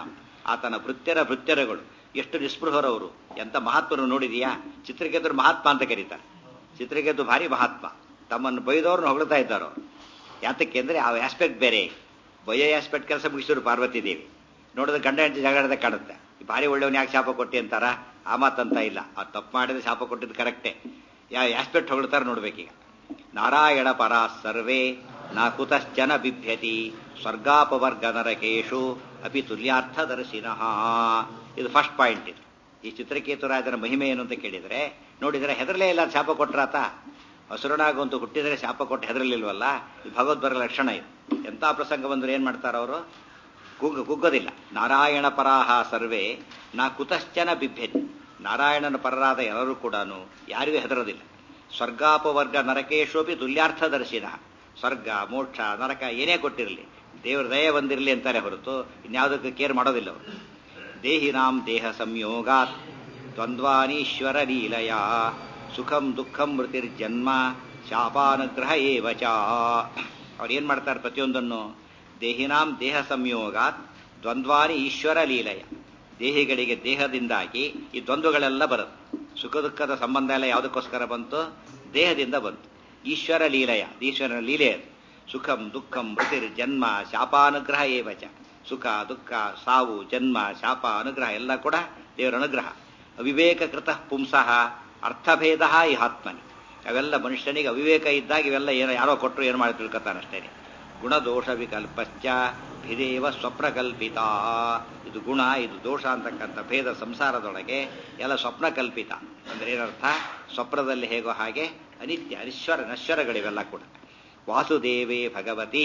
A: ಆತನ ಭೃತ್ಯರ ಭೃತ್ಯರಗಳು ಎಷ್ಟು ನಿಸ್ಪೃಹರವರು ಎಂತ ಮಹಾತ್ಮರು ನೋಡಿದೀಯಾ ಚಿತ್ರಕೇತರು ಮಹಾತ್ಮ ಅಂತ ಕರೀತಾರೆ ಚಿತ್ರಕೇತು ಭಾರಿ ಮಹಾತ್ಮ ತಮ್ಮನ್ನು ಬೈದವ್ರನ್ನ ಹೊಗಳ್ತಾ ಇದ್ದಾರೆ ಅವರು ಯಾತಕ್ಕೆ ಅಂದ್ರೆ ಆ ಆಸ್ಪೆಕ್ಟ್ ಬೇರೆ ಬಯ್ಯ ಆಸ್ಪೆಕ್ಟ್ ಕೆಲಸ ಮುಗಿಸಿದ್ರು ಪಾರ್ವತಿ ದೇವಿ ನೋಡಿದ್ರೆ ಗಂಡ ಹೆಂಡತಿ ಜಗಳದ ಕಾಣುತ್ತೆ ಭಾರಿ ಒಳ್ಳೆಯವನ್ ಯಾಕೆ ಶಾಪ ಕೊಟ್ಟಿ ಅಂತಾರ ಆ ಮಾತಂತ ಇಲ್ಲ ಆ ತಪ್ಪು ಮಾಡಿದ್ರೆ ಶಾಪ ಕೊಟ್ಟಿದ್ದು ಕರೆಕ್ಟೇ ಯಾವ ಆಸ್ಪೆಕ್ಟ್ ಹೊಗಳ್ತಾರೆ ನೋಡ್ಬೇಕೀಗ ನಾರಾಯಣ ಪರ ಸರ್ವೇ ನಾ ಕುತಶ್ಚನ ಬಿಭ್ಯತಿ ಸ್ವರ್ಗಾಪವರ್ಗ ನರಕೇಶು ಅಪಿ ತುಲ್ಯಾರ್ಥದರ್ಶಿನಃ ಇದು ಫಸ್ಟ್ ಪಾಯಿಂಟ್ ಇದು ಈ ಚಿತ್ರಕೇತು ರಾಜನ ಮಹಿಮೆ ಏನು ಅಂತ ಕೇಳಿದ್ರೆ ನೋಡಿದ್ರೆ ಹೆದರಲೇ ಇಲ್ಲ ಶಾಪ ಕೊಟ್ರಾತ ಹಸುರನಾಗುವಂತ ಹುಟ್ಟಿದರೆ ಶಾಪ ಕೊಟ್ಟು ಹೆದರಲಿಲ್ವಲ್ಲ ಇದು ಭಗವದ್ವರ ಲಕ್ಷಣ ಇದು ಎಂಥ ಪ್ರಸಂಗ ಬಂದ್ರೆ ಏನ್ ಮಾಡ್ತಾರ ಅವರು ಕುಗ್ಗ ಕುಗ್ಗೋದಿಲ್ಲ ನಾರಾಯಣ ಪರಾಹ ಸರ್ವೇ ನಾ ಕುತಶ್ಚನ ಬಿಭ್ಯತಿ ನಾರಾಯಣನ ಪರರಾದ ಎಲ್ಲರೂ ಕೂಡ ಯಾರಿಗೂ ಹೆದರೋದಿಲ್ಲ ಸ್ವರ್ಗಾಪವರ್ಗ ನರಕೇಶೋಪಿ ತುಲ್ಯಾರ್ಥದರ್ಶಿನ ಸ್ವರ್ಗ ಮೋಕ್ಷ ನರಕ ಏನೇ ಕೊಟ್ಟಿರಲಿ ದೇವರ ದಯ ಬಂದಿರಲಿ ಅಂತಾರೆ ಹೊರತು ಇನ್ಯಾವುದಕ್ಕೆ ಕೇರ್ ಮಾಡೋದಿಲ್ಲ ಅವರು ದೇಹಿನಾಂ ದೇಹ ಸಂಯೋಗಾತ್ ದ್ವಂದ್ವಾನೀಶ್ವರ ಲೀಲಯ ಸುಖಂ ದುಃಖಂ ಮೃತಿರ್ಜನ್ಮ ಶಾಪಾನುಗ್ರಹ ಏವ ಚ ಅವ್ರು ಏನ್ ಮಾಡ್ತಾರೆ ಪ್ರತಿಯೊಂದನ್ನು ದೇಹಿನಾಂ ದೇಹ ಸಂಯೋಗಾತ್ ದ್ವಂದ್ವಾನಿ ಈಶ್ವರ ಲೀಲಯ ದೇಹಿಗಳಿಗೆ ದೇಹದಿಂದಾಗಿ ಈ ದ್ವಂದ್ವಗಳೆಲ್ಲ ಬರುತ್ತೆ ಸುಖ ದುಃಖದ ಸಂಬಂಧ ಎಲ್ಲ ಯಾವುದಕ್ಕೋಸ್ಕರ ಬಂತು ದೇಹದಿಂದ ಬಂತು ಈಶ್ವರ ಲೀಲಯ ಈಶ್ವರನ ಲೀಲೆ ಅದು ಸುಖಂ ದುಃಖಂ ಮೃತಿರ್ ಜನ್ಮ ಶಾಪಾನುಗ್ರಹ ಏವಚ ಸುಖ ದುಃಖ ಸಾವು ಜನ್ಮ ಶಾಪ ಅನುಗ್ರಹ ಎಲ್ಲ ಕೂಡ ದೇವರ ಅನುಗ್ರಹ ಅವಿವೇಕಕೃತ ಪುಂಸಃ ಅರ್ಥಭೇದ ಈ ಆತ್ಮನಿ ಅವೆಲ್ಲ ಮನುಷ್ಯನಿಗೆ ಅವಿವೇಕ ಇದ್ದಾಗ ಇವೆಲ್ಲ ಏನೋ ಯಾರೋ ಕೊಟ್ಟರು ಏನು ಮಾಡಿ ತಿಳ್ಕೊತಾನಷ್ಟೇ ಗುಣದೋಷ ವಿಕಲ್ಪಶ್ಚ ಭಿದೇವ ಸ್ವಪ್ನಕಲ್ಪಿತ ಇದು ಗುಣ ಇದು ದೋಷ ಅಂತಕ್ಕಂಥ ಭೇದ ಸಂಸಾರದೊಳಗೆ ಎಲ್ಲ ಸ್ವಪ್ನಕಲ್ಪಿತ ಅಂದ್ರೆ ಏನರ್ಥ ಸ್ವಪ್ನದಲ್ಲಿ ಹೇಗೋ ಹಾಗೆ ಅನಿತ್ಯ ಅನಿಶ್ವರ ನಶ್ವರಗಳಿವೆಲ್ಲ ಕೂಡ ವಾಸುದೇವೇ ಭಗವತಿ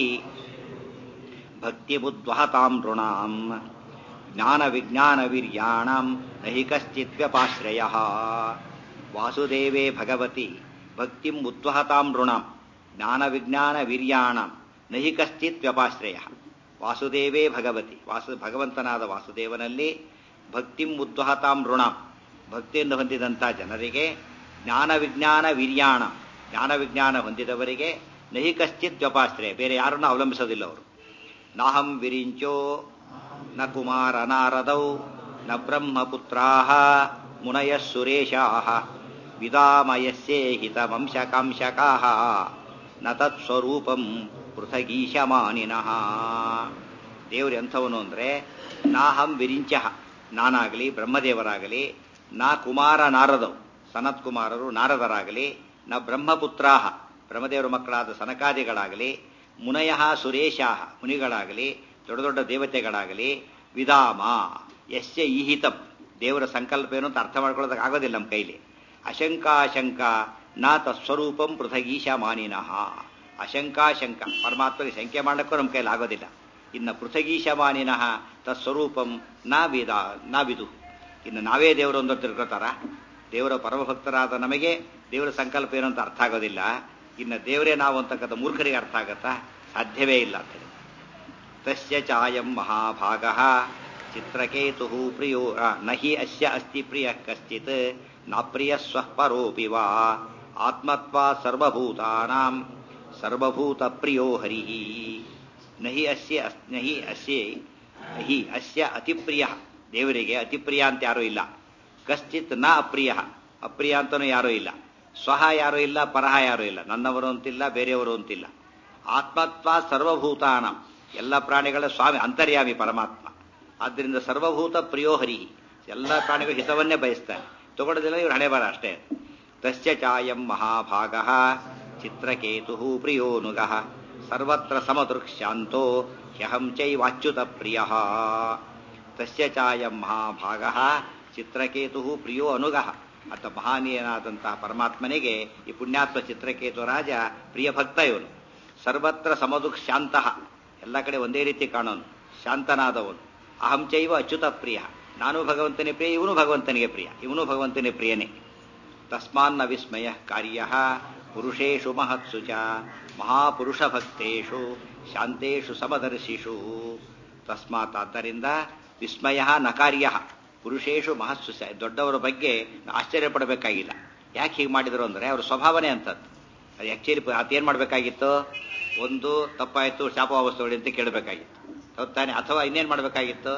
A: ಭಕ್ತಿ ಬುದ್ವಹತಾಂ ನೃಣಾಂ ಜ್ಞಾನ ವಿಜ್ಞಾನ ವೀರ್ಯಾಣಂ ನಹಿ ಕಶ್ಚಿತ್ ವ್ಯಪಾಶ್ರಯ ವಾಸುದೇವೇ ಭಗವತಿ ಭಕ್ತಿಂ ಉದ್ವಹತಾಂ ನೃಣಾಂ ಜ್ಞಾನ ವಿಜ್ಞಾನ ವೀರ್ಯಾಣಂ ನಹಿ ಕಶ್ಚಿತ್ ವ್ಯಪಾಶ್ರಯ ವಾಸುದೇವೇ ಭಗವತಿ ವಾಸು ಭಗವಂತನಾದ ವಾಸುದೇವನಲ್ಲಿ ಭಕ್ತಿಂ ಉದ್ವಹತಾಂ ಋಣಾಂ ಭಕ್ತಿಯನ್ನು ಹೊಂದಿದಂಥ ಜನರಿಗೆ ಜ್ಞಾನ ವಿಜ್ಞಾನ ವೀರ್ಯಾಣ ಜ್ಞಾನ ವಿಜ್ಞಾನ ಹೊಂದಿದವರಿಗೆ ನಹಿ ಕಶ್ಚಿತ್ ವ್ಯಪಾಶ್ರಯ ಬೇರೆ ಯಾರನ್ನು ಅವಲಂಬಿಸೋದಿಲ್ಲ ಅವರು ನಾಹಂ ವಿರಿಂಚೋ ನ ಕುಮಾರ ನಾರದೌ ನ ಬ್ರಹ್ಮಪುತ್ರಾ ಮುನಯ ಸುರೇಶಾ ವಿದಾಮಯಸ್ಯೇ ಹಿತವಂಶಕಾಂಶಕಾ ನ ತತ್ಸ್ವರೂಪಂ ಪೃಥಗೀಶಮಾನಿನಃ ದೇವರು ಎಂಥವನು ಅಂದರೆ ನಾಹಂ ವಿರಿಂಚ ನಾನಾಗಲಿ ಬ್ರಹ್ಮದೇವರಾಗಲಿ ನಾ ಕುಮಾರ ನಾರದವು ಸನತ್ ಕುಮಾರರು ನಾರದರಾಗಲಿ ನ ಬ್ರಹ್ಮಪುತ್ರಾಹ ಬ್ರಹ್ಮದೇವರ ಮಕ್ಕಳಾದ ಸನಕಾದಿಗಳಾಗಲಿ ಮುನಯ ಸುರೇಶಾಹ ಮುನಿಗಳಾಗಲಿ ದೊಡ್ಡ ದೊಡ್ಡ ದೇವತೆಗಳಾಗಲಿ ವಿಧಾಮ ಯಸ್ಯ ಈಹಿತಂ ದೇವರ ಸಂಕಲ್ಪ ಏನು ಅಂತ ಅರ್ಥ ಮಾಡ್ಕೊಳ್ಳೋದಕ್ಕೆ ಆಗೋದಿಲ್ಲ ನಮ್ಮ ಕೈಲಿ ಅಶಂಕಾಶಂಕ ನಾ ತತ್ಸ್ವರೂಪಂ ಪೃಥಗೀಶ ಮಾನಿನಃ ಅಶಂಕಾಶಂಕ ಪರಮಾತ್ಮನಿಗೆ ಸಂಖ್ಯೆ ಮಾಡಕ್ಕೂ ನಮ್ಮ ಕೈಲಿ ಆಗೋದಿಲ್ಲ ಇನ್ನು ಪೃಥಗೀಶ ಮಾನಿನಃ ತತ್ಸ್ವರೂಪಂ ನಾ ವಿದ ನಾ ವಿದು ಇನ್ನು ನಾವೇ ದೇವರು ಅಂತ ತಿಳ್ಕೊತಾರ ದೇವರ ಪರಮಭಕ್ತರಾದ ನಮಗೆ ದೇವರ ಸಂಕಲ್ಪ ಏನು ಅಂತ ಅರ್ಥ ಆಗೋದಿಲ್ಲ ಇನ್ನು ದೇವರೇ ನಾವು ಅಂತಕ್ಕಂಥ ಮೂರ್ಖರಿಗೆ ಅರ್ಥ ಆಗತ್ತಾ ಸಾಧ್ಯವೇ ಇಲ್ಲ ಅಂತ ಹೇಳಿ ತಸ್ಯ ಚಾಯಂ ಮಹಾಭಾಗ ಚಿತ್ರಕೇತು ಪ್ರಿಯೋ ನಹಿ ಅಸ್ಯ ಅಸ್ತಿ ಪ್ರಿಯ ಕಶ್ಚಿತ್ ನಾಪ್ರಿಯ ಸ್ವಃ ಪರೋಪಿ ವಾ ಆತ್ಮತ್ವಾ ಸರ್ವಭೂತಾನಾಂ ಸರ್ವಭೂತ ಪ್ರಿಯೋ ಹರಿ ನಹಿ ಅಸ್ಯ ನಹಿ ಅಸ್ಯೆ ಹಿ ಅಸ್ಯ ಅತಿಪ್ರಿಯ ದೇವರಿಗೆ ಅತಿಪ್ರಿಯ ಅಂತ ಯಾರೂ ಇಲ್ಲ ಕಶ್ಚಿತ್ ನ ಅಪ್ರಿಯ ಅಪ್ರಿಯ ಅಂತನೂ ಯಾರೂ ಇಲ್ಲ ಸ್ವಹ ಯಾರೂ ಇಲ್ಲ ಪರಹ ಯಾರೂ ಇಲ್ಲ ನನ್ನವರು ಅಂತಿಲ್ಲ ಬೇರೆಯವರು ಅಂತಿಲ್ಲ ಆತ್ಮತ್ವ ಸರ್ವಭೂತಾನ ಎಲ್ಲ ಪ್ರಾಣಿಗಳ ಸ್ವಾಮಿ ಅಂತರ್ಯಾಮಿ ಪರಮಾತ್ಮ ಆದ್ದರಿಂದ ಸರ್ವಭೂತ ಪ್ರಿಯೋ ಹರಿ ಎಲ್ಲ ಪ್ರಾಣಿಗಳು ಹಿತವನ್ನೇ ಬಯಸ್ತಾನೆ ತಗೊಳ್ಳೋದಿಲ್ಲ ಇವ್ರು ಹಣೆ ಬರ ಅಷ್ಟೇ ತಸ್ಯ ಚಾಯಂ ಮಹಾಭಾಗ ಚಿತ್ರಕೇತು ಪ್ರಿಯೋನುಗ ಸರ್ವತ್ರ ಸಮದೃಕ್ಶಾಂತೋ ಹ್ಯಹಂ ಚೈವಾಚ್ಯುತ ಪ್ರಿಯ ತಸ್ಯ ಚಾಯಂ ಮಹಾಭಾಗ ಚಿತ್ರಕೇತು ಪ್ರಿಯೋ ಅನುಗ ಅತ ಮಹಾನೀಯನಾದಂತಹ ಪರಮಾತ್ಮನಿಗೆ ಈ ಪುಣ್ಯಾತ್ಮ ಚಿತ್ರಕೇತು ರಾಜ ಪ್ರಿಯ ಭಕ್ತ ಇವನು ಸರ್ವತ್ರ ಸಮದುಕ್ ಶಾಂತ ಎಲ್ಲ ಕಡೆ ಒಂದೇ ರೀತಿ ಕಾಣೋನು ಶಾಂತನಾದವನು ಅಹಂ ಚೈವ ಅಚ್ಯುತ ಪ್ರಿಯ ನಾನು ಭಗವಂತನೇ ಪ್ರಿಯ ಇವನು ಭಗವಂತನಿಗೆ ಪ್ರಿಯ ಇವನು ಭಗವಂತನೇ ಪ್ರಿಯನೇ ತಸ್ಮಾನ್ನ ವಿಸ್ಮಯ ಕಾರ್ಯ ಪುರುಷೇಶು ಮಹತ್ಸು ಚ ಮಹಾಪುರುಷ ಭಕ್ತೇಶು ಶಾಂತೇಶು ಸಮದರ್ಶಿಷು ತಸ್ಮಾತ್ ಆದ್ದರಿಂದ ವಿಸ್ಮಯ ನ ಕಾರ್ಯ ಪುರುಷೇಶು ಮಹತ್ಸು ಚ ದೊಡ್ಡವರ ಬಗ್ಗೆ ಆಶ್ಚರ್ಯ ಪಡಬೇಕಾಗಿಲ್ಲ ಯಾಕೆ ಹೀಗೆ ಮಾಡಿದ್ರು ಅಂದರೆ ಅವ್ರ ಸ್ವಭಾವನೆ ಅಂತದ್ದು ಅದು ಆ್ಯಕ್ಚುಲಿ ಅದೇನು ಮಾಡಬೇಕಾಗಿತ್ತು ಒಂದು ತಪ್ಪಾಯಿತು ಶಾಪ ತೊಗೊಳ್ಳಿ ಅಂತ ಕೇಳಬೇಕಾಗಿತ್ತು ಹೌದಾನೆ ಅಥವಾ ಇನ್ನೇನು ಮಾಡಬೇಕಾಗಿತ್ತು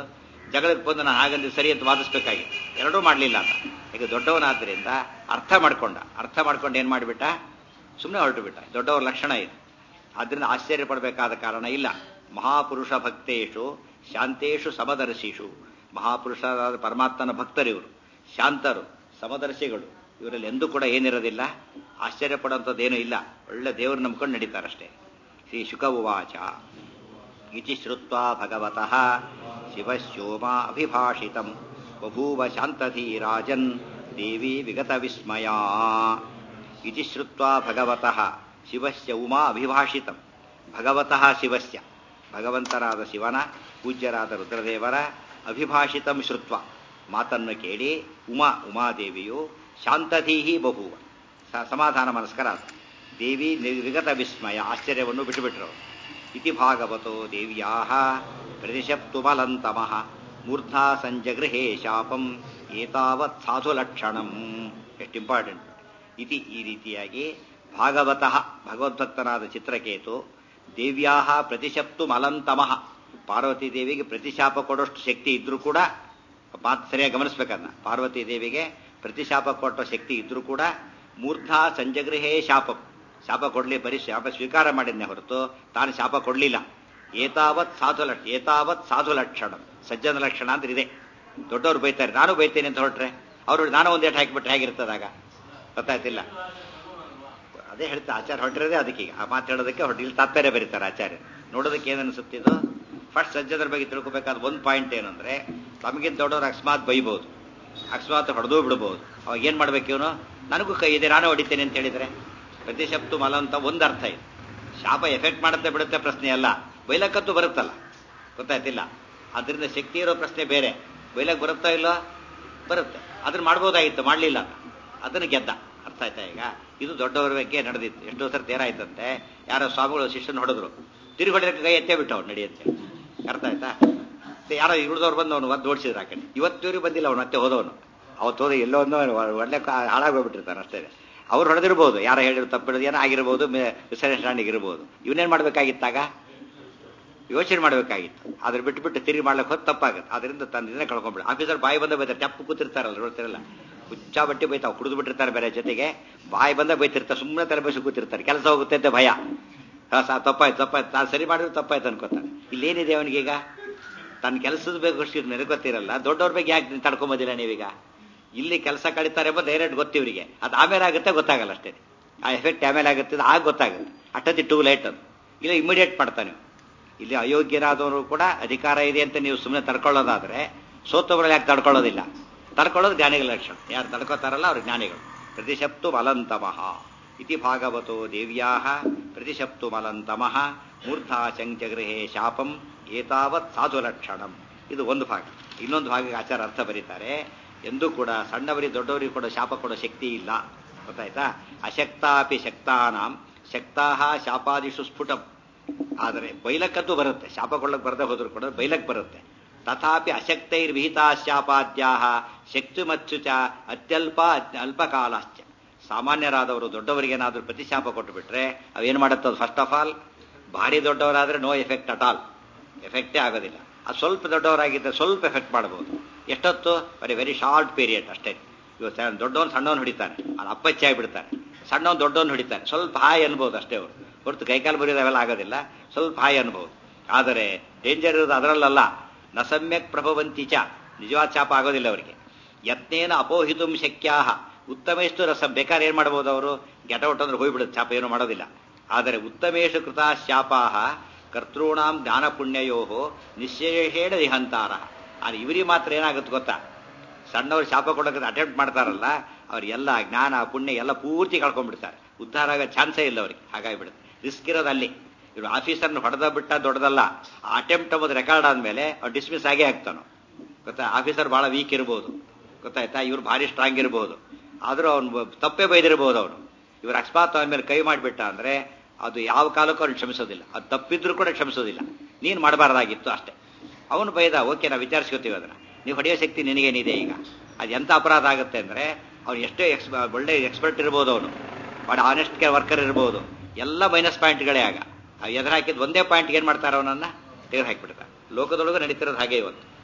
A: ಜಗಳಕ್ಕೆ ಬಂದು ನಾನು ಹಾಗಂದ್ರೆ ಸರಿ ಅಂತ ವಾದಿಸ್ಬೇಕಾಗಿತ್ತು ಎರಡೂ ಮಾಡಲಿಲ್ಲ ಅಂತ ಈಗ ದೊಡ್ಡವನಾದ್ರಿಂದ ಅರ್ಥ ಮಾಡ್ಕೊಂಡ ಅರ್ಥ ಮಾಡ್ಕೊಂಡು ಏನು ಮಾಡಿಬಿಟ್ಟ ಸುಮ್ಮನೆ ಹೊರಟು ಬಿಟ್ಟ ದೊಡ್ಡವರ ಲಕ್ಷಣ ಇದು ಆದ್ರಿಂದ ಆಶ್ಚರ್ಯ ಪಡಬೇಕಾದ ಕಾರಣ ಇಲ್ಲ ಮಹಾಪುರುಷ ಭಕ್ತೇಶು ಶಾಂತೇಶು ಸಮದರ್ಶಿಷು ಮಹಾಪುರುಷರಾದ ಪರಮಾತ್ಮನ ಭಕ್ತರಿವರು ಶಾಂತರು ಸಮದರ್ಶಿಗಳು ಇವರಲ್ಲಿ ಎಂದೂ ಕೂಡ ಏನಿರೋದಿಲ್ಲ ಆಶ್ಚರ್ಯ ಪಡುವಂಥದ್ದೇನೂ ಇಲ್ಲ ಒಳ್ಳೆ ದೇವರು ನಂಬ್ಕೊಂಡು ನಡೀತಾರಷ್ಟೇ ಶ್ರೀ ಶುಕ ಉವಾಚ ಇತಿ ಶ್ರುತ್ವಾ ಭಗವತಃ ಶಿವಶೋಮ ಅಭಿಭಾಷಿತಂ ಬಭೂವ ಶಾಂತಧೀರಾಜನ್ ದೇವಿ ವಿಗತ ವಿಸ್ಮಯ ಇತಿ ಶ್ರುತ್ವಾ ಭಗವತಃ ಶಿವಸ್ಯ ಉಮಾ ಅಭಿಭಾಷಿತಂ ಭಗವತಃ ಶಿವಸ್ಯ ಭಗವಂತರಾದ ಶಿವನ ಪೂಜ್ಯರಾದ ರುದ್ರದೇವರ ಅಭಿಭಾಷಿತಂ ಶ್ರುತ್ವ ಮಾತನ್ನು ಕೇಳಿ ಉಮಾ ಉಮಾದೇವಿಯು ಶಾಂತಧೀಹಿ ಬಹುವ ಸಮಾಧಾನ ಮನಸ್ಕರ ದೇವಿ ವಿಗತ ವಿಸ್ಮಯ ಆಶ್ಚರ್ಯವನ್ನು ಬಿಟ್ಟುಬಿಟ್ರು ಇತಿ ಭಾಗವತೋ ದೇವ್ಯಾ ಪ್ರತಿಶಪ್ತುಮಲಂತಮಃ ಮೂರ್ಧಾ ಸಂಜಗೃಹೇ ಶಾಪಂ ಏತಾವತ್ ಸಾಧು ಲಕ್ಷಣಂ ಎಷ್ಟು ಇಂಪಾರ್ಟೆಂಟ್ ಇತಿ ಈ ರೀತಿಯಾಗಿ ಭಾಗವತಃ ಭಗವದ್ಭಕ್ತನಾದ ಚಿತ್ರಕೇತು ದೇವ್ಯಾ ಪ್ರತಿಶಪ್ತು ಮಲಂತಮಃ ಪಾರ್ವತಿ ದೇವಿಗೆ ಪ್ರತಿಶಾಪ ಕೊಡೋಷ್ಟು ಶಕ್ತಿ ಇದ್ರೂ ಕೂಡ ಮಾತು ಸರಿಯಾಗಿ ಗಮನಿಸ್ಬೇಕನ್ನ ಪಾರ್ವತಿ ದೇವಿಗೆ ಪ್ರತಿಶಾಪ ಕೊಟ್ಟ ಶಕ್ತಿ ಇದ್ರೂ ಕೂಡ ಮೂರ್ಧಾ ಸಂಜಗೃಹೇ ಶಾಪಂ ಶಾಪ ಕೊಡ್ಲಿ ಬರೀ ಶಾಪ ಸ್ವೀಕಾರ ಮಾಡಿದ್ನೆ ಹೊರತು ತಾನು ಶಾಪ ಕೊಡ್ಲಿಲ್ಲ ಏತಾವತ್ ಸಾಧು ಲಕ್ಷ ಏತಾವತ್ ಸಾಧು ಲಕ್ಷಣ ಸಜ್ಜನ ಲಕ್ಷಣ ಅಂದ್ರೆ ಇದೆ ದೊಡ್ಡವರು ಬೈತಾರೆ ನಾನು ಬೈತೇನೆ ಅಂತ ಹೊರಟ್ರೆ ಅವರು ನಾನು ಒಂದೇಟು ಹಾಕಿಬಿಟ್ರೆ ಹೇಗಿರ್ತದಾಗ ಗೊತ್ತಾಯ್ತಿಲ್ಲ ಅದೇ ಹೇಳ್ತಾ ಆಚಾರ್ಯ ಹೊರಟಿರೋದೇ ಅದಕ್ಕೀಗ ಆ ಮಾತು ಹೇಳೋದಕ್ಕೆ ಹೊರಟಿ ಇಲ್ಲಿ ತಾತ್ಪರ್ಯ ಬರೀತಾರೆ ಆಚಾರ್ಯ ನೋಡೋದಕ್ಕೆ ಏನನ್ಸುತ್ತಿದ್ದು ಫಸ್ಟ್ ಸಜ್ಜನರ ಬಗ್ಗೆ ತಿಳ್ಕೊಬೇಕಾದ ಒಂದು ಪಾಯಿಂಟ್ ಏನಂದ್ರೆ ತಮಗಿಂತ ದೊಡ್ಡವ್ರು ಅಕಸ್ಮಾತ್ ಬೈಬಹುದು ಅಕಸ್ಮಾತ್ ಹೊಡೆದು ಬಿಡ್ಬೋದು ಅವಾಗ ಏನ್ ಮಾಡ್ಬೇಕು ಇವನು ನನಗೂ ಕೈ ಇದೆ ನಾನೇ ಹೊಡಿತೇನೆ ಅಂತ ಹೇಳಿದ್ರೆ ಪ್ರತಿಶಬ್ದು ಮಲ ಅಂತ ಒಂದು ಅರ್ಥ ಇದೆ ಶಾಪ ಎಫೆಕ್ಟ್ ಮಾಡುತ್ತೆ ಬಿಡುತ್ತೆ ಪ್ರಶ್ನೆ ಅಲ್ಲ ಬೈಲಕ್ಕಂತೂ ಬರುತ್ತಲ್ಲ ಗೊತ್ತಾಯ್ತಿಲ್ಲ ಅದರಿಂದ ಶಕ್ತಿ ಇರೋ ಪ್ರಶ್ನೆ ಬೇರೆ ಬೈಲಕ್ ಬರುತ್ತಾ ಇಲ್ಲ ಬರುತ್ತೆ ಅದನ್ನ ಮಾಡ್ಬೋದಾಗಿತ್ತು ಮಾಡಲಿಲ್ಲ ಅದನ್ನು ಗೆದ್ದ ಅರ್ಥ ಆಯ್ತಾ ಈಗ ಇದು ದೊಡ್ಡವರ ಬಗ್ಗೆ ನಡೆದಿತ್ತು ಎಷ್ಟೋ ಸರ್ತಿ ಏನಾಯ್ತಂತೆ ಯಾರೋ ಸ್ವಾಮಿಗಳು ಶಿಷ್ಯನ ಹೊಡೆದ್ರು ತಿರುಗಿ ಹೊಡೆದಕ್ಕೆ ಕೈ ಎತ್ತೇ ಬಿಟ್ಟು ಅವ್ನು ನಡೆಯುತ್ತೆ ಅರ್ಥ ಆಯ್ತಾ ಯಾರೋ ಇಳಿದವ್ರು ಬಂದು ಅವನು ಒದ್ದು ಓಡಿಸಿದ್ರು ಆ ಕಡೆ ಇವತ್ತಿವ್ರಿಗೆ ಬಂದಿಲ್ಲ ಅವನು ಮತ್ತೆ ಹೋದವನು ಅವತ್ತು ಹೋದ ಎಲ್ಲೋ ಒಂದು ಒಳ್ಳೆ ಹಾಳಾಗೋಗ್ಬಿಟ್ಟಿರ್ತಾನೆ ಅಷ್ಟೇ ಅವ್ರು ಹೊಡೆದಿರ್ಬೋದು ಯಾರೋ ಹೇಳಿದ್ರು ತಪ್ಪಿಡೋದು ಏನೋ ಆಗಿರ್ಬೋದು ಮಿಸ್ಅಂಡರ್ಸ್ಟ್ಯಾಂಡಿಂಗ್ ಇರ್ಬೋದು ಇವನೇನ್ ಮಾಡ್ಬೇಕಾಗಿತ್ತಾಗ ಯೋಚನೆ ಮಾಡಬೇಕಾಗಿತ್ತು ಅದ್ರ ಬಿಟ್ಟು ಬಿಟ್ಟು ತಿರುಗಿ ಮಾಡ್ಲಿಕ್ಕೆ ಹೊತ್ತು ತಪ್ಪಾಗುತ್ತೆ ಅದರಿಂದ ತನ್ನ ದಿನ ಕಳ್ಕೊಂಡ್ಬಿಡ ಆಫೀಸರ್ ಬಾಯಿ ಬಂದ ಬೈತಾರೆ ಟಪ್ಪು ಕೂತಿರ್ತಾರಲ್ಲ ನೋಡ್ತಿರಲ್ಲ ಹುಚ್ಚ ಬಟ್ಟೆ ಬೈತಾವ್ ಕುಡಿದು ಬಿಟ್ಟಿರ್ತಾರೆ ಬೇರೆ ಜೊತೆಗೆ ಬಾಯಿ ಬಂದ ಬೈತಿರ್ತಾರೆ ಸುಮ್ಮನೆ ತಲೆ ಬಸಿ ಕೂತಿರ್ತಾರೆ ಕೆಲಸ ಹೋಗುತ್ತೆ ಅಂತ ಭಯ ತಪ್ಪಾಯ್ತು ತಪ್ಪಾಯ್ತು ನಾನು ಸರಿ ಮಾಡಿದ್ರೆ ತಪ್ಪಾಯ್ತು ಅನ್ಕೋತಾನೆ ಇಲ್ಲೇನಿದೆ ಅವನಿಗೀಗ ತನ್ನ ಕೆಲಸದ ಬೇಕು ಅಷ್ಟು ನೆನಗೊತ್ತಿರಲ್ಲ ದೊಡ್ಡವ್ರ ಬಗ್ಗೆ ಯಾಕೆ ತಡ್ಕೊಂಬೋದಿಲ್ಲ ನೀವೀಗ ಇಲ್ಲಿ ಕೆಲಸ ಕಡಿತಾರೆ ಎಂಬ ಡೈರೆಕ್ಟ್ ಗೊತ್ತಿವರಿಗೆ ಅದು ಆಮೇಲೆ ಆಗುತ್ತೆ ಗೊತ್ತಾಗಲ್ಲ ಅಷ್ಟೇ ಆ ಎಫೆಕ್ಟ್ ಆಮೇಲೆ ಆಗುತ್ತೆ ಆಗ ಗೊತ್ತಾಗುತ್ತೆ ಅಷ್ಟೊತ್ತಿ ಟೂ ಲೈಟ್ ಅದು ಇಲ್ಲ ಇಮಿಡಿಯೇಟ್ ಮಾಡ್ತಾನೆ ಇಲ್ಲಿ ಅಯೋಗ್ಯರಾದವರು ಕೂಡ ಅಧಿಕಾರ ಇದೆ ಅಂತ ನೀವು ಸುಮ್ಮನೆ ತಡ್ಕೊಳ್ಳೋದಾದ್ರೆ ಸೋತವರಲ್ಲಿ ಯಾಕೆ ತಡ್ಕೊಳ್ಳೋದಿಲ್ಲ ತಡ್ಕೊಳ್ಳೋದು ಜ್ಞಾನಿಗಳ ಲಕ್ಷಣ ಯಾರು ತಡ್ಕೋತಾರಲ್ಲ ಅವ್ರು ಜ್ಞಾನಿಗಳು ಪ್ರತಿಶಪ್ತು ಮಲಂತಮಃ ಇತಿ ಭಾಗವತೋ ದೇವ್ಯಾ ಪ್ರತಿಶಪ್ತು ಮಲಂತಮಃ ಮೂರ್ಧಾ ಚಂಚಗೃಹೇ ಶಾಪಂ ಏತಾವತ್ ಸಾಧು ಲಕ್ಷಣಂ ಇದು ಒಂದು ಭಾಗ ಇನ್ನೊಂದು ಭಾಗಕ್ಕೆ ಆಚಾರ ಅರ್ಥ ಬರೀತಾರೆ ಎಂದೂ ಕೂಡ ಸಣ್ಣವರಿಗೆ ದೊಡ್ಡವರಿಗೆ ಕೂಡ ಶಾಪ ಕೊಡೋ ಶಕ್ತಿ ಇಲ್ಲ ಗೊತ್ತಾಯ್ತಾ ಅಶಕ್ತಾಪಿ ಶಕ್ತಾನಾಂ ಶಕ್ತಾಹ ಶಾಪಾದಿಷು ಸ್ಫುಟಂ ಆದರೆ ಬೈಲಕ್ಕಂತೂ ಬರುತ್ತೆ ಶಾಪ ಕೊಳ್ಳಕ್ಕೆ ಬರದೆ ಹೋದ್ರು ಕೂಡ ಬೈಲಕ್ ಬರುತ್ತೆ ತಥಾಪಿ ಅಶಕ್ತೈರ್ವಿಹಿತಾ ಶಾಪಾದ್ಯಾ ಶಕ್ತಿಮಚ್ಚು ಚ ಅತ್ಯಲ್ಪ ಅಲ್ಪಕಾಲಾಶ್ಚ ಸಾಮಾನ್ಯರಾದವರು ದೊಡ್ಡವರಿಗೇನಾದ್ರೂ ಪ್ರತಿಶಾಪ ಕೊಟ್ಟು ಬಿಟ್ರೆ ಅವೇನು ಮಾಡುತ್ತೆ ಅದು ಫಸ್ಟ್ ಆಫ್ ಆಲ್ ಭಾರಿ ದೊಡ್ಡವರಾದ್ರೆ ನೋ ಎಫೆಕ್ಟ್ ಅಟ್ ಆಲ್ ಎಫೆಕ್ಟೇ ಆಗೋದಿಲ್ಲ ಅದು ಸ್ವಲ್ಪ ದೊಡ್ಡವರಾಗಿದ್ದರೆ ಸ್ವಲ್ಪ ಎಫೆಕ್ಟ್ ಮಾಡಬಹುದು ಎಷ್ಟೊತ್ತು ಬರೀ ವೆರಿ ಶಾರ್ಟ್ ಪೀರಿಯಡ್ ಅಷ್ಟೇ ಇವತ್ತು ದೊಡ್ಡವನು ಸಣ್ಣವನು ಹೊಡಿತಾನೆ ಅದು ಅಪ್ಪಚ್ಚಿ ಆಗಿಬಿಡ್ತಾನೆ ಸಣ್ಣವನು ದೊಡ್ಡವನು ಹೊಡಿತಾನೆ ಸ್ವಲ್ಪ ಹಾಯ್ ಅನ್ಬೋದು ಅಷ್ಟೇ ಅವರು ಹೊರತು ಕೈಕಾಲು ಬರೆಯೋದು ಅವೆಲ್ಲ ಆಗೋದಿಲ್ಲ ಸ್ವಲ್ಪ ಹಾಯ್ ಅನ್ಬೋದು ಆದರೆ ಡೇಂಜರ್ ಇರೋದು ಅದರಲ್ಲಲ್ಲ ನ ಸಮ್ಯಕ್ ಪ್ರಭವಂತಿ ಚ ನಿಜವಾದ ಚಾಪ ಆಗೋದಿಲ್ಲ ಅವರಿಗೆ ಯತ್ನೇನ ಅಪೋಹಿತು ಶಕ್ಯಾಹ ಉತ್ತಮೇಷ್ಟು ರಸ ಬೇಕಾದ್ರೆ ಏನ್ ಮಾಡಬಹುದು ಅವರು ಗೆಟೌಟ್ ಅಂದ್ರೆ ಹೋಗ್ಬಿಡುತ್ತೆ ಚಾಪ ಏನು ಮಾಡೋದಿಲ್ಲ ಆದರೆ ಉತ್ತಮೇಶು ಕೃತ ಶಾಪಾಹ ಕರ್ತೃಣಾಂ ಜ್ಞಾನ ಪುಣ್ಯಯೋ ನಿಶ್ಚೇಷೇಣ ನಿಹಂತಾರ ಆದರೆ ಇವರಿಗೆ ಮಾತ್ರ ಏನಾಗುತ್ತೆ ಗೊತ್ತಾ ಸಣ್ಣವರು ಶಾಪ ಕೊಡೋಕೆ ಅಟೆಂಪ್ಟ್ ಮಾಡ್ತಾರಲ್ಲ ಅವ್ರು ಎಲ್ಲ ಜ್ಞಾನ ಪುಣ್ಯ ಎಲ್ಲ ಪೂರ್ತಿ ಕಳ್ಕೊಂಡ್ಬಿಡ್ತಾರೆ ಉದ್ಧಾರ ಆಗೋ ಚಾನ್ಸೇ ಇಲ್ಲ ಅವ್ರಿಗೆ ಹಾಗಾಗಿಬಿಡುತ್ತೆ ರಿಸ್ಕ್ ಇರೋದು ಅಲ್ಲಿ ಇವರು ಆಫೀಸರ್ನ ಹೊಡೆದ ಬಿಟ್ಟ ದೊಡ್ಡದಲ್ಲ ಆ ಅಟೆಂಪ್ಟ್ ಅಂಬೋದು ರೆಕಾರ್ಡ್ ಆದ್ಮೇಲೆ ಅವ್ರು ಡಿಸ್ಮಿಸ್ ಆಗೇ ಆಗ್ತಾನೋ ಗೊತ್ತಾ ಆಫೀಸರ್ ಬಹಳ ವೀಕ್ ಇರ್ಬೋದು ಗೊತ್ತಾಯ್ತಾ ಇವ್ರು ಭಾರಿ ಸ್ಟ್ರಾಂಗ್ ಇರ್ಬೋದು ಆದರೂ ಅವ್ನು ತಪ್ಪೇ ಬೈದಿರ್ಬೋದು ಅವನು ಇವ್ರು ಅಕಸ್ಮಾತ್ ಅವನ ಮೇಲೆ ಕೈ ಮಾಡಿಬಿಟ್ಟ ಅಂದ್ರೆ ಅದು ಯಾವ ಕಾಲಕ್ಕೂ ಅವ್ನು ಕ್ಷಮಿಸೋದಿಲ್ಲ ಅದು ತಪ್ಪಿದ್ರೂ ಕೂಡ ಕ್ಷಮಿಸೋದಿಲ್ಲ ನೀನು ಮಾಡಬಾರ್ದಾಗಿತ್ತು ಅಷ್ಟೇ ಅವನು ಬೈದ ಓಕೆ ನಾವು ವಿಚಾರಿಸ್ಕೊತೀವಿ ಅದನ್ನ ನೀವು ಹೊಡೆಯೋ ಶಕ್ತಿ ನಿನಗೇನಿದೆ ಈಗ ಅದು ಎಂತ ಅಪರಾಧ ಆಗುತ್ತೆ ಅಂದ್ರೆ ಅವ್ನು ಎಷ್ಟೇ ಎಕ್ಸ್ ಒಳ್ಳೆ ಎಕ್ಸ್ಪರ್ಟ್ ಇರ್ಬೋದು ಅವನು ಬಟ್ ಆನೆಸ್ಟ್ ವರ್ಕರ್ ಇರ್ಬೋದು ಎಲ್ಲ ಮೈನಸ್ ಪಾಯಿಂಟ್ಗಳೇ ಆಗ ಎದುರು ಹಾಕಿದ್ ಒಂದೇ ಪಾಯಿಂಟ್ ಏನ್ ಮಾಡ್ತಾರೆ ಅವನನ್ನ ತೆಗೆದು ಹಾಕಿಬಿಡ್ತಾರೆ ಲೋಕದೊಳಗೆ ನಡೀತಿರೋದು ಹಾಗೆ ಇವತ್ತು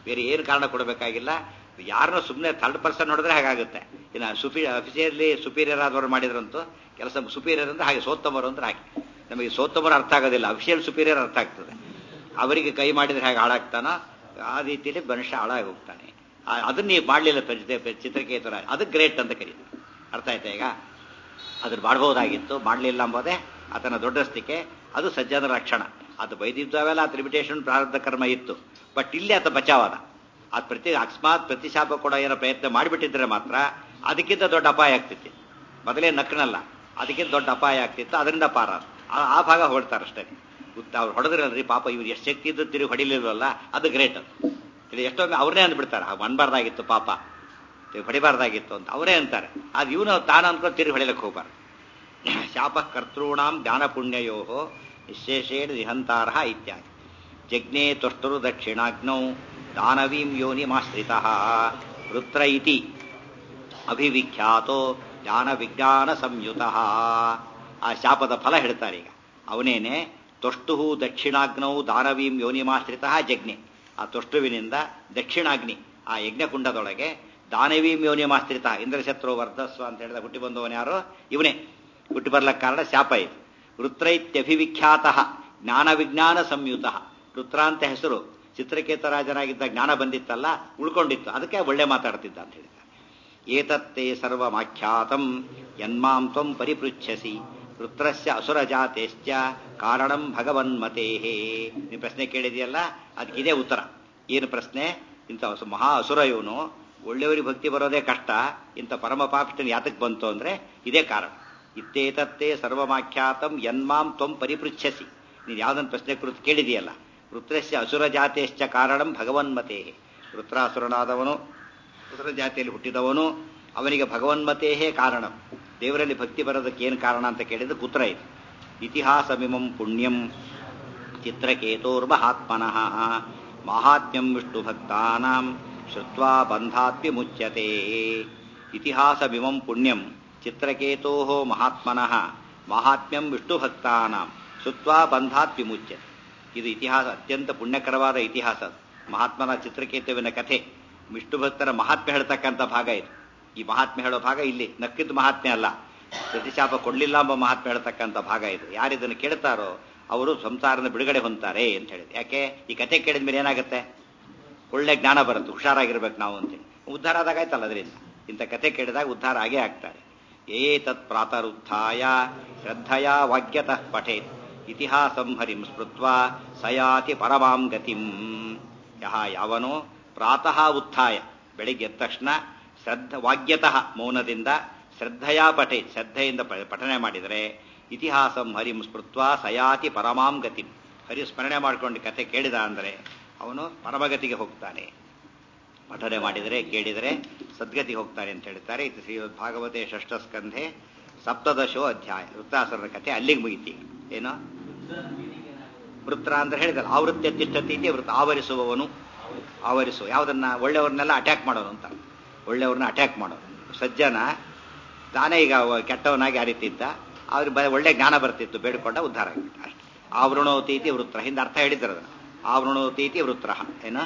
A: ಬೇರೆ ಏನು ಕಾರಣ ಕೊಡಬೇಕಾಗಿಲ್ಲ ಯಾರನ್ನೋ ಸುಮ್ಮನೆ ಥರ್ಡ್ ಪರ್ಸನ್ ನೋಡಿದ್ರೆ ಹಾಗಾಗುತ್ತೆ ಇನ್ನು ಸುಪಿ ಅಫಿಸಿಯರ್ಲಿ ಸುಪೀರಿಯರ್ ಆದವರು ಮಾಡಿದ್ರಂತೂ ಕೆಲಸ ಸುಪೀರಿಯರ್ ಅಂದ್ರೆ ಹಾಗೆ ಸೋತ್ತಮರು ಅಂದ್ರೆ ಹಾಗೆ ನಮಗೆ ಸೋತ್ತಮರು ಅರ್ಥ ಆಗೋದಿಲ್ಲ ಅಫಿಷಿಯಲ್ ಸುಪೀರಿಯರ್ ಅರ್ಥ ಆಗ್ತದೆ ಅವರಿಗೆ ಕೈ ಮಾಡಿದ್ರೆ ಹೇಗೆ ಹಾಳಾಗ್ತಾನೋ ಆ ರೀತಿಯಲ್ಲಿ ಮನುಷ್ಯ ಹಾಳಾಗಿ ಹೋಗ್ತಾನೆ ಆ- ಅದನ್ನ ನೀವು ಮಾಡಲಿಲ್ಲ ಚಿತ್ರಕೇತರ ಅದು ಗ್ರೇಟ್ ಅಂತ ಕರೀತಾರೆ ಅರ್ಥ ಆಯ್ತಾ ಈಗ ಅದ್ರ ಮಾಡಬಹುದಾಗಿತ್ತು ಮಾಡಲಿಲ್ಲ ಎಂಬುದೇ ಆತನ ದೊಡ್ಡಸ್ತಿಕೆ ಅದು ಸಜ್ಜನರ ಲಕ್ಷಣ ಅದು ಬೈದಿದ್ದಾವೆಲ್ಲ ಆತ ಲಿಮಿಟೇಷನ್ ಪ್ರಾರಬ್ಧ ಕರ್ಮ ಇತ್ತು ಬಟ್ ಇಲ್ಲಿ ಆತ ಬಚಾವಾದ ಅದು ಪ್ರತಿ ಅಕಸ್ಮಾತ್ ಪ್ರತಿಶಾಪ ಕೊಡೋ ಏನೋ ಪ್ರಯತ್ನ ಮಾಡಿಬಿಟ್ಟಿದ್ರೆ ಮಾತ್ರ ಅದಕ್ಕಿಂತ ದೊಡ್ಡ ಅಪಾಯ ಆಗ್ತಿತ್ತು ಮೊದಲೇ ನಕ್ಕನಲ್ಲ ಅದಕ್ಕಿಂತ ದೊಡ್ಡ ಅಪಾಯ ಆಗ್ತಿತ್ತು ಅದರಿಂದ ಪಾರ ಆ- ಆ ಭಾಗ ಹೊಡ್ತಾರೆ ಅಷ್ಟೇ ಉತ್ತ ಅವ್ರು ಹೊಡೆದ್ರಲ್ರಿ ಪಾಪ ಇವ್ರು ಎಷ್ಟು ಶಕ್ತಿ ಇದ್ದು ತಿರುಗಿ ಹೊಡಿಲಿಲ್ವಲ್ಲ ಅದು ಗ್ರೇಟ್ ಇದು ಎಷ್ಟೊಮ್ಮೆ ಅವ್ರನ್ನೇ ಅಂದ್ಬಿಡ್ತಾರೆ ಹಾಗೆ ಅನ್ಬಾರ್ದಾಗಿತ್ತು ಪಾಪ ತಿರುಗಿ ಹೊಡಿಬಾರ್ದಾಗಿತ್ತು ಅಂತ ಅವರೇ ಅಂತಾರೆ ಅದು ಇವನು ತಾನು ಅನ್ಕೊಂಡು ತಿರುಗಿ ಹೊಡಿಲಕ್ಕೆ ಹೋಗ್ಬಾರ್ದು ಶಾಪ ಕರ್ತॄಣಾಂ ಜ್ಞಾನ ಪುಣ್ಯಯೋ ನಿಶೇಷೇಣ ನಿಹಂತಾರ ಇತ್ಯಾದಿ ಜಜ್ಞೆ ತ್ವಷ್ಟರು ದಕ್ಷಿಣಾಗ್ನೌ ದಾನವೀಂ ಯೋನಿಮಾಶ್ರಿತ ವೃತ್ರ ಇತಿ ಅಭಿವಿಖ್ಯಾತೋ ಜ್ಞಾನ ವಿಜ್ಞಾನ ಸಂಯುತ ಆ ಶಾಪದ ಫಲ ಹೇಳ್ತಾರೆ ಈಗ ಅವನೇನೆ ತೊಷ್ಟು ದಕ್ಷಿಣಾಗ್ನೌ ದಾನವೀಂ ಯೋನಿಮಾಶ್ರಿತ ಜಜ್ಞೆ ಆ ತೊಷ್ಟುವಿನಿಂದ ದಕ್ಷಿಣಾಗ್ನಿ ಆ ಯಜ್ಞಕುಂಡದೊಳಗೆ ದಾನವೀಂ ಯೋನಿಮಾಶ್ರಿತ ಇಂದ್ರಶತ್ರು ವರ್ಧಸ್ವ ಅಂತ ಹೇಳಿದ ಹುಟ್ಟಿ ಬಂದವನು ಯಾರು ಇವನೇ ಹುಟ್ಟಿ ಬರ್ಲಕ್ಕೆ ಕಾರಣ ಶಾಪ ಇದು ವೃತ್ರೈತ್ಯಭಿವಿಖ್ಯಾತ ಜ್ಞಾನ ವಿಜ್ಞಾನ ಸಂಯುತ ವೃತ್ರ ಅಂತ ಹೆಸರು ಚಿತ್ರಕೇತ ರಾಜನಾಗಿದ್ದ ಜ್ಞಾನ ಬಂದಿತ್ತಲ್ಲ ಉಳ್ಕೊಂಡಿತ್ತು ಅದಕ್ಕೆ ಒಳ್ಳೆ ಮಾತಾಡ್ತಿದ್ದ ಅಂತ ಹೇಳಿದ ಏತತ್ತೇ ಸರ್ವಮಾಖ್ಯಾತಂ ಯನ್ಮಾಂ ತ್ವಂ ಪರಿಪೃಚ್ಛಸಿ ವೃತ್ರಸ್ಯ ಅಸುರ ಜಾತೆಶ್ಚ ಕಾರಣಂ ಭಗವನ್ಮತೇ ನೀ ಪ್ರಶ್ನೆ ಕೇಳಿದೆಯಲ್ಲ ಅದಕ್ಕಿದೆ ಉತ್ತರ ಏನು ಪ್ರಶ್ನೆ ಇಂಥ ಹೊಸ ಮಹಾ ಅಸುರ ಇವನು ಒಳ್ಳೆಯವರಿಗೆ ಭಕ್ತಿ ಬರೋದೇ ಕಷ್ಟ ಇಂಥ ಪರಮ ಪಾಪಿಷ್ಟನ ಯಾತಕ್ಕೆ ಬಂತು ಅಂದ್ರೆ ಇದೇ ಕಾರಣ ಇತ್ತೇತತ್ತೇ ಸರ್ವಮಾಖ್ಯಾತಂ ಯನ್ಮಾಂ ತ್ವಂ ಪರಿಪೃಚ್ಛಸಿ ನೀನು ಯಾವ್ದನ್ನ ಪ್ರಶ್ನೆ ಕುರಿತು ಕೇಳಿದೆಯಲ್ಲ ವೃತ್ರಸ್ಯ ಅಸುರ ಜಾತೆಶ್ಚ ಕಾರಣಂ ಭಗವನ್ಮತೇ ವೃತ್ರಾಸುರನಾದವನು ಅಸುರ ಜಾತಿಯಲ್ಲಿ ಹುಟ್ಟಿದವನು ಅವನಿಗೆ ಭಗವನ್ಮತೇಹೇ ಕಾರಣ ದೇವರಲ್ಲಿ ಭಕ್ತಿ ಬರೋದಕ್ಕೆ ಏನು ಕಾರಣ ಅಂತ ಕೇಳಿದ್ರೆ ಪುತ್ರ ಇದು ಇತಿಹಾಸಮಿಮಂ ಪುಣ್ಯಂ ಚಿತ್ರಕೇತೋರ್ಮಹಾತ್ಮನಃ ಮಾಹಾತ್ಮ್ಯಂ ವಿಷ್ಣು ಭಕ್ತಾನಾಂ ಶ್ರುತ್ವಾ ಬಂಧಾತ್ ವಿಮುಚ್ಯತೆ ಇತಿಹಾಸಮಿಮಂ ಪುಣ್ಯಂ ಚಿತ್ರಕೇತೋ ಮಹಾತ್ಮನಃ ಮಾಹಾತ್ಮ್ಯಂ ವಿಷ್ಣು ಭಕ್ತಾನಾಂ ಶ್ರುತ್ವಾ ಬಂಧಾತ್ ವಿಮುಚ್ಯತೆ ಇದು ಇತಿಹಾಸ ಅತ್ಯಂತ ಪುಣ್ಯಕರವಾದ ಇತಿಹಾಸ ಮಹಾತ್ಮನ ಚಿತ್ರಕೇತುವಿನ ಕಥೆ ವಿಷ್ಣು ಭಕ್ತರ ಮಹಾತ್ಮೆ ಹೇಳ್ತಕ್ಕಂಥ ಭಾಗ ಇದು ಈ ಮಹಾತ್ಮೆ ಹೇಳೋ ಭಾಗ ಇಲ್ಲಿ ನಕ್ಕಿದ್ದು ಮಹಾತ್ಮೆ ಅಲ್ಲ ಪ್ರತಿಶಾಪ ಕೊಡ್ಲಿಲ್ಲ ಎಂಬ ಮಹಾತ್ಮೆ ಹೇಳ್ತಕ್ಕಂಥ ಭಾಗ ಇದು ಯಾರಿದನ್ನು ಕೇಳ್ತಾರೋ ಅವರು ಸಂಸಾರದ ಬಿಡುಗಡೆ ಹೊಂತಾರೆ ಅಂತ ಹೇಳಿದ್ರು ಯಾಕೆ ಈ ಕಥೆ ಕೇಳಿದ ಮೇಲೆ ಏನಾಗುತ್ತೆ ಒಳ್ಳೆ ಜ್ಞಾನ ಬರುತ್ತೆ ಹುಷಾರಾಗಿರ್ಬೇಕು ನಾವು ಅಂತೇಳಿ ಉದ್ಧಾರ ಆದಾಗ ಆಯ್ತಲ್ಲ ಅದರಿಂದ ಇಂಥ ಕಥೆ ಕೇಳಿದಾಗ ಉದ್ಧಾರ ಆಗೇ ಆಗ್ತಾರೆ ಏತತ್ ಪ್ರಾತರುತ್ಥಾಯ ಶ್ರದ್ಧಯ ವಾಗ್ಯತಃ ಪಠೇತ್ ಇತಿಹಾಸಂ ಹರಿಂ ಸ್ಮೃತ್ವಾ ಸಯಾತಿ ಪರಮಾಂ ಗತಿಂ ಯಹ ಯಾವನೋ ಪ್ರಾತಃ ಉತ್ಥಾಯ ಬೆಳಿಗ್ಗೆ ಎದ್ದ ತಕ್ಷಣ ಶ್ರದ್ಧ ವಾಗ್ಯತಃ ಮೌನದಿಂದ ಶ್ರದ್ಧೆಯ ಪಠೆ ಶ್ರದ್ಧೆಯಿಂದ ಪ- ಪಠನೆ ಮಾಡಿದರೆ ಇತಿಹಾಸಂ ಹರಿಂ ಸ್ಮೃತ್ವಾ ಸಯಾತಿ ಪರಮಾಂ ಗತಿಂ ಹರಿ ಸ್ಮರಣೆ ಮಾಡಿಕೊಂಡು ಕಥೆ ಕೇಳಿದ ಅಂದರೆ ಅವನು ಪರಮಗತಿಗೆ ಹೋಗ್ತಾನೆ ಪಠನೆ ಮಾಡಿದರೆ ಕೇಳಿದರೆ ಸದ್ಗತಿ ಹೋಗ್ತಾನೆ ಅಂತ ಹೇಳ್ತಾರೆ ಇದು ಶ್ರೀಮದ್ ಭಾಗವತೆ ಷಷ್ಠ ಸ್ಕಂಧೆ ಸಪ್ತದಶೋ ಅಧ್ಯಾಯ ವೃತ್ತಾಸುರನ ಕಥೆ ಅಲ್ಲಿಗೆ ಮುಗಿತಿ ಏನು ವೃತ್ರ ಅಂದ್ರೆ ಹೇಳಿದಲ್ಲ ಆವೃತ್ತಿ ತಿಷ್ಠತಿ ಇದೆ ವೃತ್ತ ಆವರಿಸುವವನು ಆವರಿಸುವ ಯಾವುದನ್ನ ಒಳ್ಳೆಯವ್ರನ್ನೆಲ್ಲ ಅಟ್ಯಾಕ್ ಮಾಡೋನು ಅಂತ ಒಳ್ಳೆಯವ್ರನ್ನ ಅಟ್ಯಾಕ್ ಮಾಡೋನು ಸಜ್ಜನ ತಾನೇ ಈಗ ಅವ ಕೆಟ್ಟವನಾಗಿ ಆ ರೀತಿ ಇದ್ದ ಅವ್ರಿಗೆ ಬ- ಒಳ್ಳೆ ಜ್ಞಾನ ಬರ್ತಿತ್ತು ಬೇಡ್ಕೊಂಡ ಉದ್ಧಾರ ಆಗಿಬಿಟ್ಟ ಅಷ್ಟೇ ಆವೃಣೋತೀತಿ ವೃತ್ರ ಹಿಂದೆ ಅರ್ಥ ಹೇಳಿದ್ರು ಅದನ್ನ ಆವೃಣೋತೀತಿ ವೃತ್ರ ಏನು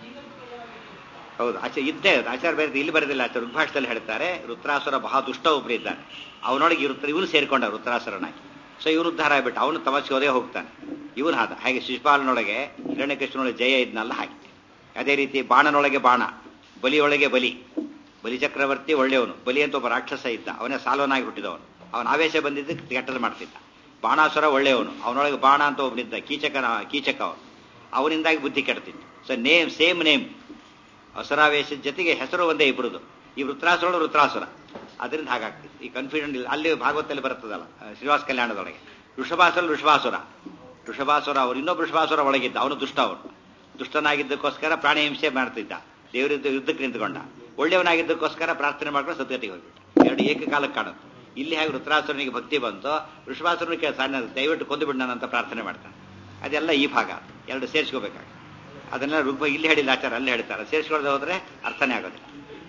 A: ಹೌದು ಆಚೆ ಇದ್ದೇ ಅದು. ಆಚಾರ್ಯ ಬೇರೆ ಇಲ್ಲಿ ಬರೋದಿಲ್ಲ ಆಚಾರ್ಯ ಋಗ್ಭಾಷದಲ್ಲಿ ಹೇಳ್ತಾರೆ ರುದ್ರಾಸುರ ಬಹಳ ದುಷ್ಟ ಒಬ್ರು ಇದ್ದಾನೆ ಅವನೊಳಗೆ ಈ ರುದ್ರ ಇವನು ಸೇರ್ಕೊಂಡ ರುದ್ರಾಸುರನಾಗಿ ಸೊ ಇವನು ಉದ್ಧಾರ ಆಗ್ಬಿಟ್ಟು ಅವನು ತಮಸ್ಗೆ ಹೋದೇ ಹೋಗ್ತಾನೆ ಇವನು ಹಾದ ಹಾಗೆ ಶಿಶುಪಾಲನೊಳಗೆ ಹಿರಣ್ಯಕೃಷ್ಣನೊಳಗೆ ಜಯ ಇದ್ನಲ್ಲ ಹಾಗೆ ಅದೇ ರೀತಿ ಬಾಣನೊಳಗೆ ಬಾಣ ಬಲಿಯೊಳಗೆ ಬಲಿ ಬಲಿ ಚಕ್ರವರ್ತಿ ಒಳ್ಳೆಯವನು ಬಲಿ ಅಂತ ಒಬ್ಬ ರಾಕ್ಷಸ ಇದ್ದ ಅವನೇ ಸಾಲ್ವನಾಗಿ ಹುಟ್ಟಿದವನು ಅವನ ಆವೇಶ ಬಂದಿದ್ದಕ್ಕೆ ಕೆಟ್ಟದ್ದು ಮಾಡ್ತಿದ್ದ ಬಾಣಾಸುರ ಒಳ್ಳೆಯವನು ಅವನೊಳಗೆ ಬಾಣ ಅಂತ ಒಬ್ಬನಿದ್ದ ಕೀಚಕನ ಕೀಚಕ ಅವನು ಅವನಿಂದಾಗಿ ಬುದ್ಧಿ ಕೆಡ್ತಿತ್ತು ಸೊ ನೇಮ್ ಸೇಮ್ ನೇಮ್ ಅಸುರಾವೇಶದ ಜೊತೆಗೆ ಹೆಸರು ಒಂದೇ ಇಬ್ಬರದು ಈ ವೃತ್ರಾಸುರ ವೃತ್ರಾಸುರ ಅದರಿಂದ ಹಾಗಾಗ್ತಿತ್ತು ಈ ಕನ್ಫ್ಯೂಷನ್ ಇಲ್ಲ ಅಲ್ಲಿ ಭಾಗವತದಲ್ಲಿ ಬರ್ತದಲ್ಲ ಆ, ಶ್ರೀನಿವಾಸ ಕಲ್ಯಾಣದೊಳಗೆ ವೃಷಭಾಸುರ ವೃಷಭಾಸುರ ವೃಷಭಾಸುರ ಅವ್ರು ಇನ್ನೊಬ್ಬ ವೃಷಭಾಸುರ ಒಳಗಿದ್ದ ಅವನು ದುಷ್ಟ ಅವನು ದುಷ್ಟನಾಗಿದ್ದಕ್ಕೋಸ್ಕರ ಪ್ರಾಣಿ ಹಿಂಸೆ ಮಾಡ್ತಿದ್ದ ದೇವರಿದ್ದ ಯುದ್ಧಕ್ಕೆ ನಿಂತ್ಕೊಂಡ ಒಳ್ಳೆಯವನಾಗಿದ್ದಕ್ಕೋಸ್ಕರ ಪ್ರಾರ್ಥನೆ ಮಾಡ್ಕೊಂಡು ಸದ್ಗತಿಗೆ ಹೋಗ್ಬಿಟ್ಟ ಎರಡು ಏಕಕಾಲಕ್ಕೆ ಕಾಣುತ್ತೆ ಇಲ್ಲಿ ಹಾಗೆ ವೃತ್ರಾಸುರನಿಗೆ ಭಕ್ತಿ ಬಂತು ವೃಷಭಾಸುರನಿಗೆ ಸಣ್ಣ ದಯವಿಟ್ಟು ಕೊಂದು ಬಿಡೋಣ ಪ್ರಾರ್ಥನೆ ಮಾಡ್ತಾನೆ ಅದೆಲ್ಲ ಈ ಭಾಗ ಎರಡು ಸೇರಿಸ್ಕೋಬೇಕಾಗ ಅದನ್ನೆಲ್ಲ ರುಗ್ಭ ಇಲ್ಲಿ ಹೇಳಿಲ್ಲ ಆಚಾರ ಅಲ್ಲಿ ಹೇಳ್ತಾರೆ ಸೇರಿಸ್ಕೊಳ್ಳದೆ ಹೋದ್ರೆ ಅರ್ಥನೇ ಆಗೋದಿಲ್ಲ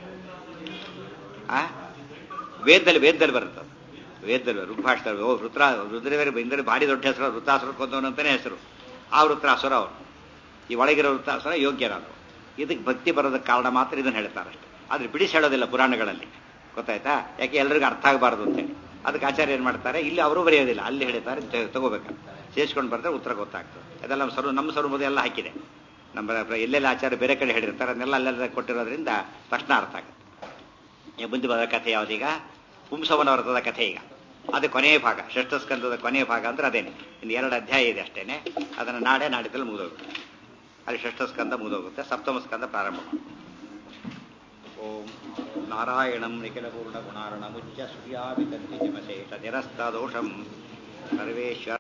A: ಆ ವೇದದಲ್ಲಿ ವೇದದಲ್ಲಿ ಬರುತ್ತೆ ಅದು. ವೇದದಲ್ಲಿ ಋಗ್ಭಾಷದಲ್ಲಿ ಓ ರುದ್ರ ರುದ್ರವೇರಿ ಇಂದ್ರೆ ಭಾರಿ ದೊಡ್ಡ ಹೆಸರು ವೃತ್ತಾಸುರ ಕೊಂದವನು ಅಂತಾನೆ ಹೆಸರು ಆ ವೃತ್ರಾಸುರ ಅವರು ಈ ಒಳಗಿರೋ ವೃತ್ತಾಸುರ ಯೋಗ್ಯರಾದರು ಇದಕ್ಕೆ ಭಕ್ತಿ ಬರೋದಕ್ಕೆ ಕಾರಣ ಮಾತ್ರ ಇದನ್ನು ಹೇಳ್ತಾರೆ ಅಷ್ಟೇ ಆದ್ರೆ ಬಿಡಿಸಿ ಹೇಳೋದಿಲ್ಲ ಪುರಾಣಗಳಲ್ಲಿ ಗೊತ್ತಾಯ್ತಾ ಯಾಕೆ ಎಲ್ರಿಗೂ ಅರ್ಥ ಆಗಬಾರ್ದು ಅಂತೇಳಿ ಅದಕ್ಕೆ ಆಚಾರ್ಯ ಏನು ಮಾಡ್ತಾರೆ ಇಲ್ಲಿ ಅವರು ಬರೆಯೋದಿಲ್ಲ ಅಲ್ಲಿ ಹೇಳ್ತಾರೆ ತ- ತಗೋಬೇಕಂತ ಸೇರಿಸ್ಕೊಂಡು ಬರ್ತಾರೆ ಉತ್ತರ ಗೊತ್ತಾಗ್ತದೆ ಅದೆಲ್ಲ ನಮ್ಮ ಸರ್ವ ನಮ್ಮ ಸರ್ವದ ಎಲ್ಲ ಹಾಕಿದೆ ನಮ್ಮ ಪ್ರ- ಎಲ್ಲೆಲ್ಲ ಆಚಾರ್ಯ ಬೇರೆ ಕಡೆ ಹೇಳಿರ್ತಾರೆ ಅದನ್ನೆಲ್ಲ ಅಲ್ಲೆಲ್ಲ ಕೊಟ್ಟಿರೋದ್ರಿಂದ ತಕ್ಷಣ ಅರ್ಥ ಆಗುತ್ತೆ ಈ ಮುಂದೆ ಬರೋ ಕಥೆ ಯಾವುದೀಗ ಪುಂಸವನ ವ್ರತದ ಕಥೆ ಈಗ ಅದು ಕೊನೆಯ ಭಾಗ ಷಷ್ಠ ಸ್ಕಂದದ ಕೊನೆಯ ಭಾಗ ಅಂದ್ರೆ ಅದೇನೆ ಇನ್ನು ಎರಡು ಅಧ್ಯಾಯ ಇದೆ ಅಷ್ಟೇನೆ ಅದನ್ನು ನಾಳೆ ನಾಡಿದ್ದಲ್ಲಿ ಮುಗಿದೋಗುತ್ತೆ ಅಲ್ಲಿ ಷಷ್ಠ ಸ್ಕಂದ ಮುಗಿದೋಗುತ್ತೆ ಸಪ್ತಮ ಸ್ಕಂದ ಪ್ರಾರಂಭ ಮಾಡುತ್ತೆ. ಓಂ ನಾರಾಯಣಂ ನಿಖಿಲಪೂರ್ಣ ಗುಣಾರ್ಣಮುಚ್ಚ ಸೂರ್ಯಾಭಿತಂತಿ ಜಮಶೇಷ ನಿರಸ್ತ ದೋಷಂ ಸರ್ವೇಶ್ವರ